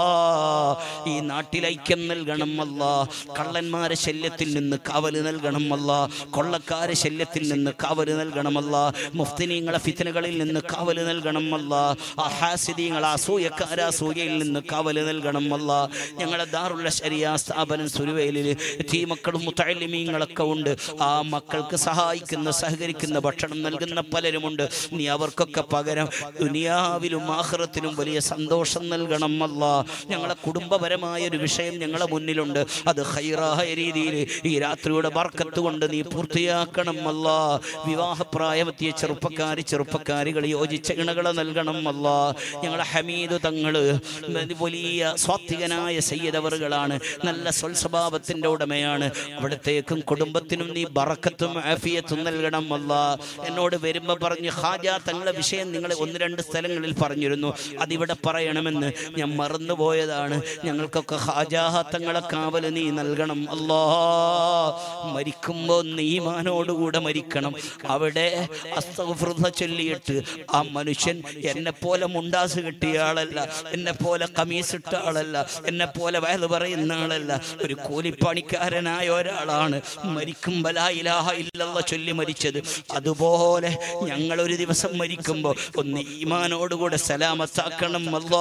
ഈ നാട്ടിൽ ഐക്യം നൽകണം അല്ലാ കള്ളന്മാരെ ശല്യത്തിൽ നിന്ന് കാവല് നൽകണം അല്ല കൊള്ളക്കാരെ ശല്യത്തിൽ നിന്ന് കാവല് നൽകണം അല്ല മുഫ്തിനീങ്ങളെ ഫിത്തനകളിൽ നിന്ന് കാവല് നൽകണം അല്ല അഹാസിദീങ്ങൾ അസൂയക്കാര അസൂയയിൽ നിന്ന് കാവല് നൽകണം അല്ല ഞങ്ങളെ ദാറുള്ള ശരിയാ സ്ഥാപനം സുരുവേലിൽ തീ മക്കളും മുത്തലിമീങ്ങളൊക്കെ ഉണ്ട് ആ മക്കൾക്ക് സഹായിക്കുന്ന സഹകരിക്കുന്ന ഭക്ഷണം നൽകുന്ന പലരുമുണ്ട് നീ അവർക്കൊക്കെ പകരം ദുനിയാവിലും ആഹ്റത്തിലും വലിയ സന്തോഷം നൽകണം അല്ല ഞങ്ങളെ കുടുംബപരമായ ഒരു വിഷയം ഞങ്ങളെ മുന്നിലുണ്ട് അത് ഹൈറായ രീതിയിൽ ഈ രാത്രിയുടെ ബർക്കത്ത് കൊണ്ട് നീ പൂർത്തിയാക്കണം അല്ല വിവാഹപ്രായമെത്തിയ ചെറുപ്പക്കാരി ചെറുപ്പക്കാരികൾ യോജിച്ച ഇണകളെ നൽകണം അല്ല ഞങ്ങളെ ഹമീദ് തങ്ങള് വലിയ സ്വാത്വികനായ സയ്യദവറുകളാണ് നല്ല സ്വൽസ്വഭാവത്തിന്റെ ഉടമയാണ് അവിടത്തേക്കും കുടുംബത്തിനും നീ ബറക്കത്തും ആഫിയത്തും നൽകണം അല്ല എന്നോട് വരുമ്പോ പറഞ്ഞ് ഹാജ തങ്ങളെ വിഷയം നിങ്ങളെ ഒന്ന് രണ്ട് സ്ഥലങ്ങളിൽ പറഞ്ഞിരുന്നു അതിവിടെ പറയണമെന്ന് ഞാൻ മറന്നുപോയതാണ് ഞങ്ങൾക്കൊക്കെ ഹാജാ തങ്ങളെ കാവല് നീ നൽകണം അല്ലാ മരിക്കുമ്പോ നീമാനോടുകൂടെ മരിക്കണം അവിടെ അസ്തഫൃത ചൊല്ലിയിട്ട് ആ മനുഷ്യൻ എന്നെ പോലെ മുണ്ടാസ് കിട്ടിയ ആളല്ല എന്നെ പോലെ കമീസ് ഇട്ട ആളല്ല എന്നെ പോലെ വയത് പറയുന്ന ആളല്ല ഒരു കൂലിപ്പണിക്കാരനായ ഒരാളാണ് മരിക്കുമ്പോൾ ലാ ഇലാഹ ഇല്ലല്ലാഹ് ചൊല്ലി മരിച്ചത് അതുപോലെ ഞങ്ങൾ ഒരു ദിവസം മരിക്കുമ്പോൾ ഒന്ന് ഈമാനോടുകൂടെ സലാമത്താക്കണം അല്ലാ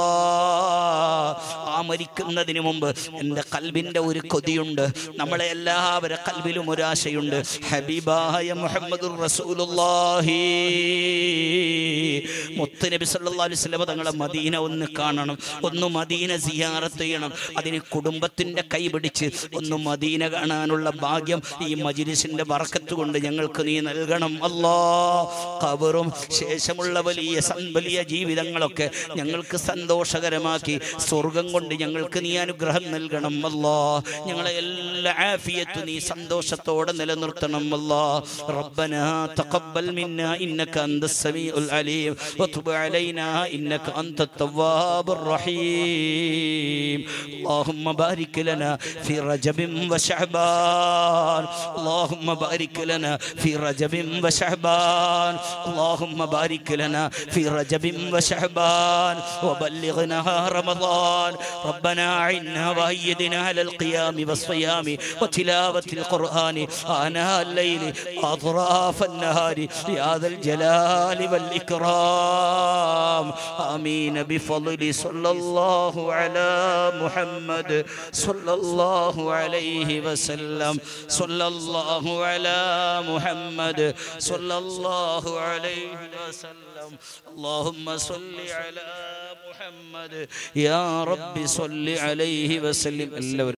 ആ മരിക്കുന്നതിന് മുമ്പ് എൻ്റെ കൽബിൻ്റെ ഒരു കൊതിയുണ്ട് നമ്മളെ എല്ലാവരുടെ കൽബിലും ഒരാശയുണ്ട് ഹബീബായ മുഹമ്മദുർ റസൂലുള്ളാഹി മുത്തുനബി സല്ലല്ലാഹു അലൈഹി വസല്ലം തങ്ങളെ മദീന ഒന്ന് കാണണം ഒന്ന് മദീന സിയാറത്ത് ചെയ്യണം അതിന് കുടുംബത്തിന്റെ കൈ പിടിച്ച് ഒന്ന് മദീന കാണാനുള്ള ഭാഗ്യം ഈ മജിലിസിന്റെ ബർക്കത്ത് കൊണ്ട് ഞങ്ങൾക്ക് നീ നൽകണം അല്ലാ ഖബറും ശേഷമുള്ള വലിയ സൻ- വലിയ ജീവിതങ്ങളൊക്കെ ഞങ്ങൾക്ക് സന്തോഷകരമാക്കി സ്വർഗം കൊണ്ട് ഞങ്ങൾക്ക് നീ അനുഗ്രഹം നൽകണം അല്ലാ ഞങ്ങളെ എല്ലാ ആഫിയത്ത് നീ സന്തോഷത്തോടെ നിലനിർത്തണം അല്ലാ ربنا تقبل منا إنك أنت السميع العليم وتب علينا إنك أنت التواب الرحيم اللهم بارك لنا في رجب وشعبان اللهم بارك لنا في رجب وشعبان اللهم بارك لنا في رجب وشعبان وبلغنا رمضان ربنا أعنا وأيدنا على القيام والصيام وتلاوة القرآن آناء الليل أطراف النهار يا ذا الجلال والإكرام آمين بفضل صلى الله على محمد صلى الله عليه وسلم صلى الله على محمد صلى الله عليه وسلم اللهم صل على محمد يا رب صل عليه وسلم എല്ലാവരും